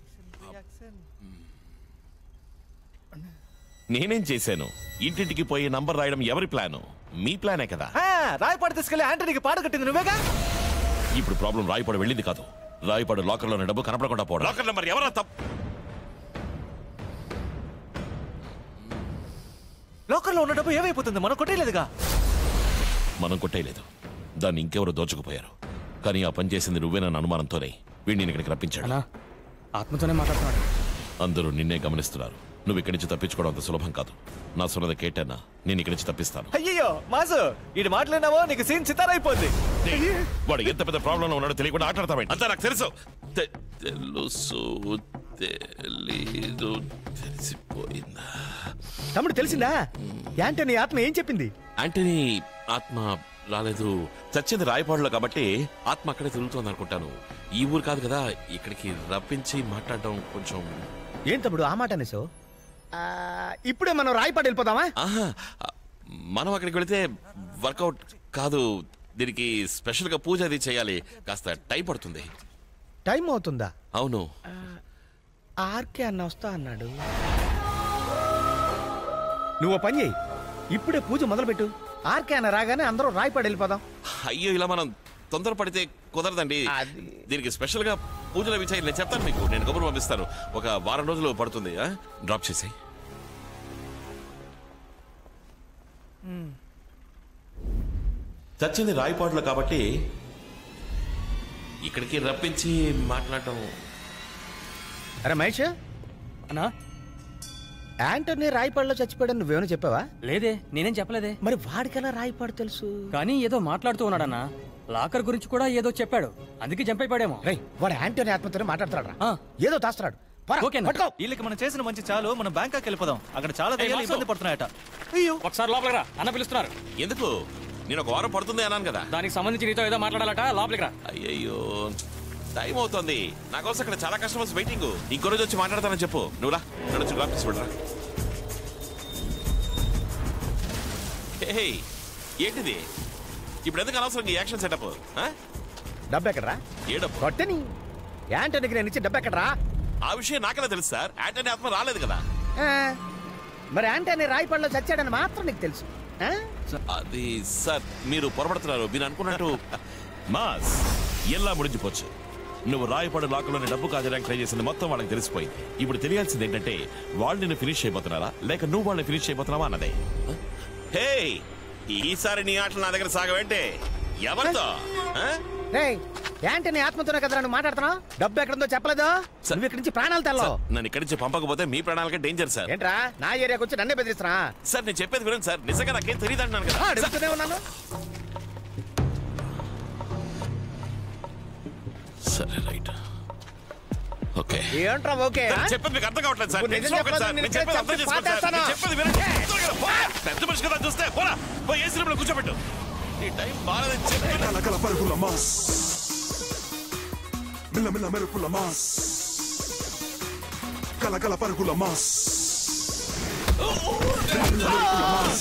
నేనేం చేశాను ఇంటింటికి పోయి నంబర్ రాయడం ఎవరి ప్లాను మీ ప్లానే కదా ఆ, రాయపాడు తీసుకెళ్లి ఆంటనీకి పాడు కట్టింది నువ్వేగా ఇప్పుడు ప్రాబ్లం రాయపాడు వెళ్ళింది కాదు రాయపాడు లాకర్లోని డబ్బు కనపడకుండా పోవడం లాకర్ నెంబర్ ఎవరా తప్పు లోకల్లో ఉన్న డబ్బు ఏమైపోతుంది మనం కొట్టేయలేదుగా మనం కొట్టేయలేదు దాన్ని ఇంకెవరు దోచుకుపోయారు కానీ ఆ పని చేసింది నువ్వేనన్న అనుమానంతోనే వీడిని ఇక్కడికి రప్పించాడు ఆత్మతోనే మాట్లాడుతున్నాడు అందరూ నిన్నే గమనిస్తున్నారు నువ్వు ఇక్కడి నుంచి తప్పించుకోవడం అంత సులభం కాదు నా సున్నద కేటన్నా నేను ఇక్కడి నుంచి తప్పిస్తాను అయ్యో మాసు ఇది మాట్లాడినావో నీకు సీన్ చితారైపోద్ది వాడు ఎంత పెద్ద ప్రాబ్లంలో ఉన్నాడో తెలియకుండా ఆటాడతామేంటి అంతా నాకు తెలుసు తె- తెలుసు తెలీదు తెలిసిపోయిందా తమ్ముడు తెలిసిందా యాంటనీ ఆత్మ ఏం చెప్పింది ఆంటనీ ఆత్మ రాలేదు చచ్చింది రాయపాడులో కాబట్టి ఆత్మ అక్కడే తిరుగుతోంది అనుకుంటాను ఈ ఊరు కాదు కదా ఇక్కడికి రప్పించి మాట్లాడడం కొంచెం ఏం తమ్ముడు ఆ మాట అనేసావు ఆ, ఇప్పుడే మనం రాయపాడు వెళ్ళిపోదామా ఆహా మనం అక్కడికి వెళితే వర్కౌట్ కాదు దీనికి స్పెషల్ గా పూజ అది చేయాలి కాస్త టైం పడుతుంది టైం అవుతుందా అవును ఆర్కే అన్న వస్తా అన్నాడు నువ్వు ఓ పని చేయి ఇప్పుడే పూజ మొదలుపెట్టు ఆర్కే అన్న రాగానే అందరూ రాయపాడు వెళ్ళిపోదాం అయ్యో ఇలా మనం తొందరపడితే కుదరదండి దీనికి స్పెషల్ గా పూజలు అవి చేయాలి నేను చెప్తాను మీకు నేను కబురు పంపిస్తాను ఒక వారం రోజులు పడుతుంది ఆ? డ్రాప్ చేసి చచ్చింది రాయపాడులో కాబట్టి ఇక్కడికి రప్పించి మాట్లాడటం అరే మహేష్ అన్నా యాంటనీ రాయపాడులో చచ్చిపోయాడని నువ్వేమైనా చెప్పావా లేదే నేనేం చెప్పలేదే మరి వాడికెలా రాయపాడు తెలుసు కానీ ఏదో మాట్లాడుతూ ఉన్నాడన్నా లాకర్ గురించి కూడా ఏదో చెప్పాడు అందుకే జంప్ అయిపోయాడేమో రేయ్ వాడు యాంటనీ ఆత్మతోనే మాట్లాడుతున్నాడు ఏదో దాస్తున్నాడు పోరా, పట్టుకో. వీళ్ళకి మనం చేసిన మంచి చాలు మనం బ్యాంకాక్ వెళ్ళిపోదాం అక్కడ చాలా ఏయ్, దయ్యాలు వాసు. ఇబ్బంది పడుతున్నాయట అయ్యో ఒకసారి లోపలికి రా అన్న పిలుస్తున్నారు ఎందుకు నేను ఒక వారం పడుతుంది అన్నాను కదా దానికి సంబంధించి నీతో ఏదో మాట్లాడాలట లోపలికి రా అయ్యయ్యో టైం అవుతుంది నా కోసం ఇక్కడ చాలా కస్టమర్స్ వెయిటింగ్ ఇంకో రోజు వచ్చి మాట్లాడతానని చెప్పు నువ్వు రా నన్ను వచ్చి డ్రాప్ చేసి పెట్టరా హే ఏంటిది ఇప్పుడు ఎందుకు అనవసరం ఈ యాక్షన్ సెటప్ డబ్బు ఎక్కడరా ఏ డబ్బు కొట్టని యాంటనీకి నేను ఇచ్చే డబ్బు ఎక్కడరా ఆ విషయం నాకెలా తెలుసు సార్ యాంటనీ ఆత్మ రాలేదు కదా ఆ, మరి యాంటనీ రాయపాడులో చచ్చాడని మాత్రం నీకు తెలుసు ఆ? అది సార్ మీరు పొరపడుతున్నారు మీరు అనుకున్నట్టు మాస్ ఎలా ముడిచిపోవచ్చు నువ్వు రాయపడు లాకలోని డబ్బు కాజడానికి ట్రై చేసింది మొత్తం వాళ్ళకి తెలిసిపోయింది ఇప్పుడు తెలియాల్సింది ఏంటంటే వాళ్ళు నిన్ను ఫినిష్ చేయబోతున్నారా లేక నువ్వు వాళ్ళని ఫినిష్ చేయబోతున్నావా అన్నదే హే ఈసారి నీ ఆటలు నా దగ్గర సాగవేంటే ఎవరితో ఆ? రేయ్ యాంటనీ ఆత్మతోనే కదరా నువ్వు మాట్లాడుతున్నావు డబ్బు ఎక్కడుందో చెప్పలేదు నువ్వు ఇక్కడి నుంచి ప్రాణాలు తెల్లవు నన్ను ఇక్కడి నుంచి పంపకపోతే మీ ప్రాణాలకే డేంజర్ సార్ ఏంట్రా నా ఏరియాకి వచ్చి నన్నే బెదిరిస్తున్నా సార్ నేను చెప్పేది వినండి సార్ నిజంగా నాకేం తెలియదు అంటున్నాను కదా అడుగుతూనే ఉన్నాను సరే రైట్ ఓకే ఏంట్రా ఓకే ఆ? నేను చెప్పేది మీకు అర్థం కావట్లేదు సార్ నువ్వు నిజం నేను చెప్పేది చెప్పలేదు, సార్. నేను నేను చెప్పేది అర్థం చెప్పి చేసుకోండి సార్. పాటేస్తాను. నేను చెప్పేది వినండి. త్వరగా పోరా. పెద్ద మనిషి కదా చూస్తే పోరా పోయి ఏసీ రూమ్లో కూర్చోబెట్టు నీ టైం బాగాలేదని చెప్పి కలకల పరుగుల మాస్ మిల్ల మిల్ల మెరుపుల మాస్ కలకల పరుగుల మాస్ మిల్ల మిల్ల మెరుపుల మాస్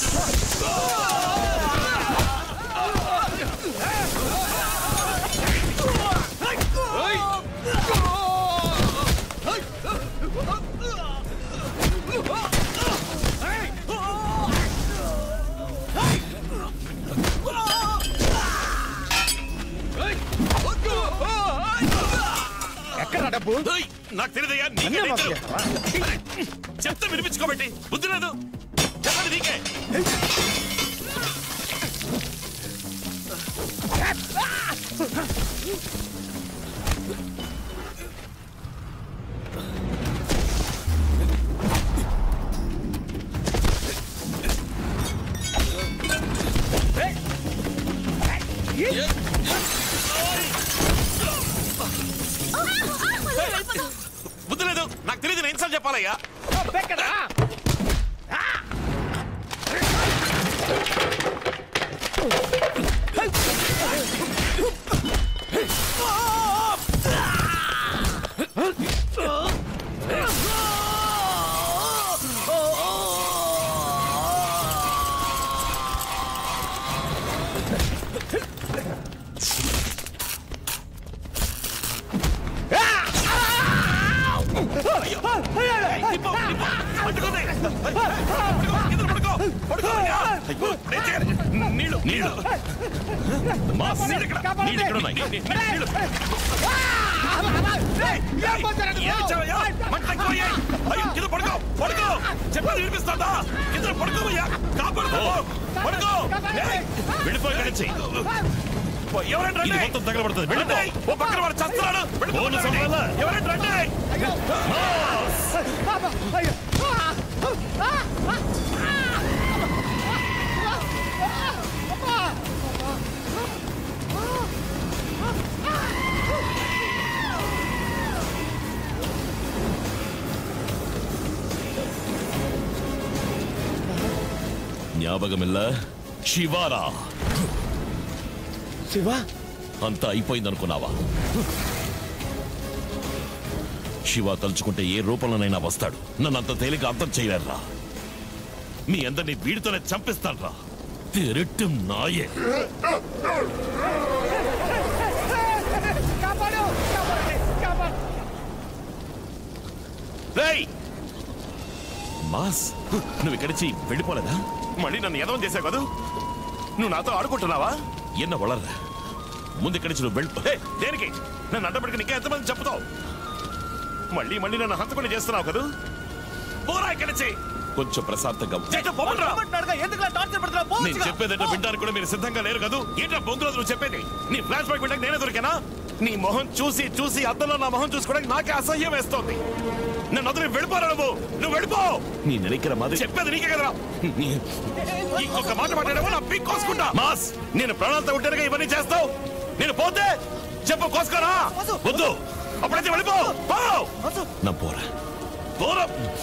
చెప్పు నాకు తెలియదయ్యా నీకే నన్నే మోసం తెలీదు. చెప్తే వినిపించుకోబెట్టి బుద్ధి లేదు చెప్పండి నీకే బుద్ధి లేదు నాకు తెలియదు నేను ఇన్సల్ట్ చెప్పాలయ్యా నీళ్ళు నీళ్ళు మాస్ నీళ్ళు ఇక్కడ నీళ్ళు ఇక్కడ ఉన్నాయి నీ- నీ- నీళ్ళు ఏం చేయవయ్యా? మంట ఎక్కువయ్యాయి. అయ్యో, కింద పడుకో పడుకో చెప్పాలి వినిపిస్తుందా కింద పడుకోవయ్యా కాపాడుకో పడుకో ఏయ్, వెళ్ళిపో ఇక్కడి నుంచి ఎవరండి రండి మొత్తం తగలబడుతుంది వెళ్ళిపో ఓ పక్కన వాడు చస్తున్నాడు వెళ్ళిపో సంబరాల ఎవరండి రండి జ్ఞాపకమిల్ల శివారా శివ అంతా అయిపోయిందనుకున్నావా శివ తలుచుకుంటే ఏ రూపంలోనైనా వస్తాడు నన్ను అంత తేలిక అర్థం చేయలేరా మీ అందరినీ వీడితోనే చంపిస్తాన్రా తిరట్టు నాయే రేయ్ మాస్ నువ్వు ఇక్కడి నుంచి వెళ్ళిపోలేదా మళ్ళీ నన్ను ఎదవం చేసావు కదూ నువ్వు నాతో ఆడుకుంటున్నావా ఎన్న వளర్రా ముందు ఇక్కడి నుంచి నువ్వు వెళ్ళిపో హే, దేనికి నన్ను అడ్డపడికి నీకే ఎంతమంది చెప్తావు మళ్ళీ మళ్ళీ నన్ను హంతకుండా చేస్తున్నావు కదూ పోరా ఇక్కడి నుంచి కొంచెం ప్రశాంతంగా చేత పోమండ్రా. నేను చెప్పేదంటే వినడానికి కూడా మీరు సిద్ధంగా లేరు కదూ ఏంటో బొందులో నువ్వు చెప్పేది నీ ఫ్లాష్ బ్యాక్ వినడానికి నేనే దొరికానా నీ మొహం చూసి చూసి అద్దంలో నా మొహం చూసుకోవడానికి నాకే అసహ్యం వేస్తోంది నన్ను వదిలి వెళ్ళిపోరా నువ్వు నువ్వు వెళ్ళిపో నీ నెలికిన మాది చెప్పేది నీకే కదరా ఇంకొక మాట మాట్లాడావో నా పిక్ కోసుకుంటా మాస్ నేను ప్రాణాలతో ఉంటేనే ఇవన్నీ చేస్తావు నేను పోతే చెప్పు కోసుకోరా వద్దు అప్పుడైతే వెళ్ళిపో పో నా పోరా పోరా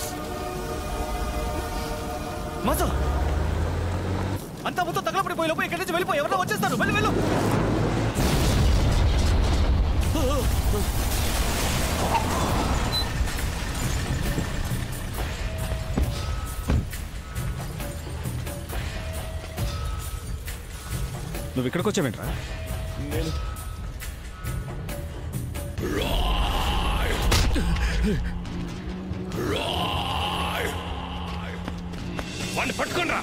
మాసు అంతా మొత్తం తగలపడిపోయి లోపు ఇక్కడి నుంచి వెళ్ళిపో ఎవరో వచ్చేస్తారు వెళ్ళి వెళ్ళు నువ్వు ఇక్కడికి వచ్చావేంట్రా నేను వాడిని పట్టుకోండి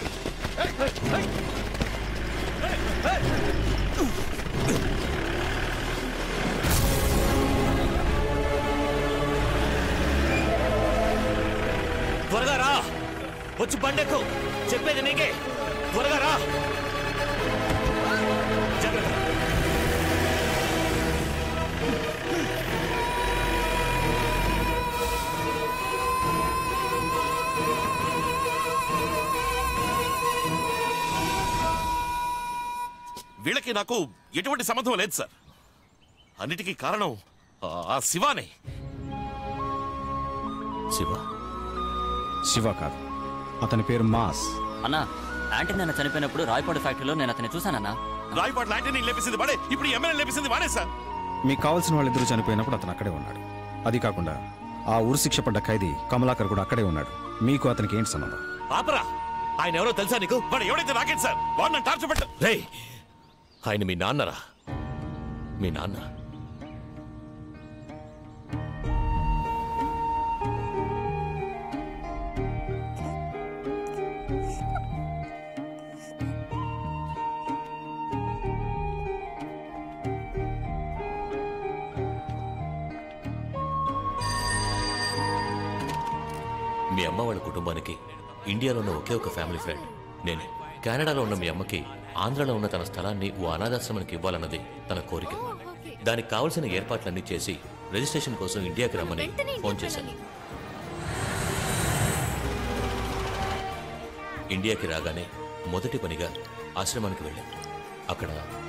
త్వరగా రా వచ్చి బండెక్కు చెప్పేది నీకే త్వరగా రా జాగ్రత్త. వీళ్ళకి నాకు ఎటువంటి సంబంధం లేదు సార్ అన్నిటికీ కారణం ఆ- ఆ శివానే శివ శివ కాదు అతని పేరు మాస్ అన్నా ఆంటీ నిన్న చనిపోయినప్పుడు రాయపాడు ఫ్యాక్టరీలో నేను అతన్ని చూశానన్నా రాయపాటి లాంటి లేపిసింది వాడే ఇప్పుడు ఎమ్మెల్యే లేపిసింది వాడే సార్ మీకు కావాల్సిన వాళ్ళిద్దరూ చనిపోయినప్పుడు అతను అక్కడే ఉన్నాడు అది కాకుండా ఆ ఉరి శిక్ష పడ్డ ఖైదీ కమలాకర్ కూడా అక్కడే ఉన్నాడు మీకు అతనికి ఏంటి సంబంధం ఆపరా ఆయన ఎవరో తెలుసా నీకు వాడు ఎవడైతే నాకేంటి సార్ వాడు నన్ను టార్చర్ పెట్ట రే ఆయన మీ నాన్నరా మీ నాన్న మీ అమ్మ వాళ్ళ కుటుంబానికి ఇండియాలో ఉన్న ఒకే ఒక ఫ్యామిలీ ఫ్రెండ్ నేనే కెనడాలో ఉన్న మీ అమ్మకి ఆంధ్రాలో ఉన్న తన స్థలాన్ని ఓ అనాథాశ్రమానికి ఇవ్వాలన్నది తన కోరిక దానికి కావలసిన ఏర్పాట్లన్నీ చేసి రిజిస్ట్రేషన్ కోసం ఇండియాకి రమ్మని ఫోన్ చేశాను ఇండియాకి రాగానే మొదటి పనిగా ఆశ్రమానికి వెళ్ళాను అక్కడ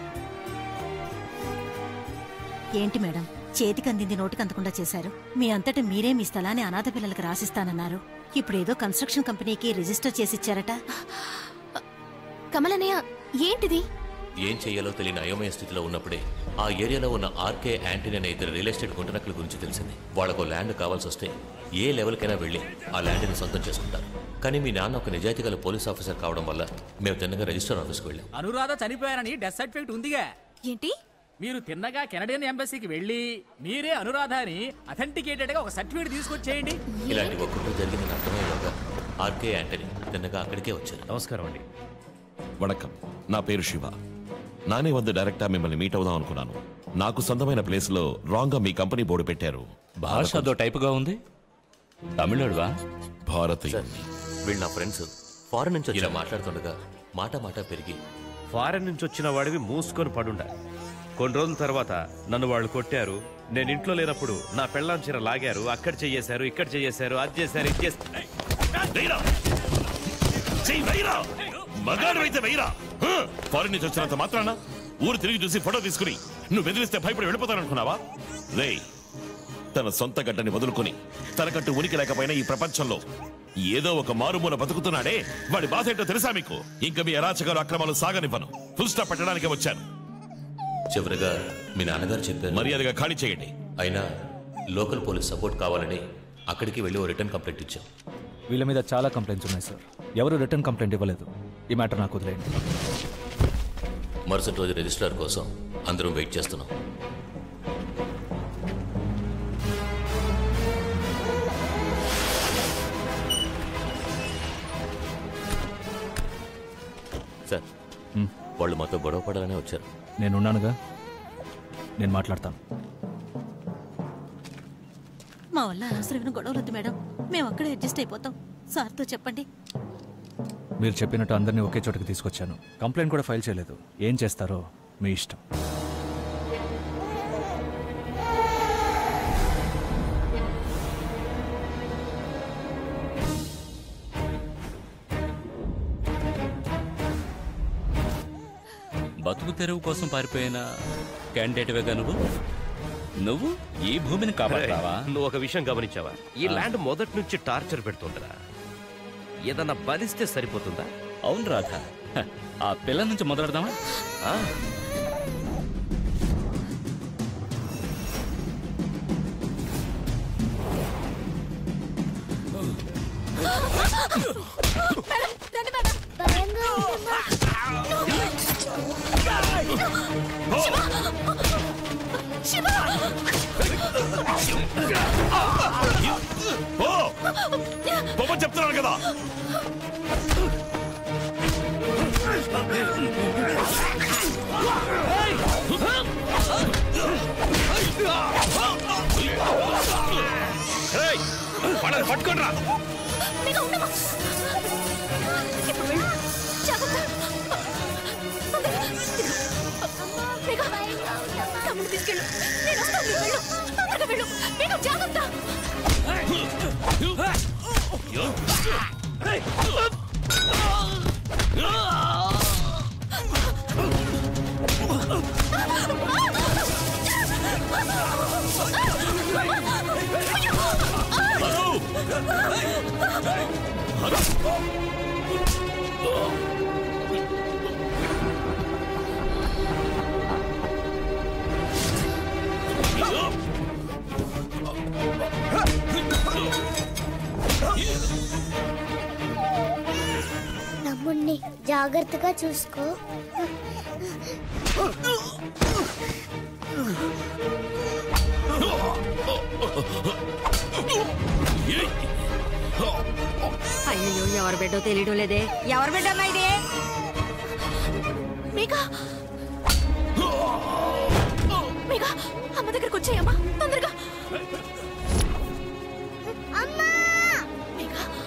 ఏంటి మేడం చేతికి అందింది నోటికి అందకుండా చేశారు మీ అంతటా మీరే మీ స్థలాన్ని అనాథ పిల్లలకు రాసిస్తానన్నారు ఇప్పుడేదో కన్స్ట్రక్షన్ కంపెనీకి రిజిస్టర్ చేసి ఇచ్చారట కమలనయ్య ఏంటిది ఏం చేయాలో తెలియని అయోమయ స్థితిలో ఉన్నప్పుడే ఆ ఏరియాలో ఉన్న ఆర్కే యాంటనీ అనే ఇద్దరు రియల్ ఎస్టేట్ గుంటనక్కల గురించి తెలిసింది వాళ్ళకు ల్యాండ్ కావాల్సి వస్తే ఏ లెవెల్కైనా వెళ్ళి ఆ ల్యాండ్ని సొంతం చేసుకుంటారు కానీ మీ నాన్న ఒక నిజాయితీ గల పోలీస్ ఆఫీసర్ కావడం వల్ల మేము తిన్నగా రిజిస్టర్ ఆఫీస్కి వెళ్ళాం అనురాధ చనిపోయారని డెత్ సర్టిఫికేట్ ఉందిగా ఏంటి మీరు తిన్నగా కెనడియన్ ఎంబసీకి వెళ్ళి మీరే అనురాధ అని అథెంటికేటెడ్ గా ఒక సర్టిఫికేట్ తీసుకొచ్చేయండి ఇలాంటి ఒక్కటి జరిగిందని అర్థమయ్యేలోగా ఆర్కే యాంటనీ తిన్నగా అక్కడికే వచ్చారు నమస్కారం అండి వణకం నా పేరు శివ నానే వద్ద డైరెక్టా మిమ్మల్ని మీట్ అవుదాం అనుకున్నాను నాకు సొంతమైన ప్లేస్ లో రాంగ్ గా మీ కంపెనీ బోర్డు పెట్టారు భాష అదో టైపుగా ఉంది తమిళడువా భారతీయ వీళ్ళు నా ఫ్రెండ్స్ ఫారెన్ నుంచి ఇలా మాట్లాడుతుండగా మాట మాట పెరిగి ఫారెన్ నుంచి వచ్చిన వాడివి మూసుకొని పడుండాలి కొన్ని రోజుల తర్వాత నన్ను వాళ్ళు కొట్టారు నేను ఇంట్లో లేనప్పుడు నా పెళ్ళాం చీర లాగారు అక్కడ చెయ్యేశారు ఇక్కడ చెయ్యేశారు అది చేశారు ఇది చేశారు మగాడు అయితే వెయ్యరా ఫారెన్ నుంచి వచ్చినంత మాత్రాన ఊరు తిరిగి చూసి ఫోటో తీసుకుని నువ్వు బెదిరిస్తే భయపడి వెళ్ళిపోతాననుకున్నావా రే తన సొంత గడ్డని వదులుకొని తనకంటూ ఉనికి లేకపోయినా ఈ ప్రపంచంలో ఏదో ఒక మారుమూల బతుకుతున్నాడే వాడి బాధ ఏంటో తెలుసా మీకు ఇంకా మీ అరాచకాలు అక్రమాలు సాగనివ్వను ఫుల్ స్టాప్ పెట్టడానికే వచ్చాను చివరిగా మీ నాన్నగారు చెప్పారు మర్యాదగా ఖాళీ చేయండి అయినా లోకల్ పోలీస్ సపోర్ట్ కావాలని అక్కడికి వెళ్ళి ఓ రిటర్న్ కంప్లైంట్ ఇచ్చాం వీళ్ళ మీద చాలా కంప్లైంట్స్ ఉన్నాయి సార్ ఎవరు రిటర్న్ కంప్లైంట్ ఇవ్వలేదు ఈ మ్యాటర్ నాకు వదిలేయండి మరుసటి రోజు రిజిస్ట్రార్ కోసం అందరం వెయిట్ చేస్తున్నాం సార్ వాళ్ళు మాతో గొడవ పడాలనే వచ్చారు నేనున్నానుగా నేను మాట్లాడతాను మా వల్ల అనవసరమైన గొడవలొద్దు మేడం మేము అక్కడే అడ్జస్ట్ అయిపోతాం సార్తో చెప్పండి మీరు చెప్పినట్టు అందరినీ ఒకే చోటకి తీసుకొచ్చాను కంప్లైంట్ కూడా ఫైల్ చేయలేదు ఏం చేస్తారో మీ ఇష్టం బతుకు తెరువు కోసం పారిపోయిన క్యాండిడేట్వేగా నువ్వు నువ్వు ఈ భూమిని కాపాడతావా నువ్వు ఒక విషయం గమనించావా ఈ ఆ. ల్యాండ్ మొదటి నుంచి టార్చర్ పెడుతుందిరా ఏదన్నా బలిస్తే సరిపోతుందా అవును రాధ హ, ఆ పిల్ల నుంచి మొదలెడదామా ఆ? పో పొమ్మని చెప్తున్నాను కదా ఏయ్, వాళ్ళని పట్టుకోండి రా ఇప్పుడు వెళ్ళు. జాగ్రత్త. మేఘా, తమ్ముడు తీసుకెళ్ళు నేను వస్తాను నువ్వు వెళ్ళు తొందరగా వెళ్ళు మేఘా, జాగ్రత్త తమ్ముణ్ణి జాగ్రత్తగా చూసుకో అయ్యో ఎవరి బిడ్డో తెలియడం లేదే ఎవరి బిడ్డన్నా ఇదే మేఘా మేఘా అమ్మ దగ్గరకు వచ్చాయమ్మా తొందరగా మేఘా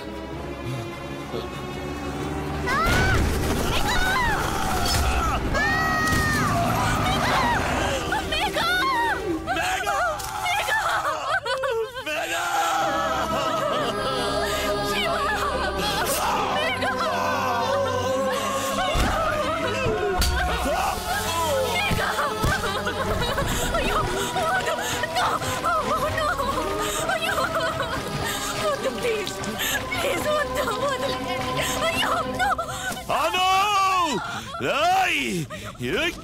వద్దు, వదిలేయండి. అయ్యో, no. అను ఏయ్! ఏయ్!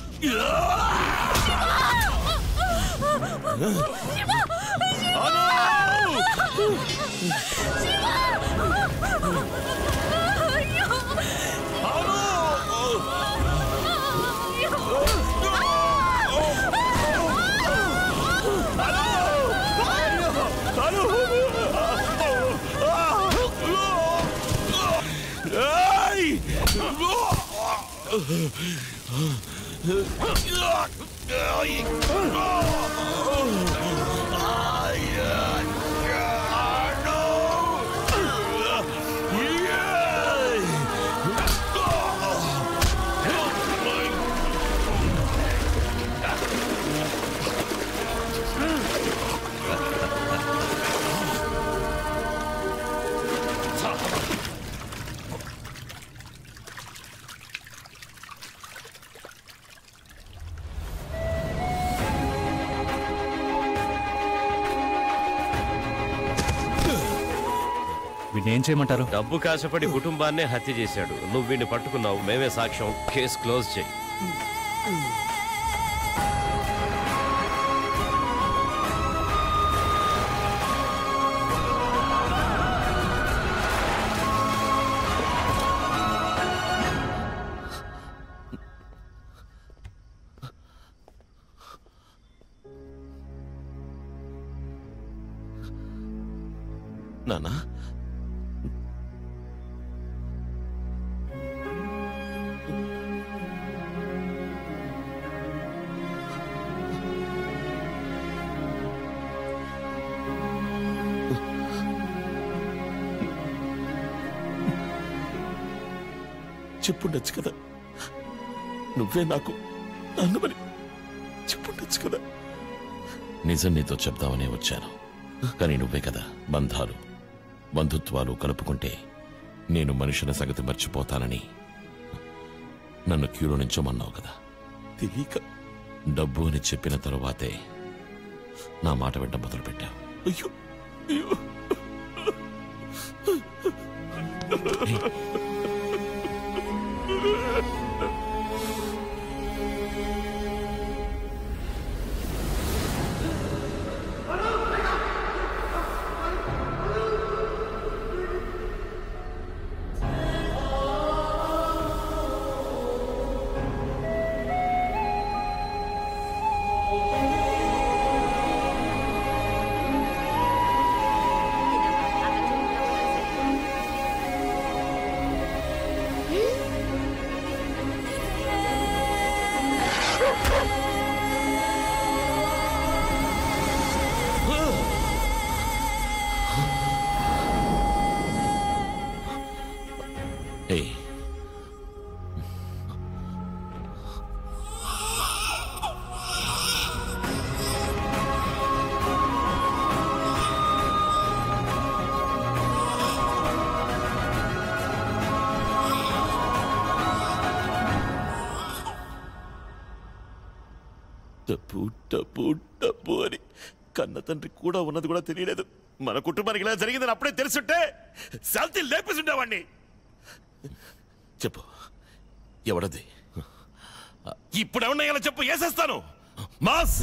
ఏయ్! వీడిని ఏం చేయమంటారు డబ్బు కాశపడి కుటుంబాన్నే హత్య చేశాడు నువ్వు వీడిని పట్టుకున్నావు మేమే సాక్ష్యం కేసు క్లోజ్ చేయి నానా చెప్పుండొచ్చు కదా నువ్వే నాకు అన్నమని చెప్పుండొచ్చు కదా నిజం నీతో చెప్దామనే వచ్చాను కానీ నువ్వే కదా బంధాలు బంధుత్వాలు కలుపుకుంటే నేను మనుషుల సంగతి మర్చిపోతానని నన్ను క్యూలో నుంచోమన్నావు కదా తెలియక డబ్బు అని చెప్పిన తరువాతే నా మాట వెంట మొదలుపెట్టావు అయ్యో అయ్యో ఏయ్ డబ్బు డబ్బు డబ్బు అని కన్న తండ్రి కూడా ఉన్నది కూడా తెలియలేదు మన కుటుంబానికి ఇలా జరిగిందని అప్పుడే తెలుసుంటే శాంతి లేపేసి ఉండేవాడిని చెప్పు ఎవడది ఇప్పుడు ఏమన్నా చెప్పు వేసేస్తాను మాస్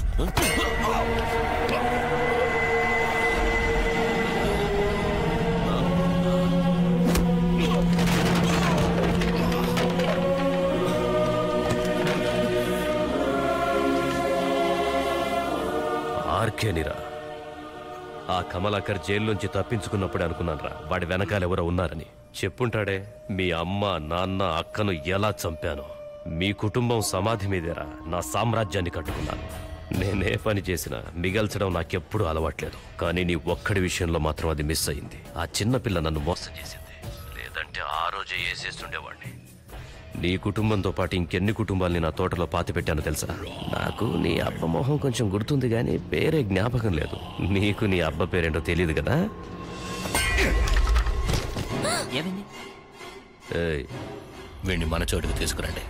ఆర్కేనిరా ఆ కమలాకర్ జైల్లోంచి తప్పించుకున్నప్పుడే అనుకున్నానురా వాడి వెనకాల ఎవరో ఉన్నారని చెప్పుంటాడే మీ అమ్మ నాన్న అక్కను ఎలా చంపాను మీ కుటుంబం సమాధి మీదేరా నా సామ్రాజ్యాన్ని కట్టుకున్నాను నేనే పని చేసినా మిగల్చడం నాకెప్పుడు అలవాట్లేదు కానీ నీ ఒక్కడి విషయంలో మాత్రం అది మిస్ అయింది ఆ చిన్న పిల్ల నన్ను మోసం చేసింది లేదంటే ఆ రోజే వేసేస్తుండేవాడిని నీ కుటుంబంతో పాటు ఇంకెన్ని కుటుంబాల్ని నా తోటలో పాతి పెట్టానో తెలుసా నాకు నీ అబ్బ మొహం కొంచెం గుర్తుంది కానీ పేరే జ్ఞాపకం లేదు నీకు నీ అబ్బ పేరేంటో తెలియదు కదా ఏమైంది ఏయ్, వీడిని మన చోటుకు తీసుకురండి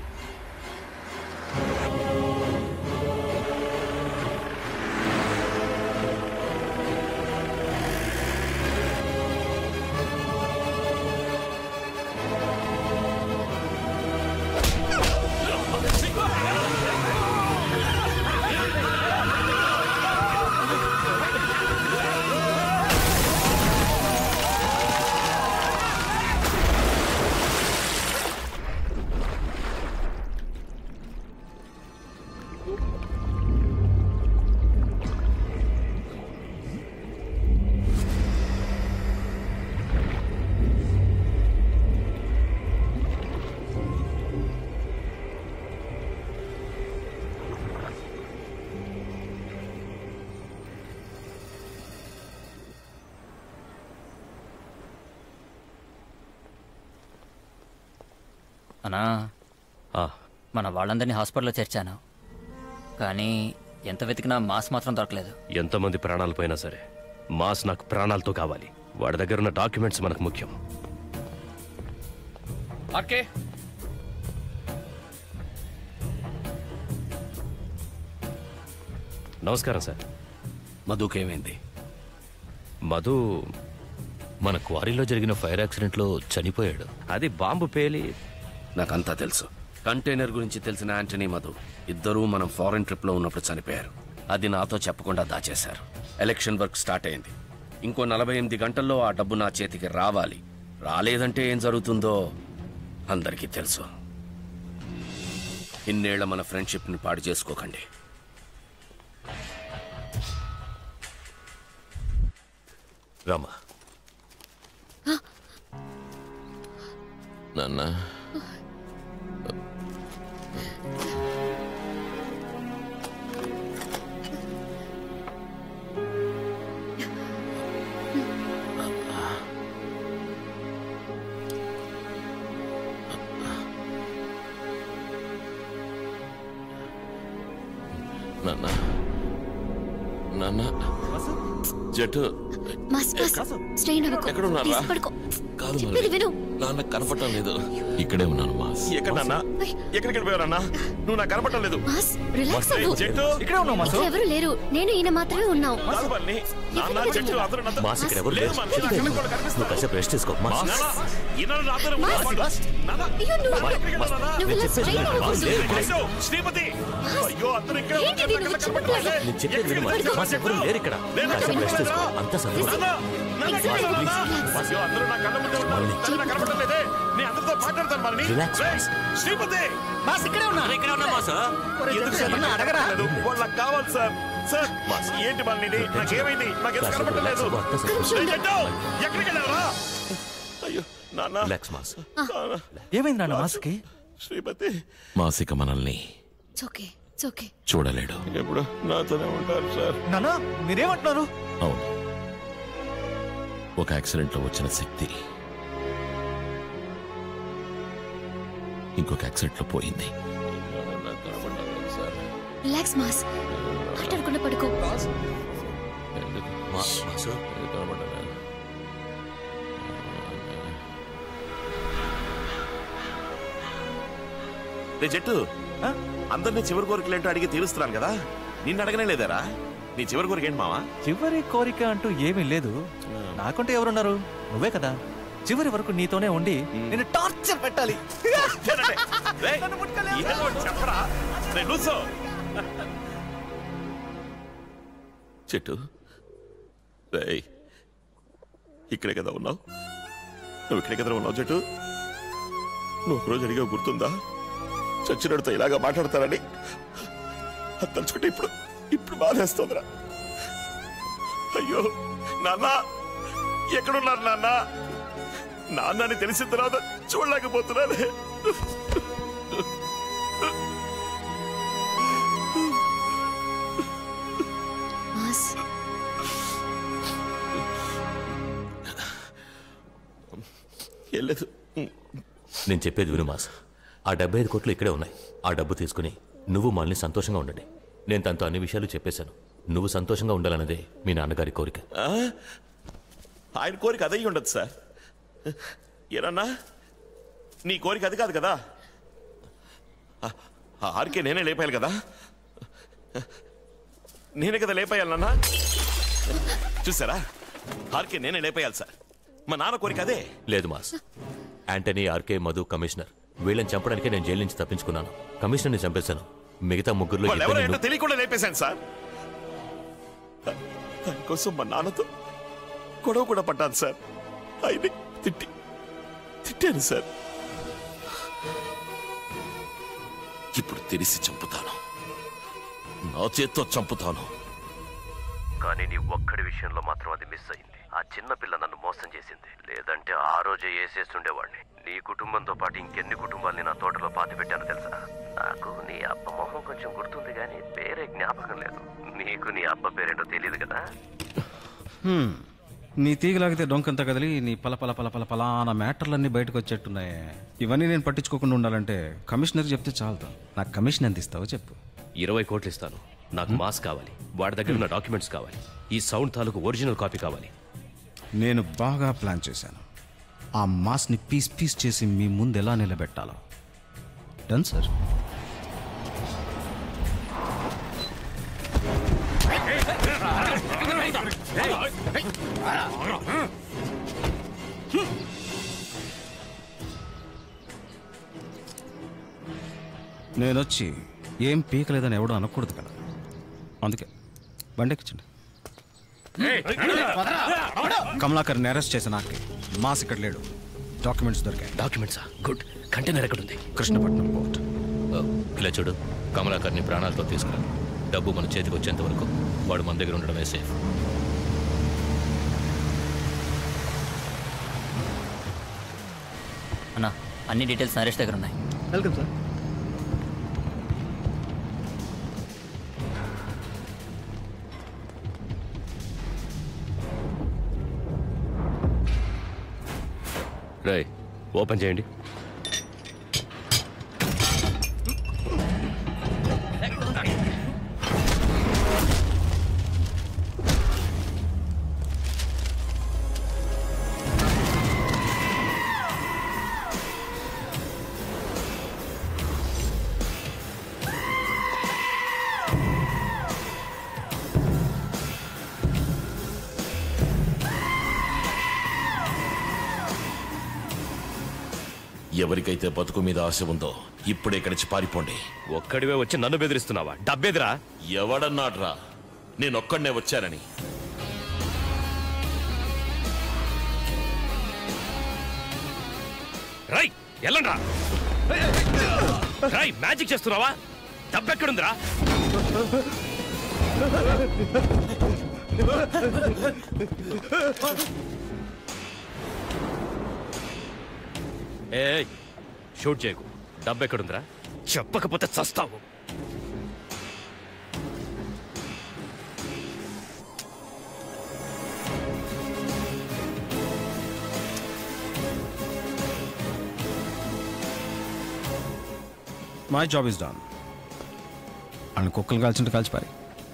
అనా మన వాళ్ళందరినీ హాస్పిటల్లో చేర్చాను కానీ ఎంత వెతికినా మాస్ మాత్రం దొరకలేదు ఎంతమంది ప్రాణాలు పోయినా సరే మాస్ నాకు ప్రాణాలతో కావాలి వాడి దగ్గర ఉన్న డాక్యుమెంట్స్ మనకు ముఖ్యం ఆర్కే నమస్కారం సార్ మధుకేమైంది మధు మన క్వారీలో జరిగిన ఫైర్ యాక్సిడెంట్లో చనిపోయాడు అది బాంబు పేలి నాకంతా తెలుసు కంటైనర్ గురించి తెలిసిన యాంటనీ మధు ఇద్దరూ మనం ఫారెన్ ట్రిప్లో ఉన్నప్పుడు చనిపోయారు అది నాతో చెప్పకుండా దాచేశారు ఎలక్షన్ వర్క్ స్టార్ట్ అయింది ఇంకో నలభై ఎనిమిది గంటల్లో ఆ డబ్బు నా చేతికి రావాలి రాలేదంటే ఏం జరుగుతుందో అందరికీ తెలుసు ఇన్నేళ్ల మన ఫ్రెండ్షిప్ని పాడు చేసుకోకండి రామా నాన్న నాన్న నాన్న జట్టు మాస్ మాస్ స్ట్రెయిన్ అవ్వకు ఎక్కడ ఉన్నారా? ప్లీజ్ పడుకో కాదు చెప్పేది విను నాన్న కనపడటం లేదు ఇక్కడే ఉన్నాను మాస్ ఎక్కడ నాన్న ఎక్కడికి వెళ్ళిపోయారన్నా నువ్వు నాకు కనపడటం లేదు మాస్ రిలాక్స్ అవ్వు జట్టు ఇక్కడే ఉన్నావు ఇక్కడ ఎవరు లేరు నేను ఈయన మాత్రమే ఉన్నాం కాదు బన్నీ. నాన్న జట్టు అందరూ నాతో- మాస్ ఇక్కడ ఎవరు లేదు లేరు. మా, నా కళ్ళకు కూడా కనిపిస్తా. నువ్వు కాసేపు రెస్ట్ తీసుకో మాస్ నాన్న, ఈనాడు నాతోనే మాస్. ఉన్నావు. నాన్న, అయ్యో, నువ్వు- మాస్ ఎక్కడికి వెళ్ళావు నాన్న? నువ్వు ఇలా నేను చెప్పేది స్ట్రెయిన్ విను. మాస్ అవ్వకూడదు. లేదు. అయ్యో, శ్రీమతి అయ్యో అందరూ ఇక్కడ ఏంటి ఇది నువ్వు చిన్న పిల్లవి? నేను చెప్పేది విను మాస్ మాస్ ఎవరు లేరు ఇక్కడ కాసేపు రెస్ట్ తీసుకో అంతా సంతోషం అయ్యో, అందరూ నా కళ్ళ ముందే ఉన్నారు. కానీ నాకు కనపడటం లేదే. నేను అందరితో మాట్లాడతాను మరి రిలాక్స్, రేయ్, శ్రీమతి మాస్ ఇక్కడే ఉన్నా ఇక్కడ ఉన్నా మాస్ ఎందుకు సార్ నాకు అడగరా? కనపడలేదు? వాళ్ళు నాకు కావాలి సార్ సార్ ఏంటి మన ఇది నాకేమైంది నాకు ఎందుకు కనపడలేదు రేయ్, జట్టు, ఎక్కడికి వెళ్ళారా అయ్యో నాన్న రిలాక్స్ మాస్ ఏమైంది నాన్న మాస్కి శ్రీమతి మాసిక మనల్ని ఇట్స్ ఓకే ఇట్స్ ఓకే చూడలేడు ఎప్పుడు నాతోనే ఉంటారు సార్ నాన్న మీరేమంటున్నారు అవును ఒక యాక్సిడెంట్లో వచ్చిన శక్తి ఇంకొక యాక్సిడెంట్లో పోయింది రిలాక్స్ మాస్ మాట్లాడకుండా పడుకో మాసు రే జట్టు అందరినీ చివరి కోరికలు ఏంటో అడిగి తీరుస్తున్నాను కదా నిన్ను అడగనే లేదారా నీ చివరి కోరిక ఏంటి మావా చివరి కోరిక అంటూ ఏమీ లేదు నాకంటే ఎవరున్నారు నువ్వే కదా చివరి వరకు నీతోనే ఉండి నేను టార్చర్ పెట్టాలి రేయ్, ఏదో ఒకటి చెప్పరా రే, లూసో. చెట్టు రేయ్, ఇక్కడే కదా ఉన్నావు నువ్వు ఇక్కడే కదా ఉన్నావు చెట్టు నువ్వు ఒకరోజు అడిగా గుర్తుందా చచ్చినడితో ఇలాగా మాట్లాడతారని అది తలుచుకుంటే ఇప్పుడు ఇప్పుడు బాధేస్తోందిరా అయ్యో నాన్న ఎక్కడున్నారు నాన్న నాన్న అని తెలిసిన తర్వాత చూడలేకపోతున్నానే మాస్ వెళ్ళలేదు నేను చెప్పేది విను మాస్ ఆ డెబ్బై ఐదు కోట్లు ఇక్కడే ఉన్నాయి ఆ డబ్బు తీసుకుని నువ్వు మనల్ని సంతోషంగా ఉండండి నేను తనతో అన్ని విషయాలు చెప్పేశాను నువ్వు సంతోషంగా ఉండాలన్నదే మీ నాన్నగారి కోరిక ఆ? ఆయన కోరిక అదై ఉండదు సార్ ఏనన్నా నీ కోరిక అది కాదు కదా ఆ- ఆ ఆర్కే నేనే లేపాయాలి కదా నేనే కదా లేపాయాలి నాన్న చూసారా ఆర్కే నేనే లేపేయాలి సార్ మా నాన్న కోరిక అదే లేదు Mass Antony RK Madhu commissioner వీళ్ళని చంపడానికే నేను జైలు నుంచి తప్పించుకున్నాను కమిషనర్ని చంపేశాను మిగతా ముగ్గురులో వాళ్ళు ఎవరో ఇద్దరిని ఏంటో తెలియకుండా లేపేశాను సార్ దా- దానికోసం మా నాన్నతో గొడవ కూడా పడ్డాను సార్ ఆయన్ని తిట్టి తిట్టాను సార్ ఇప్పుడు తెలిసి చంపుతాను నా చేత్తో చంపుతాను కానీ నీ ఒక్కడి విషయంలో మాత్రం అది మిస్ అయింది ఆ చిన్న పిల్ల నన్ను మోసం చేసింది లేదంటే ఆ రోజే వేసేస్తుండేవాడిని నీ కుటుంబంతో పాటు ఇంకెన్ని కుటుంబాల్ని నా తోటలో పాతి పెట్టాను తెలుసా నాకు నీ అబ్బ మొహం కొంచెం గుర్తుంది కానీ పేరే జ్ఞాపకం లేదు నీకు నీ అబ్బ పేరేంటో తెలియదు కదా హ్మ్. నీ తీగలాగితే డొంకంత కదిలి నీ పల పల పల పల పలానా మ్యాటర్లన్నీ బయటకు వచ్చేట్టున్నాయి ఇవన్నీ నేను పట్టించుకోకుండా ఉండాలంటే కమిషనర్ చెప్తే చాలుతా నాకు కమిషన్ ఎంత ఇస్తావో చెప్పు ఇరవై కోట్లు ఇస్తాను నాకు మాస్ కావాలి వాడి దగ్గర ఉన్న డాక్యుమెంట్స్ కావాలి ఈ సౌండ్ తాలూకు ఒరిజినల్ కాపీ కావాలి నేను బాగా ప్లాన్ చేశాను ఆ మాస్ని పీస్ పీస్ చేసి మీ ముందు ఎలా నిలబెట్టాలో డన్ సార్ నేనొచ్చి ఏం పీకలేదని ఎవడో అనకూడదు కదా అందుకే బండెక్కించండి కమలాకర్ని అరెస్ట్ చేసిన నాకు మాస్ ఇక్కడ లేడు డాక్యుమెంట్స్ దొరికాయి డాక్యుమెంట్సా గుడ్ కంటైనర్ ఎక్కడుంది కృష్ణపట్నం పోర్ట్ ఇలా చూడు కమలాకర్ని ప్రాణాలతో తీసుకురా డబ్బు మన చేతికి వచ్చేంత వరకు వాడు మన దగ్గర ఉండడమే సేఫ్ అన్న అన్ని డీటెయిల్స్ నరేష్ దగ్గర ఉన్నాయి వెల్కమ్ సార్ రై ఓపెన్ చేయండి ఎవరికైతే బతుకు మీద ఆశ ఉందో ఇప్పుడే ఇక్కడి నుంచి పారిపోండి ఒక్కడివే వచ్చి నన్ను బెదిరిస్తున్నావా డబ్బెదిరా ఎవడన్నాడ్రా నేనొక్కడనే వచ్చానని రై ఎల్లండ్రా రై మ్యాజిక్ చేస్తున్నావా డబ్బెక్కడుందిరా ఏ షూట్ చేయకు డబ్బెక్కడుందిరా చెప్పకపోతే చస్తావు మై జాబ్ ఇస్ డన్ అని కుక్కలు కాల్చుంటే కాల్చిపారి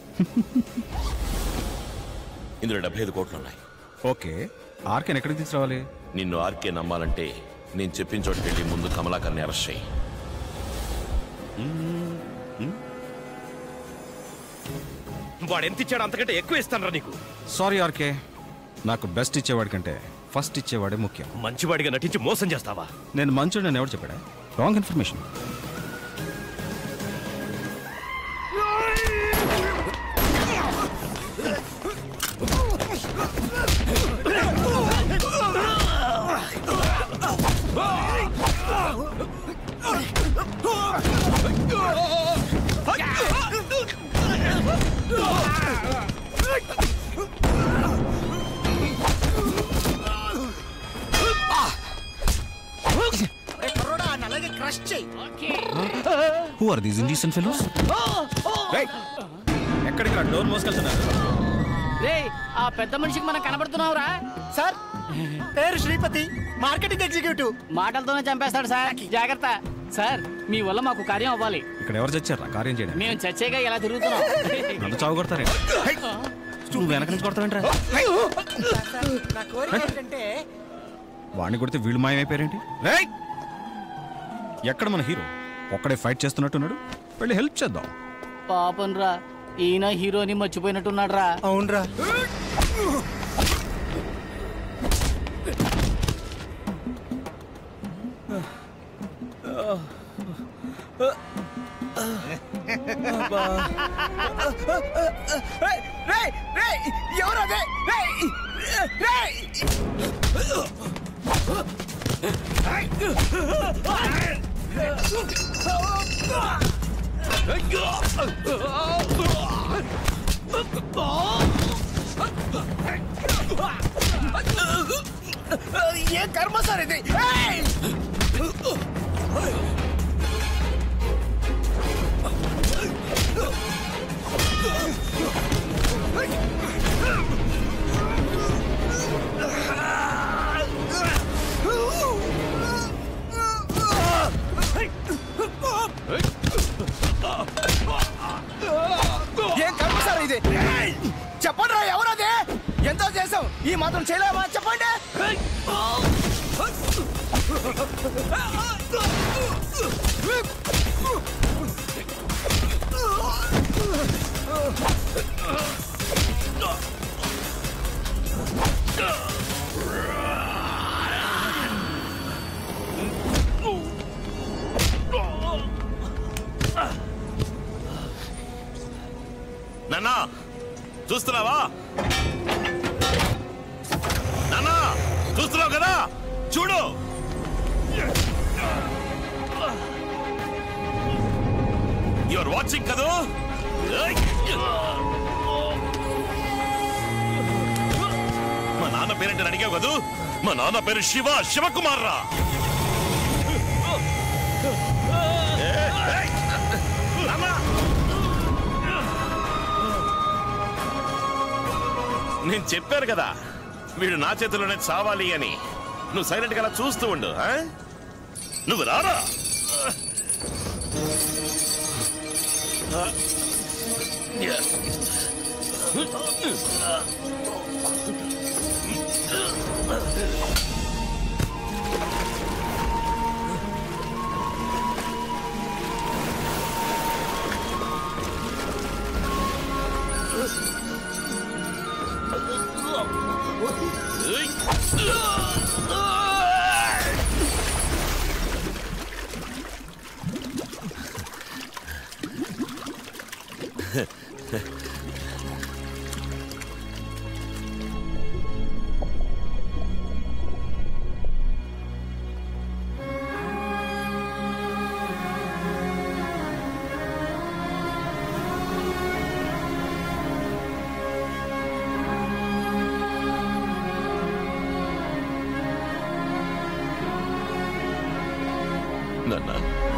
ఇందులో డెబ్బై ఐదు కోట్లు ఉన్నాయి ఓకే ఆర్కెన్ ఎక్కడికి తీసుకురావాలి నిన్ను ఆర్కే నమ్మాలంటే నేను చెప్పిన చోటుకి వెళ్ళి ముందు కమలాకర్ని అరెస్ట్ చేయి వాడు ఎంత ఇచ్చాడు అంతకంటే ఎక్కువ ఇస్తానరా నీకు సారీ ఆర్కే నాకు బెస్ట్ ఇచ్చేవాడి కంటే ఫస్ట్ ఇచ్చేవాడే ముఖ్యం మంచివాడిగా నటించి మోసం చేస్తావా నేను మంచోడు నేను ఎవరు చెప్పాడా రాంగ్ ఇన్ఫర్మేషన్ అలాగే క్రష్ చెయ్యి who are these indecent fellows ఎక్కడికి రా డోర్ మోసుకెళ్తున్నారు రే ఆ పెద్ద మనిషికి మనం కనబడుతున్నావురా సార్ పేరు శ్రీపతి మార్కెటింగ్ ఎగ్జిక్యూటివ్ మాటలతోనే చంపేస్తాడు సార్ జాగ్రత్త సార్ మీ వల్ల మాకు కార్యం అవ్వాలి ఇక్కడ ఎవరు చచ్చారా కార్యం చేయడం మేము చచ్చేగా ఇలా తిరుగుతున్నాం నన్ను చావు కొడతారే నువ్వు వెనక నుంచి కొడతావేంట్రా నా కోరిక ఏంటంటే వాడిని కొడితే వీళ్ళు మాయమైపోయారేంటి రేయ్! ఎక్కడ మన హీరో ఒక్కడే ఫైట్ చేస్తున్నట్టున్నాడు వెళ్ళి హెల్ప్ చేద్దాం పాపం రా ఈయన హీరోని మర్చిపోయినట్టున్నాడు రా అవునరా ఎవరదే ఏ కర్మ సార్ ఇది ఏయ్! ఏం కర్మ సార్ ఇది చెప్పండి రా ఎవరది ఎంతో చేసాం ఈ మాత్రం చేయలేమా చెప్పండి నాన్నా చూస్తున్నావా నాన్నా చూస్తున్నావు కదా చూడు యువర్ వాచింగ్ కదూ ఏయ్! మా నాన్న పేరేంటని అడిగావు కదూ మా నాన్న పేరు శివ శివకుమార్ రా ఏయ్! ఏయ్! నాన్నా! నేను చెప్పాను కదా వీడు నా చేతిలోనే చావాలి అని నువ్వు సైలెంట్ గా అలా చూస్తూ ఉండు ఆ? నువ్వు రారా నాన్న